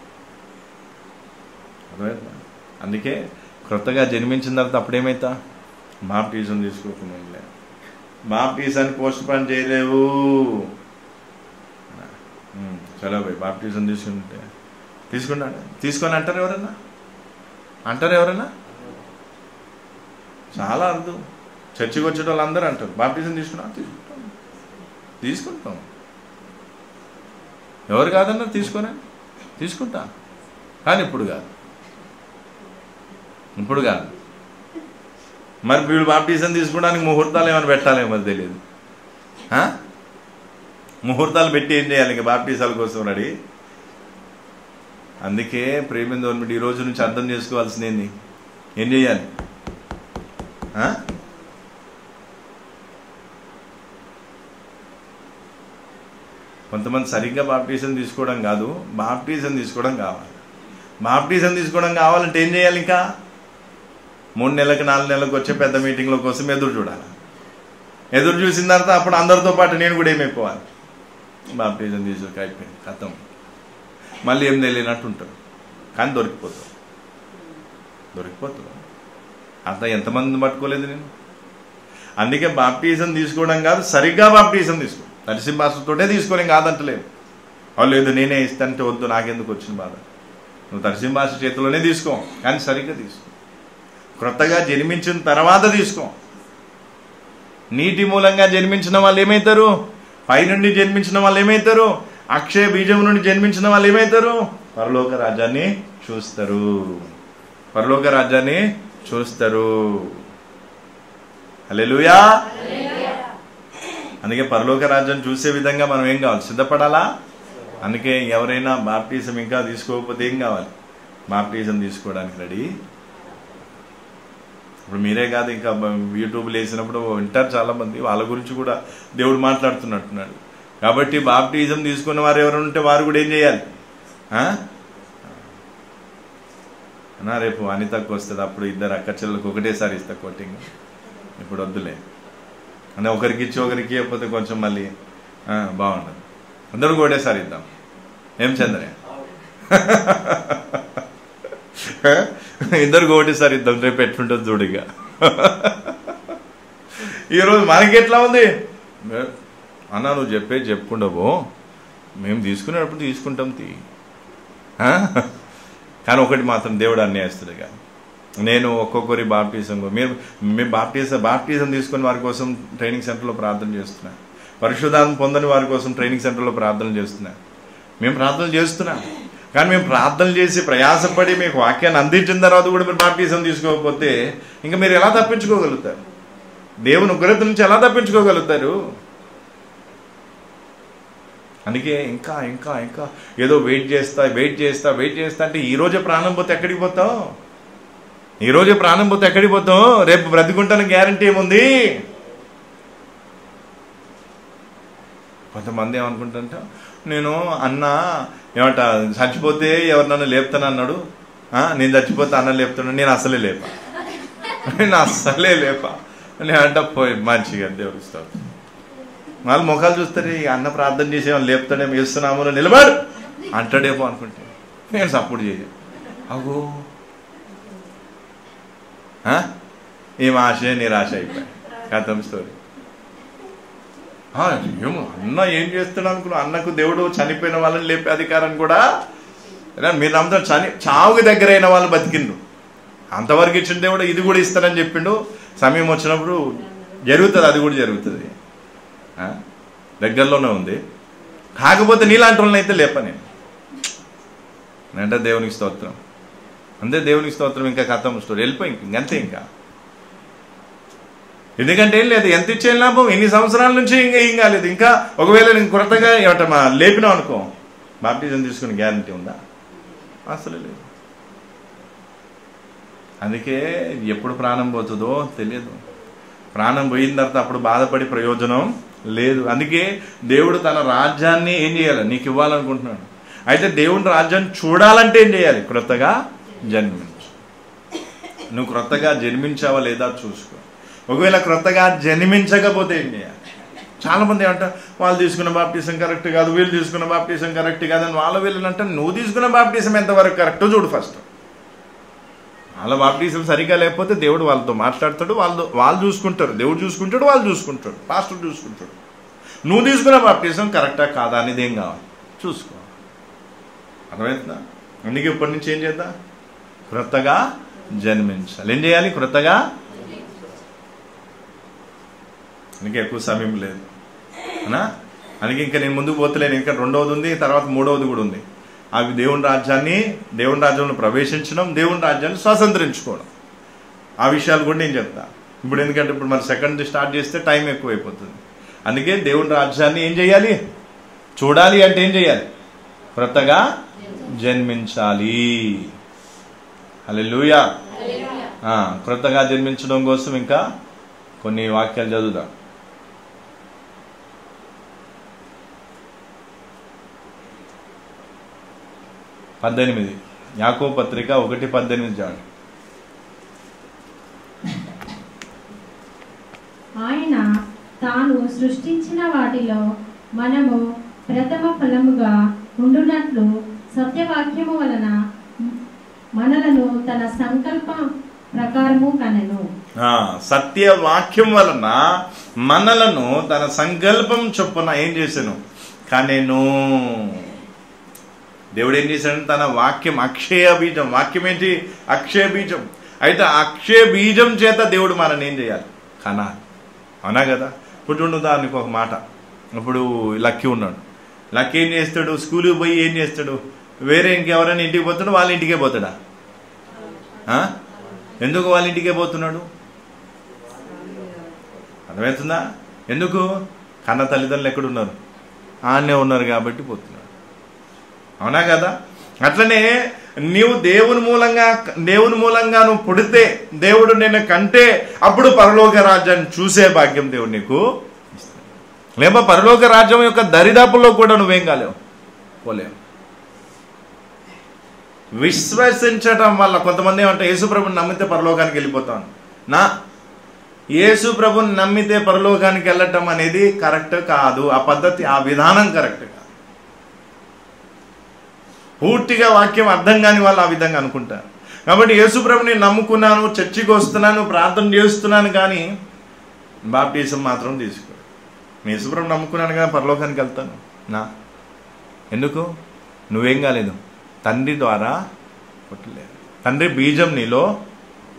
అర్థమైందా? అందుకే క్రొత్తగా జన్మించిన తర్వాత అప్పుడేమైతా బాప్టిజం తీసుకోకుండా ఉండలే బాప్టిజాన్ని పోస్ట్ పోన్ చేయలేవు ఉమ్, చలో పోయి బాప్టిజం తీసుకుంటే తీసుకున్నాడు తీసుకొని అంటారు ఎవరన్నా అంటారు ఎవరన్నా చాలా అర్థం చర్చికి వచ్చే వాళ్ళు అందరూ అంటారు బాప్టిజం తీసుకున్నా తీసుకుంటాం తీసుకుంటాం ఎవరు కాదన్నారు తీసుకొని తీసుకుంటా కానీ ఇప్పుడు కాదు ఇప్పుడు కాదు మరి వీళ్ళు బాప్టిజం తీసుకోవడానికి ముహూర్తాలు ఏమైనా పెట్టాలేమో తెలియదు ఆ? ముహూర్తాలు పెట్టి ఏం చేయాలి ఇంకా బాప్టిజాల కోసం రెడీ అందుకే ప్రేమిందో ఈ రోజు నుంచి అర్థం చేసుకోవాల్సింది ఏంది ఏం చేయాలి ఆ? కొంతమంది సరిగ్గా బాప్టిజం తీసుకోవడం కాదు బాప్టిజం తీసుకోవడం కావాలి బాప్టిజం తీసుకోవడం కావాలంటే ఏం చేయాలి ఇంకా మూడు నెలలకు నాలుగు నెలలకు వచ్చే పెద్ద మీటింగ్ల కోసం ఎదురు చూడాలి ఎదురు చూసిన తర్వాత అప్పుడు అందరితో పాటు నేను కూడా ఏమైపోవాలి బాప్టిజం తీసుకు అయిపోయింది కథం మళ్ళీ ఏం తెలియనట్టు ఉంటారు కానీ దొరికిపోతావు దొరికిపోతావు అంత ఎంతమందిని పట్టుకోలేదు నేను అందుకే బాప్టిజం తీసుకోవడం కాదు సరిగ్గా బాప్టిజం తీసుకో నరసింహాసుతోటే తీసుకోలేం కాదంటలేదు వాళ్ళు లేదు నేనే ఇస్తానంటే వద్దు నాకెందుకు వచ్చిన బాధ నువ్వు నరసింహాస చేతిలోనే తీసుకో కానీ సరిగ్గా తీసుకో క్రొత్తగా జన్మించిన తర్వాత తీసుకో నీటి మూలంగా జన్మించిన వాళ్ళు ఏమవుతారు పైనుండి జన్మించిన వాళ్ళు ఏమవుతారు అక్షయ బీజం నుండి జన్మించిన వాళ్ళు ఏమవుతారు పరలోక రాజ్యాన్ని చూస్తారు పరలోక రాజ్యాన్ని చూస్తారు హల్లెలూయా అందుకే పరలోక రాజ్యం చూసే విధంగా మనం ఏం కావాలి సిద్ధపడాలా అందుకే ఎవరైనా బాప్టిజం ఇంకా తీసుకోకపోతే ఏం కావాలి బాప్టిజం తీసుకోవడానికి రెడీ ఇప్పుడు మీరే కాదు ఇంకా బ- యూట్యూబ్లో వేసినప్పుడు వింటారు చాలా మంది వాళ్ళ గురించి కూడా దేవుడు మాట్లాడుతున్నట్టున్నాడు కాబట్టి బాప్టిజం తీసుకున్న వారు ఎవరు ఉంటే వారు కూడా ఏం చేయాలి ఆ? అన్నా రేపు అనితకు వస్తుంది అప్పుడు ఇద్దరు అక్క చెల్లెలకు ఒకటేసారి ఇస్తా కోటింగ్ ఇప్పుడు వద్దులే అంటే ఒకరికి ఇచ్చి ఒకరికి ఇవ్వకపోతే కొంచెం మళ్ళీ ఆ, బాగుండదు అందరూ ఒకటేసారి ఇద్దాం ఏం చంద్రయ్య ఇద్దరు ఒకటేసారి ఇద్దాం రేపు ఎట్లుంటుంది చూడిగా ఈరోజు మనకి ఎట్లా ఉంది అన్న నువ్వు చెప్పేది చెప్పుకుంటావు మేము తీసుకునేటప్పుడు తీసుకుంటాం తీ ఆ? కానీ ఒకటి మాత్రం దేవుడు అన్యాయస్తుడు కానీ నేను ఒక్కొక్కరి బాప్టిజం మీరు మీ బాప్టిజం బాప్టిజం తీసుకుని వారి కోసం ట్రైనింగ్ సెంటర్లో ప్రార్థన చేస్తున్నా పరిశుధాత్మ పొందని వారి కోసం ట్రైనింగ్ సెంటర్లో ప్రార్థన చేస్తున్నా మేము ప్రార్థన చేస్తున్నాం కానీ మేము ప్రార్థన చేసి ప్రయాసపడి మీకు వాక్యాన్ని అందించిన తర్వాత కూడా మీరు బాప్టిజం తీసుకోకపోతే ఇంకా మీరు ఎలా తప్పించుకోగలుగుతారు దేవుని ఉగ్రత నుంచి ఎలా తప్పించుకోగలుగుతారు అందుకే ఇంకా ఇంకా ఇంకా ఏదో వెయిట్ చేస్తా వెయిట్ చేస్తా వెయిట్ చేస్తా అంటే ఈ రోజే ప్రాణం పోతే ఎక్కడికి పోతావు ఈ రోజే ప్రాణం పోతే ఎక్కడికి పోతావు రేపు బ్రతికుంటాను గ్యారంటీ ఏముంది కొంతమంది ఏమనుకుంటుంట నేను అన్న ఏమంట చచ్చిపోతే ఎవరు నన్ను లేపుతాను అన్నాడు ఆ, నేను చచ్చిపోతే అన్న లేపుతాను నేను అసలే లేపా నేను అస్సలే లేపా నేను అంట పోయి మంచిగా దేవుడు ఇస్తాడు వాళ్ళు ముఖాలు చూస్తారు ఈ అన్న ప్రార్థన చేసేవాళ్ళు లేపుతాడేమో వేస్తున్నాము నిలబడు అంటాడేమో అనుకుంటే నేను సపోర్ట్ చేయ అగో ఆ? ఏం ఆశ నిరాశ అయిపోయి కథం స్టోరీ ఆ, ఏమో అన్న ఏం చేస్తాడు అనుకున్నా అన్నకు దేవుడు చనిపోయిన వాళ్ళని లేపే అధికారం కూడా ఏనా, మీరు నమ్ముతారు చని చావుకి దగ్గరైన వాళ్ళు బతికిండు అంతవరకు ఇచ్చిన దేవుడు ఇది కూడా ఇస్తానని చెప్పిండు సమయం వచ్చినప్పుడు జరుగుతుంది అది కూడా జరుగుతుంది ఆ? దగ్గరలోనే ఉంది కాకపోతే నీలాంటి వాళ్ళని అయితే లేప నేను అంటే దేవునికి స్తోత్రం అంతే దేవునికి స్తోత్రం ఇంకా కథం స్టోరీ వెళ్ళిపోయి ఇంక ఇంకంతే ఇంకా ఎందుకంటే ఏం లేదు ఎంత ఇచ్చే లాభం ఎన్ని సంవత్సరాల నుంచి ఇంకా ఏం కాలేదు ఇంకా ఒకవేళ నేను కొత్తగా ఏమంట మా లేపినాం అనుకో బాప్టిజం తీసుకునే గ్యారంటీ ఉందా అసలు లేదు అందుకే ఎప్పుడు ప్రాణం పోతుందో తెలియదు ప్రాణం పోయిన తర్వాత అప్పుడు బాధపడి ప్రయోజనం లేదు అందుకే దేవుడు తన రాజ్యాన్ని ఏం చేయాలి నీకు ఇవ్వాలనుకుంటున్నాడు అయితే దేవుని రాజ్యాన్ని చూడాలంటే ఏం చేయాలి క్రొత్తగా జన్మించు నువ్వు క్రొత్తగా జన్మించావా లేదా చూసుకో ఒకవేళ క్రొత్తగా జన్మించకపోతే ఏం చేయాలి చాలా మంది ఏమంటారు వాళ్ళు తీసుకున్న బాప్టిజం కరెక్ట్ కాదు వీళ్ళు తీసుకున్న బాప్టిజం కరెక్ట్ కాదని వాళ్ళ వీళ్ళు అంటే నువ్వు తీసుకున్న బాప్టిజం ఎంతవరకు కరెక్టో చూడు ఫస్ట్ వాళ్ళ బాప్టిజం సరిగా లేకపోతే దేవుడు వాళ్ళతో మాట్లాడతాడు వాళ్ళు వాళ్ళు చూసుకుంటారు దేవుడు చూసుకుంటాడు వాళ్ళు చూసుకుంటాడు పాస్టర్ చూసుకుంటాడు నువ్వు తీసుకున్న బాప్టిజం కరెక్టా కాదా అనేది ఏం కావాలి చూసుకో అర్థమవుతుందా అందుకే ఇప్పటి నుంచి ఏం చేద్దాం క్రొత్తగా జన్మించాలి ఏం చేయాలి క్రొత్తగా అందుకే ఎక్కువ సమయం లేదు అవునా అందుకే ఇంకా నేను ముందుకు పోతలేను ఇంకా రెండవది ఉంది తర్వాత మూడవది కూడా ఉంది అవి దేవుని రాజ్యాన్ని దేవుని రాజ్యంలో ప్రవేశించడం దేవుని రాజ్యాన్ని స్వతంత్రించుకోవడం ఆ విషయాలు కూడా నేను చెప్తా ఇప్పుడు ఎందుకంటే ఇప్పుడు మరి సెకండ్ స్టార్ట్ చేస్తే టైం ఎక్కువైపోతుంది అందుకే దేవుని రాజ్యాన్ని ఏం చేయాలి చూడాలి అంటే ఏం చేయాలి క్రొత్తగా జన్మించాలి హల్లెలూయా ఆ, క్రొత్తగా జన్మించడం కోసం ఇంకా కొన్ని వాక్యాలు చదువుదాం పద్దెనిమిది యాకో పత్రిక ఒకటి పద్దెనిమిది చాలు ఆయన తాను సృష్టించిన వాటిలో మనము ప్రథమ ఫలముగా ఉండునట్లు సత్యవాక్యము వలన మనలను తన సంకల్ప ప్రకారము కనెను ఆ, సత్య వాక్యం వలన మనలను తన సంకల్పం చొప్పున ఏం చేశాను కానేను దేవుడు ఏం చేశాడు తన వాక్యం అక్షయ బీజం వాక్యం ఏంటి అక్షయ బీజం అయితే ఆ అక్షయ బీజం చేత దేవుడు మనల్ని ఏం చేయాలి కనాలి అవునా కదా ఇప్పుడు చూడు దానికి ఒక మాట ఇప్పుడు లక్కీ ఉన్నాడు లక్కీ ఏం చేస్తాడు స్కూల్కి పోయి ఏం చేస్తాడు వేరే ఇంకెవరైనా ఇంటికి పోతాడు వాళ్ళ ఇంటికే పోతాడా ఆ? ఎందుకు వాళ్ళ ఇంటికే పోతున్నాడు అర్థమవుతుందా ఎందుకు కన్న తల్లిదండ్రులు ఎక్కడున్నారు ఆడనే ఉన్నారు కాబట్టి పోతున్నాడు అవునా కదా అట్లనే నీవు దేవుని మూలంగా దేవుని మూలంగా నువ్వు పుడితే దేవుడు నిన్ను కంటే అప్పుడు పరలోక రాజ్యాన్ని చూసే భాగ్యం దేవుడు నీకు ఇస్తాడు. లేమో పరలోక రాజ్యం యొక్క దరిదాపుల్లో కూడా నువ్వేం కాలేవు పోలేవు విశ్వసించటం వల్ల కొంతమంది ఏమంటే యేసు ప్రభుని నమ్మితే పరలోకానికి వెళ్ళిపోతాను నా యేసు ప్రభుని నమ్మితే పరలోకానికి వెళ్ళటం అనేది కరెక్ట్ కాదు ఆ పద్ధతి ఆ విధానం కరెక్ట్ కాదు పూర్తిగా వాక్యం అర్థం కాని వాళ్ళు ఆ విధంగా అనుకుంటారు కాబట్టి యేసు ప్రభుని నమ్ముకున్నాను చర్చికి వస్తున్నాను ప్రార్థన చేస్తున్నాను కానీ బాప్టిజం మాత్రం తీసుకో యేసుప్రభు నమ్ముకున్నాను కానీ పరలోకానికి వెళ్తాను నా ఎందుకు నువ్వేం కాలేదు తండ్రి ద్వారా పుట్టలేదు తండ్రి బీజం నీలో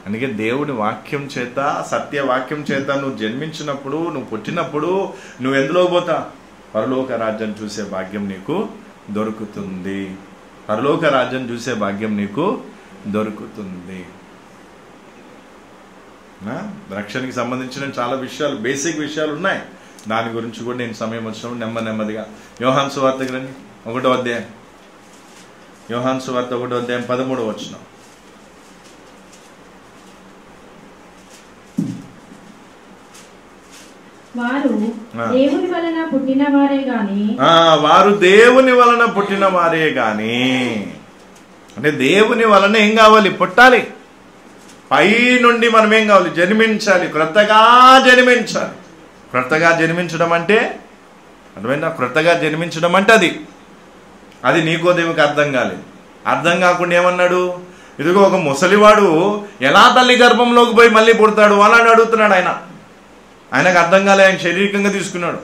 అందుకే దేవుడి వాక్యం చేత సత్య వాక్యం చేత నువ్వు జన్మించినప్పుడు నువ్వు పుట్టినప్పుడు నువ్వు ఎందులో పోతా పరలోక రాజ్యం చూసే భాగ్యం నీకు దొరుకుతుంది పరలోక రాజ్యం చూసే భాగ్యం నీకు దొరుకుతుంది నా? రక్షణకి సంబంధించిన చాలా విషయాలు బేసిక్ విషయాలు ఉన్నాయి దాని గురించి కూడా నేను సమయం వచ్చినప్పుడు నెమ్మది నెమ్మదిగా యోహాన్ సువార్తకి రండి ఒకటో అధ్యాయం యోహాన్ సువార్త ఒకటో అధ్యాయం పదమూడో వచ్చిన వారు ఆ. దేవుని వలన పుట్టిన వారే గాని ఆ, వారు దేవుని వలన పుట్టిన వారే గాని అంటే దేవుని వలన ఏం కావాలి పుట్టాలి పై నుండి మనం ఏం కావాలి జన్మించాలి క్రొత్తగా జన్మించాలి క్రొత్తగా జన్మించడం అంటే అర్థమైందా క్రొత్తగా జన్మించడం అంటే అది అది నీకోదేవికి అర్థం కాలేదు అర్థం కాకుండా ఏమన్నాడు ఇదిగో ఒక ముసలివాడు ఎలా తల్లి గర్భంలోకి పోయి మళ్ళీ పుడతాడు అలా అని అడుగుతున్నాడు ఆయన ఆయనకు అర్థం కాలే ఆయన శారీరకంగా తీసుకున్నాడు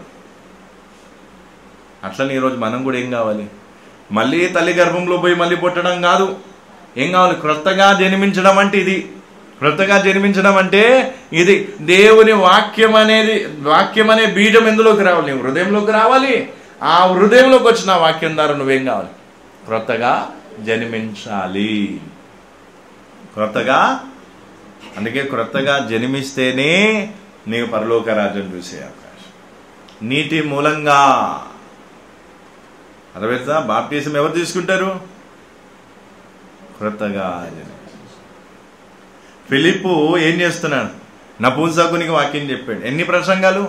అట్లనే ఈరోజు మనం కూడా ఏం కావాలి మళ్ళీ తల్లి గర్భంలో పోయి మళ్ళీ పుట్టడం కాదు ఏం కావాలి క్రొత్తగా జన్మించడం అంటే ఇది క్రొత్తగా జన్మించడం అంటే ఇది దేవుని వాక్యం అనేది వాక్యం అనే బీజం ఎందులోకి రావాలి నీ హృదయంలోకి రావాలి ఆ హృదయంలోకి వచ్చిన ఆ వాక్యం ద్వారా నువ్వేం కావాలి క్రొత్తగా జన్మించాలి క్రొత్తగా అందుకే క్రొత్తగా జన్మిస్తేనే నీవు పరలోక రాజ్యం చూసే అవకాశం నీటి మూలంగా అర్థమవుతుందా బాప్తీసం ఎవరు తీసుకుంటారు క్రొత్తగా జన్మించాలి. ఫిలిప్పు ఏం చేస్తున్నాడు నపుంసకునికి వాక్యం చెప్పాడు ఎన్ని ప్రసంగాలు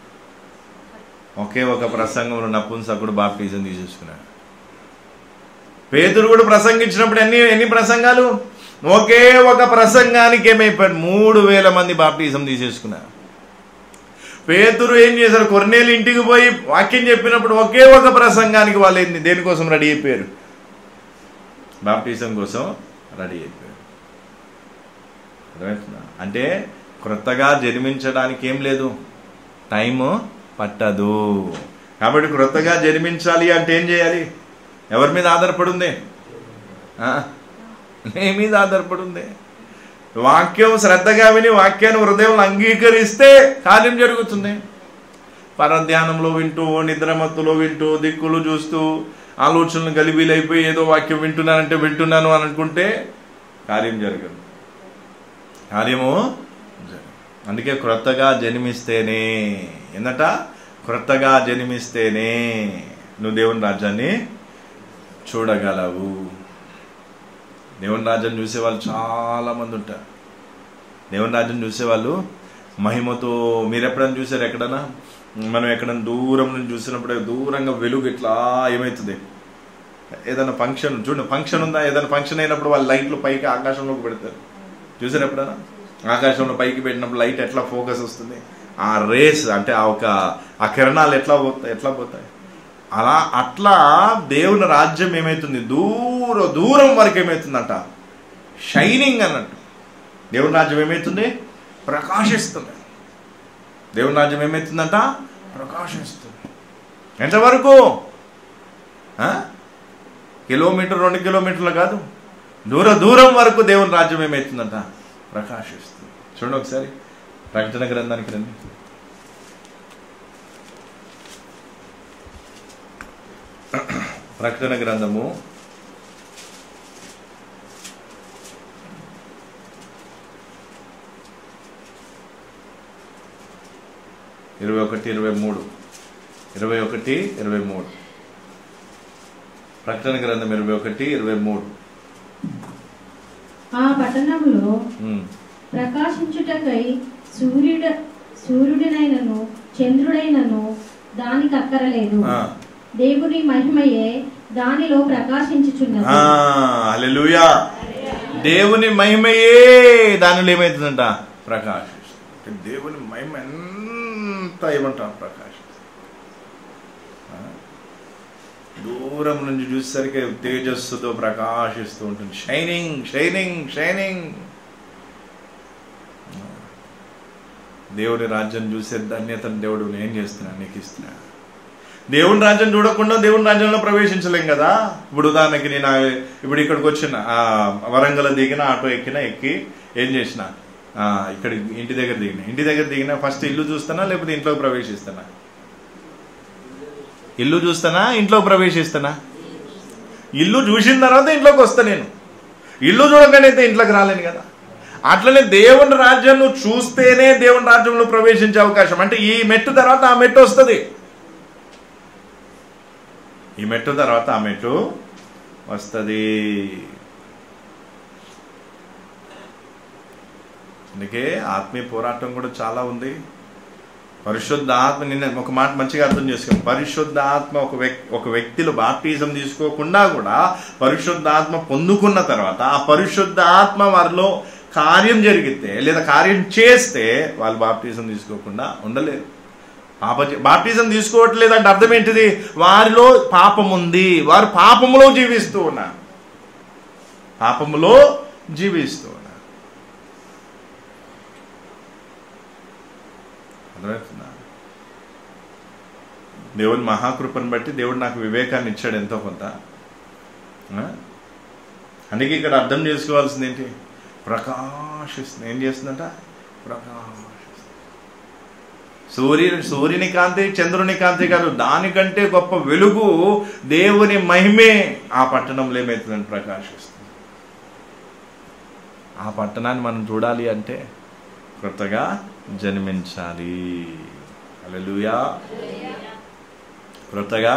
ఒకే ఒక ప్రసంగంలో నపుంసకుడు బాప్తీసం తీసేసుకున్నాడు పేతురు కూడా ప్రసంగించినప్పుడు ఎన్ని ఎన్ని ప్రసంగాలు ఒకే ఒక ప్రసంగానికి ఏమైపోయాడు మూడు వేల మంది బాప్తీసం తీసేసుకున్నారు పేతురు ఏం చేశారు కొన్నేళ్ళు ఇంటికి పోయి వాక్యం చెప్పినప్పుడు ఒకే ఒక ప్రసంగానికి వాళ్ళు ఏంది దేనికోసం రెడీ అయిపోయారు బాప్టిజం కోసం రెడీ అయిపోయారు అర్థమవుతుందా? అంటే క్రొత్తగా జన్మించడానికి ఏం లేదు టైము పట్టదు కాబట్టి క్రొత్తగా జన్మించాలి అంటే ఏం చేయాలి ఎవరి మీద ఆధారపడి ఉంది ఆ? నీ మీద ఆధారపడి ఉంది వాక్యం శ్రద్ధగా విని వాక్యాన్ని హృదయంలో అంగీకరిస్తే కార్యం జరుగుతుంది పరధ్యానంలో వింటూ నిద్రమత్తులో వింటూ దిక్కులు చూస్తూ ఆలోచనలు గలిబీలైపోయి ఏదో వాక్యం వింటున్నానంటే వింటున్నాను అని అనుకుంటే కార్యం జరగదు కార్యము జరగదు. అందుకే క్రొత్తగా జన్మిస్తేనే ఏందట క్రొత్తగా జన్మిస్తేనే నువ్వు దేవుని రాజ్యాన్ని చూడగలవు దేవుని రాజ్యం చూసేవాళ్ళు చాలా మంది ఉంటారు దేవుని రాజ్యం చూసేవాళ్ళు మహిమతో మీరు ఎప్పుడైనా చూసారు ఎక్కడన్నా మనం ఎక్కడైనా దూరం నుంచి చూసినప్పుడు దూరంగా వెలుగు ఇట్లా ఏమవుతుంది ఏదైనా ఫంక్షన్ చూడండి ఫంక్షన్ ఉందా ఏదైనా ఫంక్షన్ అయినప్పుడు వాళ్ళు లైట్లు పైకి ఆకాశంలోకి పెడతారు చూసారు ఎప్పుడైనా ఆకాశంలో పైకి పెట్టినప్పుడు లైట్ ఎట్లా ఫోకస్ వస్తుంది ఆ రేస్ అంటే ఆ ఒక ఆ కిరణాలు ఎట్లా పోతాయి ఎట్లా పోతాయి అలా అట్లా దేవుని రాజ్యం ఏమైతుంది దూర దూరం వరకు ఏమవుతుందంట షైనింగ్ అన్నట్టు దేవుని రాజ్యం ఏమవుతుంది ప్రకాశిస్తుంది దేవుని రాజ్యం ఏమవుతుందంట ప్రకాశిస్తుంది ఎంతవరకు ఆ? కిలోమీటర్ రెండు కిలోమీటర్లు కాదు దూర దూరం వరకు దేవుని రాజ్యం ఏమవుతుందంట ప్రకాశిస్తుంది చూడండి ఒకసారి ప్రకటన గ్రంథానికి రండి ప్రకటన గ్రంథము ఇరవై ఒకటి ఇరవై మూడు ఇరవై ఒకటి ఇరవై మూడు ప్రకటన గ్రంథం ఇరవై ఒకటి ఇరవై మూడు ఆ పట్టణంలో ఉమ్. ప్రకాశించుటకై సూర్యుడ సూర్యుడినైనను చంద్రుడైనను దానికి అక్కరలేదు ఆ. దేవుని మహిమయే దానిలో ప్రకాశించుచున్నది ఆ, హల్లెలూయా దేవుని మహిమయే దానిలో ఏమైతుందంట ప్రకాశిస్తుంది దేవుని మహిమ ఎంత ఏమంటా ప్రకాశిస్తుంది ఆ? దూరం నుంచి చూసేసరికి తేజస్సుతో ప్రకాశిస్తూ ఉంటుంది షైనింగ్ షైనింగ్ షైనింగ్ దేవుడి రాజ్యం చూసే ధన్యతను దేవుడు ఏం చేస్తున్నాడు నీకు ఇస్తున్నాడు దేవుని రాజ్యం చూడకుండా దేవుని రాజ్యంలో ప్రవేశించలేం కదా ఇప్పుడు ఉదాహరణకి నేను ఆ- ఇప్పుడు ఇక్కడికి వచ్చిన ఆ, వరంగల్ దిగిన ఆటో ఎక్కిన ఎక్కి ఏం చేసిన ఆ, ఇక్కడ ఇంటి దగ్గర దిగిన ఇంటి దగ్గర దిగిన ఫస్ట్ ఇల్లు చూస్తానా లేకపోతే ఇంట్లోకి ప్రవేశిస్తానా ఇల్లు చూస్తానా ఇంట్లోకి ప్రవేశిస్తానా ఇల్లు చూసిన తర్వాత ఇంట్లోకి వస్తా నేను ఇల్లు చూడగానే అయితే ఇంట్లోకి రాలేను కదా అట్లనే దేవుని రాజ్యం నువ్వు చూస్తేనే దేవుని రాజ్యంలో ప్రవేశించే అవకాశం అంటే ఈ మెట్టు తర్వాత ఆ మెట్టు వస్తుంది ఈ మెట్టు తర్వాత ఆ మెట్టు వస్తుంది అందుకే ఆత్మీయ పోరాటం కూడా చాలా ఉంది పరిశుద్ధ ఆత్మ నిన్న ఒక మాట మంచిగా అర్థం చేసుకోండి పరిశుద్ధ ఆత్మ ఒక వ్యక్తి ఒక వ్యక్తిలో బాప్టిజం తీసుకోకుండా కూడా పరిశుద్ధ ఆత్మ పొందుకున్న తర్వాత ఆ పరిశుద్ధ ఆత్మ వారిలో కార్యం జరిగితే లేదా కార్యం చేస్తే వాళ్ళు బాప్టిజం తీసుకోకుండా ఉండలేరు పాప బాప్టిజం తీసుకోవట్లేదు అంటే అర్థం ఏంటిది వారిలో పాపం ఉంది వారు పాపములో జీవిస్తూ ఉన్నారు పాపములో జీవిస్తూ ఉన్నారు అర్థమవుతుందా దేవుని మహాకృపను బట్టి దేవుడు నాకు వివేకాన్ని ఇచ్చాడు ఎంతో కొంత ఆ? అందుకే ఇక్కడ అర్థం చేసుకోవాల్సింది ఏంటి ప్రకాశిస్తుంది ఏం చేస్తుందంట ప్రకాశిస్తుంది సూర్యుని సూర్యుని కాంతి చంద్రుని కాంతి కాదు దానికంటే గొప్ప వెలుగు దేవుని మహిమే ఆ పట్టణంలో ఏమవుతుందని ప్రకాశిస్తుంది ఆ పట్టణాన్ని మనం చూడాలి అంటే కొత్తగా జన్మించాలి హల్లెలూయా కొత్తగా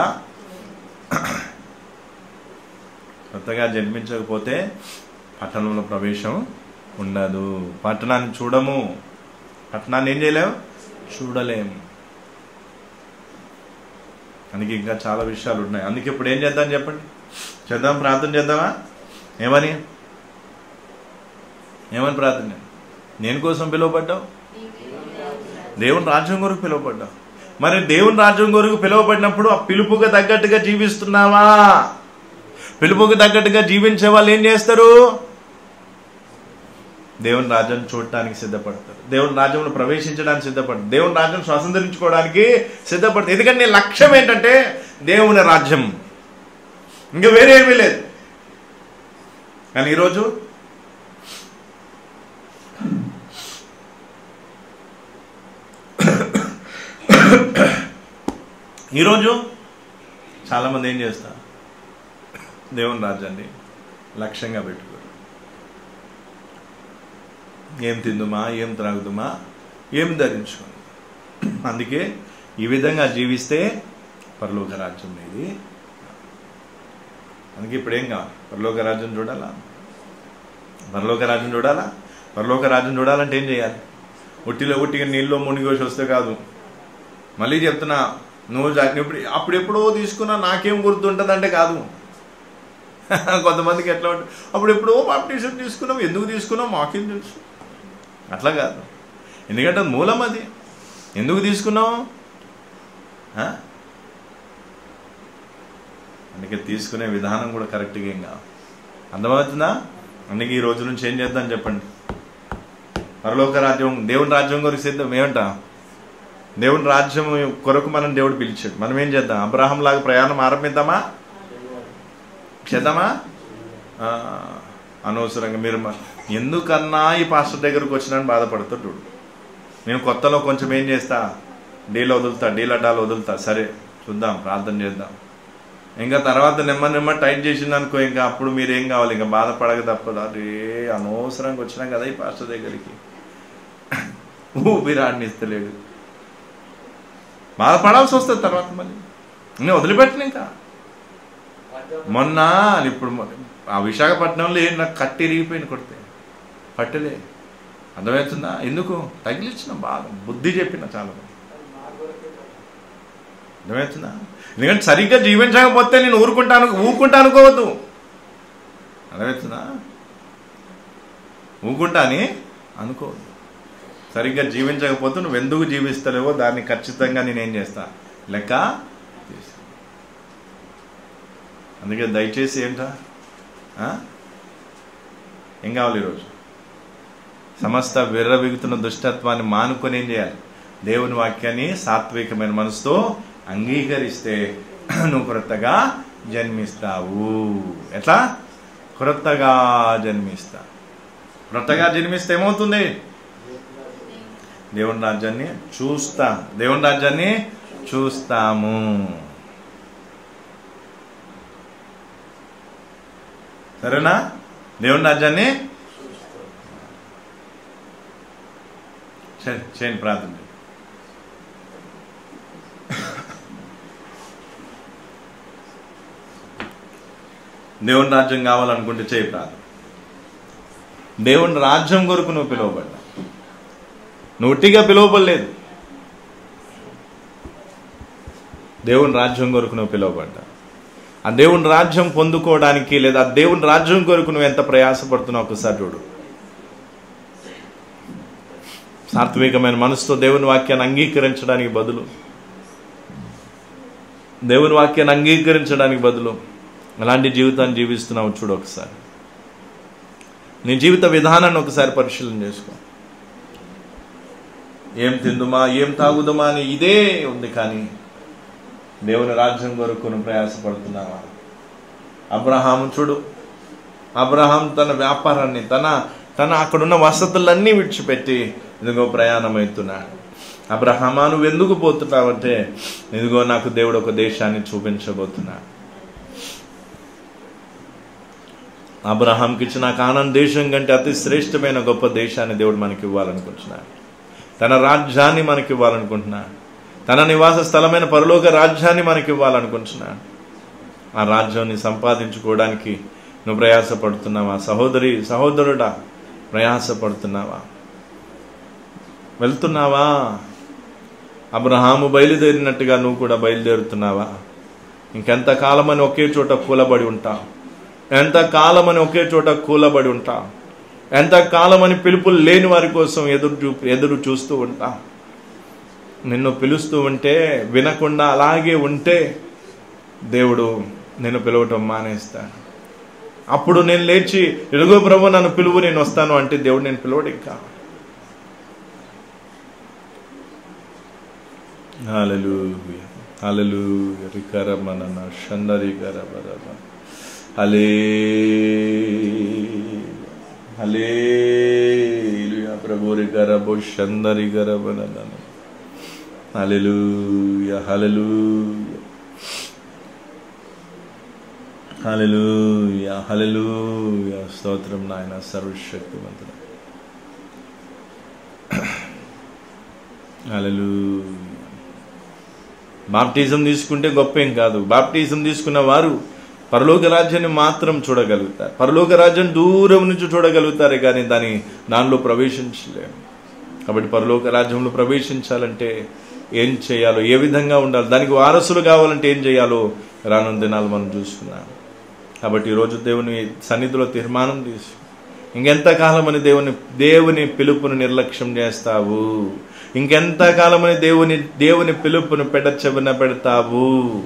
కొత్తగా జన్మించకపోతే పట్టణంలో ప్రవేశం ఉండదు పట్టణాన్ని చూడము పట్టణాన్ని ఏం చేయలేము చూడలేము అందుకే ఇంకా చాలా విషయాలు ఉన్నాయి అందుకే ఇప్పుడు ఏం చేద్దాం చెప్పండి చేద్దాం ప్రార్థన చేద్దామా ఏమని ఏమని ప్రార్థన చేద్దాం? నేను కోసం పిలువబడ్డావు దేవుని రాజ్యం కొరకు పిలువబడ్డావు మరి దేవుని రాజ్యం కొరకు పిలువబడినప్పుడు ఆ పిలుపుకు తగ్గట్టుగా జీవిస్తున్నావా పిలుపుకు తగ్గట్టుగా జీవించే వాళ్ళు ఏం చేస్తారు దేవుని రాజ్యాన్ని చూడటానికి సిద్ధపడతారు దేవుని రాజ్యంలో ప్రవేశించడానికి సిద్ధపడతారు దేవుని రాజ్యం స్వతంత్రించుకోవడానికి సిద్ధపడతారు ఎందుకంటే నీ లక్ష్యం ఏంటంటే దేవుని రాజ్యం ఇంకా వేరే ఏమీ లేదు కానీ ఈరోజు ఈరోజు చాలామంది ఏం చేస్తారు దేవుని రాజ్యాన్ని లక్ష్యంగా పెట్టుకోరు ఏం తిందుమా ఏం త్రాగుదుమా ఏం ధరించుకోండి అందుకే ఈ విధంగా జీవిస్తే పరలోక రాజ్యం ఇది అందుకే ఇప్పుడు ఏం కావాలి పరలోక రాజ్యం చూడాలా పరలోక రాజ్యం చూడాలా పరలోక రాజ్యం చూడాలంటే ఏం చేయాలి ఉట్టిలో ఉట్టిగా నీళ్ళలో మునిగోసి వస్తే కాదు మళ్ళీ చెప్తున్నా నువ్వు జా- ఇప్పుడు అప్పుడెప్పుడో తీసుకున్నా నాకేం గుర్తుంటుందంటే కాదు కొంతమందికి ఎట్లా ఉంటుంది అప్పుడు ఎప్పుడో బాప్టిజం తీసుకున్నాం ఎందుకు తీసుకున్నాం మాకేం తెలుసు అట్లా కాదు ఎందుకంటే అది మూలం అది ఎందుకు తీసుకున్నావు ఆ? అందుకే తీసుకునే విధానం కూడా కరెక్ట్గా ఏం కాదు అర్థమవుతుందా అందుకే ఈ రోజు నుంచి ఏం చేద్దాం చెప్పండి పరలోక రాజ్యం దేవుని రాజ్యం కొరకు సిద్ధం ఏమంటా దేవుని రాజ్యం కొరకు మనం దేవుడు పిలిచాడు మనం ఏం చేద్దాం అబ్రాహం లాగా ప్రయాణం ఆరంభిద్దామా చేద్దామా ఆ, అనవసరంగా మీరు మ- ఎందుకన్నా ఈ పాస్టర్ దగ్గరకు వచ్చినాను బాధపడుతాడు చూడు నేను కొత్తలో కొంచెం ఏం చేస్తా డీల్ వదులుతా డీల్ అడ్డాలు వదులుతా సరే చూద్దాం ప్రార్థన చేద్దాం ఇంకా తర్వాత నెమ్మ నెమ్మ టైట్ చేసింది అనుకో ఇంకా అప్పుడు మీరు ఏం కావాలి ఇంకా బాధపడక తప్పదు అరే అనవసరంగా వచ్చినాం కదా ఈ పాస్టర్ దగ్గరికి ఊపిరాడినిస్తలేడు బాధపడాల్సి వస్తుంది తర్వాత మళ్ళీ నేను వదిలిపెట్టను ఇంకా మొన్న ఇప్పుడు మొ- ఆ విశాఖపట్నంలో ఏం నాకు కట్టి ఇరిగిపోయింది కొడితే పట్టలే అర్థమవుతుందా ఎందుకు తగిలించిన బాగా బుద్ధి చెప్పిన చాలా మంది. అర్థమవుతుందా ఎందుకంటే సరిగ్గా జీవించకపోతే నేను ఊరుకుంటాను ఊరుకుంటా అనుకోవద్దు అర్థమవుతుందా ఊరుకుంటాని అనుకోవద్దు సరిగ్గా జీవించకపోతే నువ్వు ఎందుకు జీవిస్తలేవో దాన్ని ఖచ్చితంగా నేనేం చేస్తా లెక్క తీస్తా. అందుకే దయచేసి ఏంటా ఆ? ఏం కావాలి ఈరోజు సమస్త విర్రవిగుతున్న దుష్టత్వాన్ని మానుకొని ఏం చేయాలి దేవుని వాక్యాన్ని సాత్వికమైన మనసుతో అంగీకరిస్తే నువ్వు క్రొత్తగా జన్మిస్తావు ఎట్లా క్రొత్తగా జన్మిస్తా క్రొత్తగా జన్మిస్తే ఏమవుతుంది దేవుని రాజ్యాన్ని చూస్తాం దేవుని రాజ్యాన్ని చూస్తాము సరేనా దేవుని రాజ్యాన్ని చేయండి చేయండి ప్రార్థన చేయండి. దేవుని రాజ్యం కావాలనుకుంటే చేయి ప్రార్థన దేవుని రాజ్యం కొరకు నువ్వు పిలువబడ్డా నువ్వు ఉట్టిగా పిలువబడలేదు దేవుని రాజ్యం కొరకు నువ్వు పిలువబడ్డా ఆ దేవుని రాజ్యం పొందుకోవడానికి లేదా ఆ దేవుని రాజ్యం కొరకు నువ్వు ఎంత ప్రయాసపడుతున్నావు ఒకసారి చూడు సాత్వికమైన మనసుతో దేవుని వాక్యాన్ని అంగీకరించడానికి బదులు దేవుని వాక్యాన్ని అంగీకరించడానికి బదులు ఎలాంటి జీవితాన్ని జీవిస్తున్నావు చూడు ఒకసారి నీ జీవిత విధానాన్ని ఒకసారి పరిశీలన చేసుకో ఏం తిందుమా ఏం తాగుదమా అని ఇదే ఉంది కానీ దేవుని రాజ్యం కొరకు నువ్వు ప్రయాసపడుతున్నావా అబ్రహాము చూడు అబ్రహాం తన వ్యాపారాన్ని తన తన అక్కడున్న వసతులన్నీ విడిచిపెట్టి ఇదిగో ప్రయాణమవుతున్నాడు అబ్రహమా నువ్వు ఎందుకు పోతున్నావంటే ఇదిగో నాకు దేవుడు ఒక దేశాన్ని చూపించబోతున్నాడు అబ్రహాంకి ఇచ్చిన కానాన్ దేశం కంటే అతి శ్రేష్టమైన గొప్ప దేశాన్ని దేవుడు మనకి ఇవ్వాలనుకుంటున్నాడు తన రాజ్యాన్ని మనకి ఇవ్వాలనుకుంటున్నాడు తన నివాస స్థలమైన పరలోక రాజ్యాన్ని మనకి ఇవ్వాలనుకుంటున్నాడు ఆ రాజ్యాన్ని సంపాదించుకోవడానికి నువ్వు ప్రయాసపడుతున్నావా సహోదరి సహోదరుడా ప్రయాసపడుతున్నావా వెళ్తున్నావా అబ్రహాము బయలుదేరినట్టుగా నువ్వు కూడా బయలుదేరుతున్నావా ఇంకెంత కాలమని ఒకే చోట కూలబడి ఉంటావు ఎంత కాలమని ఒకే చోట కూలబడి ఉంటావు ఎంత కాలమని పిలుపులు లేని వారి కోసం ఎదురు చూ ఎదురు చూస్తూ ఉంటాం నిన్ను పిలుస్తూ ఉంటే వినకుండా అలాగే ఉంటే దేవుడు నిన్ను పిలవటం మానేస్తాడు అప్పుడు నేను లేచి ఎలుగో ప్రభు నన్ను పిలువు నేను వస్తాను అంటే దేవుడు నేను పిలవడు ఇంకా హల్లెలూయా హల్లెలూయా రికరమనన షందరికరబరమ హలే హల్లెలూయా ప్రభు రికరబో షందరికరమనన హల్లెలూయా హల్లెలూయా హల్లెలూయా హల్లెలూయా స్తోత్రం నాయన సర్వశక్తివంతుడు హల్లెలూయా బాప్టిజం తీసుకుంటే గొప్ప ఏం కాదు బాప్టిజం తీసుకున్న వారు పరలోక రాజ్యాన్ని మాత్రం చూడగలుగుతారు పరలోక రాజ్యం దూరం నుంచి చూడగలుగుతారే కానీ దాని దానిలో ప్రవేశించలేము కాబట్టి పరలోక రాజ్యంలో ప్రవేశించాలంటే ఏం చేయాలో ఏ విధంగా ఉండాలి దానికి వారసులు కావాలంటే ఏం చేయాలో రానున్న దినాలు మనం చూసుకున్నాం కాబట్టి ఈరోజు దేవుని సన్నిధిలో తీర్మానం తీసు ఇంకెంత కాలమని దేవుని దేవుని పిలుపును నిర్లక్ష్యం చేస్తావు ఇంకెంత కాలమని దేవుని దేవుని పిలుపును పెడ చెవిన పెడతావు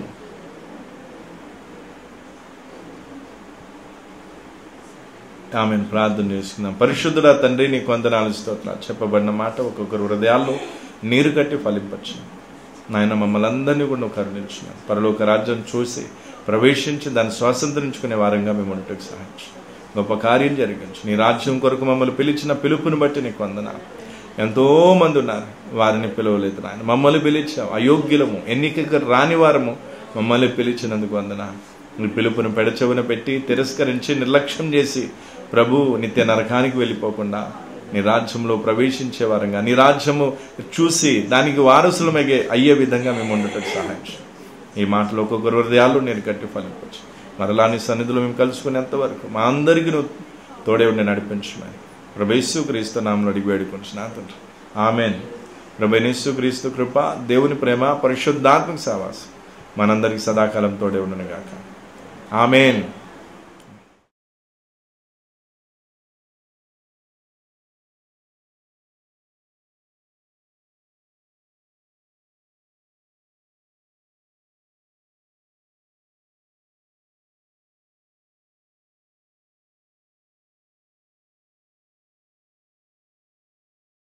ఆమెను ప్రార్థన చేసుకుందాం పరిశుద్ధుడ తండ్రి నీకు వందనాలు స్తోత్రాలు చెప్పబడిన మాట ఒక్కొక్కరు హృదయాల్లో నీరు కట్టి ఫలింపచ్చు నాయన మమ్మల్ని అందరినీ కూడా నువ్వు కరుణించున్నాను పరలోక రాజ్యం చూసి ప్రవేశించి దాన్ని స్వాతంత్రించుకునే వారంగా మేము ఉండటకు సహాయించు గొప్ప కార్యం జరిగించు నీ రాజ్యం కొరకు మమ్మల్ని పిలిచిన పిలుపుని బట్టి నీకు వందనాలు ఎంతో మంది ఉన్నారు వారిని పిలవలేదు నాయన మమ్మల్ని పిలిచావు అయోగ్యులము ఎన్నికకు రాని వారము మమ్మల్ని పిలిచినందుకు వందనాలు నీ పిలుపును పెడచెవున పెట్టి తిరస్కరించి నిర్లక్ష్యం చేసి ప్రభు నిత్య నరకానికి వెళ్ళిపోకుండా నీ రాజ్యంలో ప్రవేశించే వారంగా నీ రాజ్యము చూసి దానికి వారసులమగే అయ్యే విధంగా మేము ఉండటకు సహాయం చేయి. ఈ మాటలో ఒక్కొక్కరు హృదయాలు నేను కట్టి ఫలించవచ్చు మరలా నీ సన్నిధిలో మేము కలుసుకునేంత వరకు మా అందరికీ నువ్వు తోడే ఉండి నడిపించమని ప్రభేసు క్రీస్తు నామలు అడిగి వేడుకుంటున్నా తండ్రి ఆమెన్ ప్రభేసు క్రీస్తు కృప దేవుని ప్రేమ పరిశుద్ధాత్మక సావాసం మనందరికి సదాకాలం తోడే ఉండను గాక ఆమెన్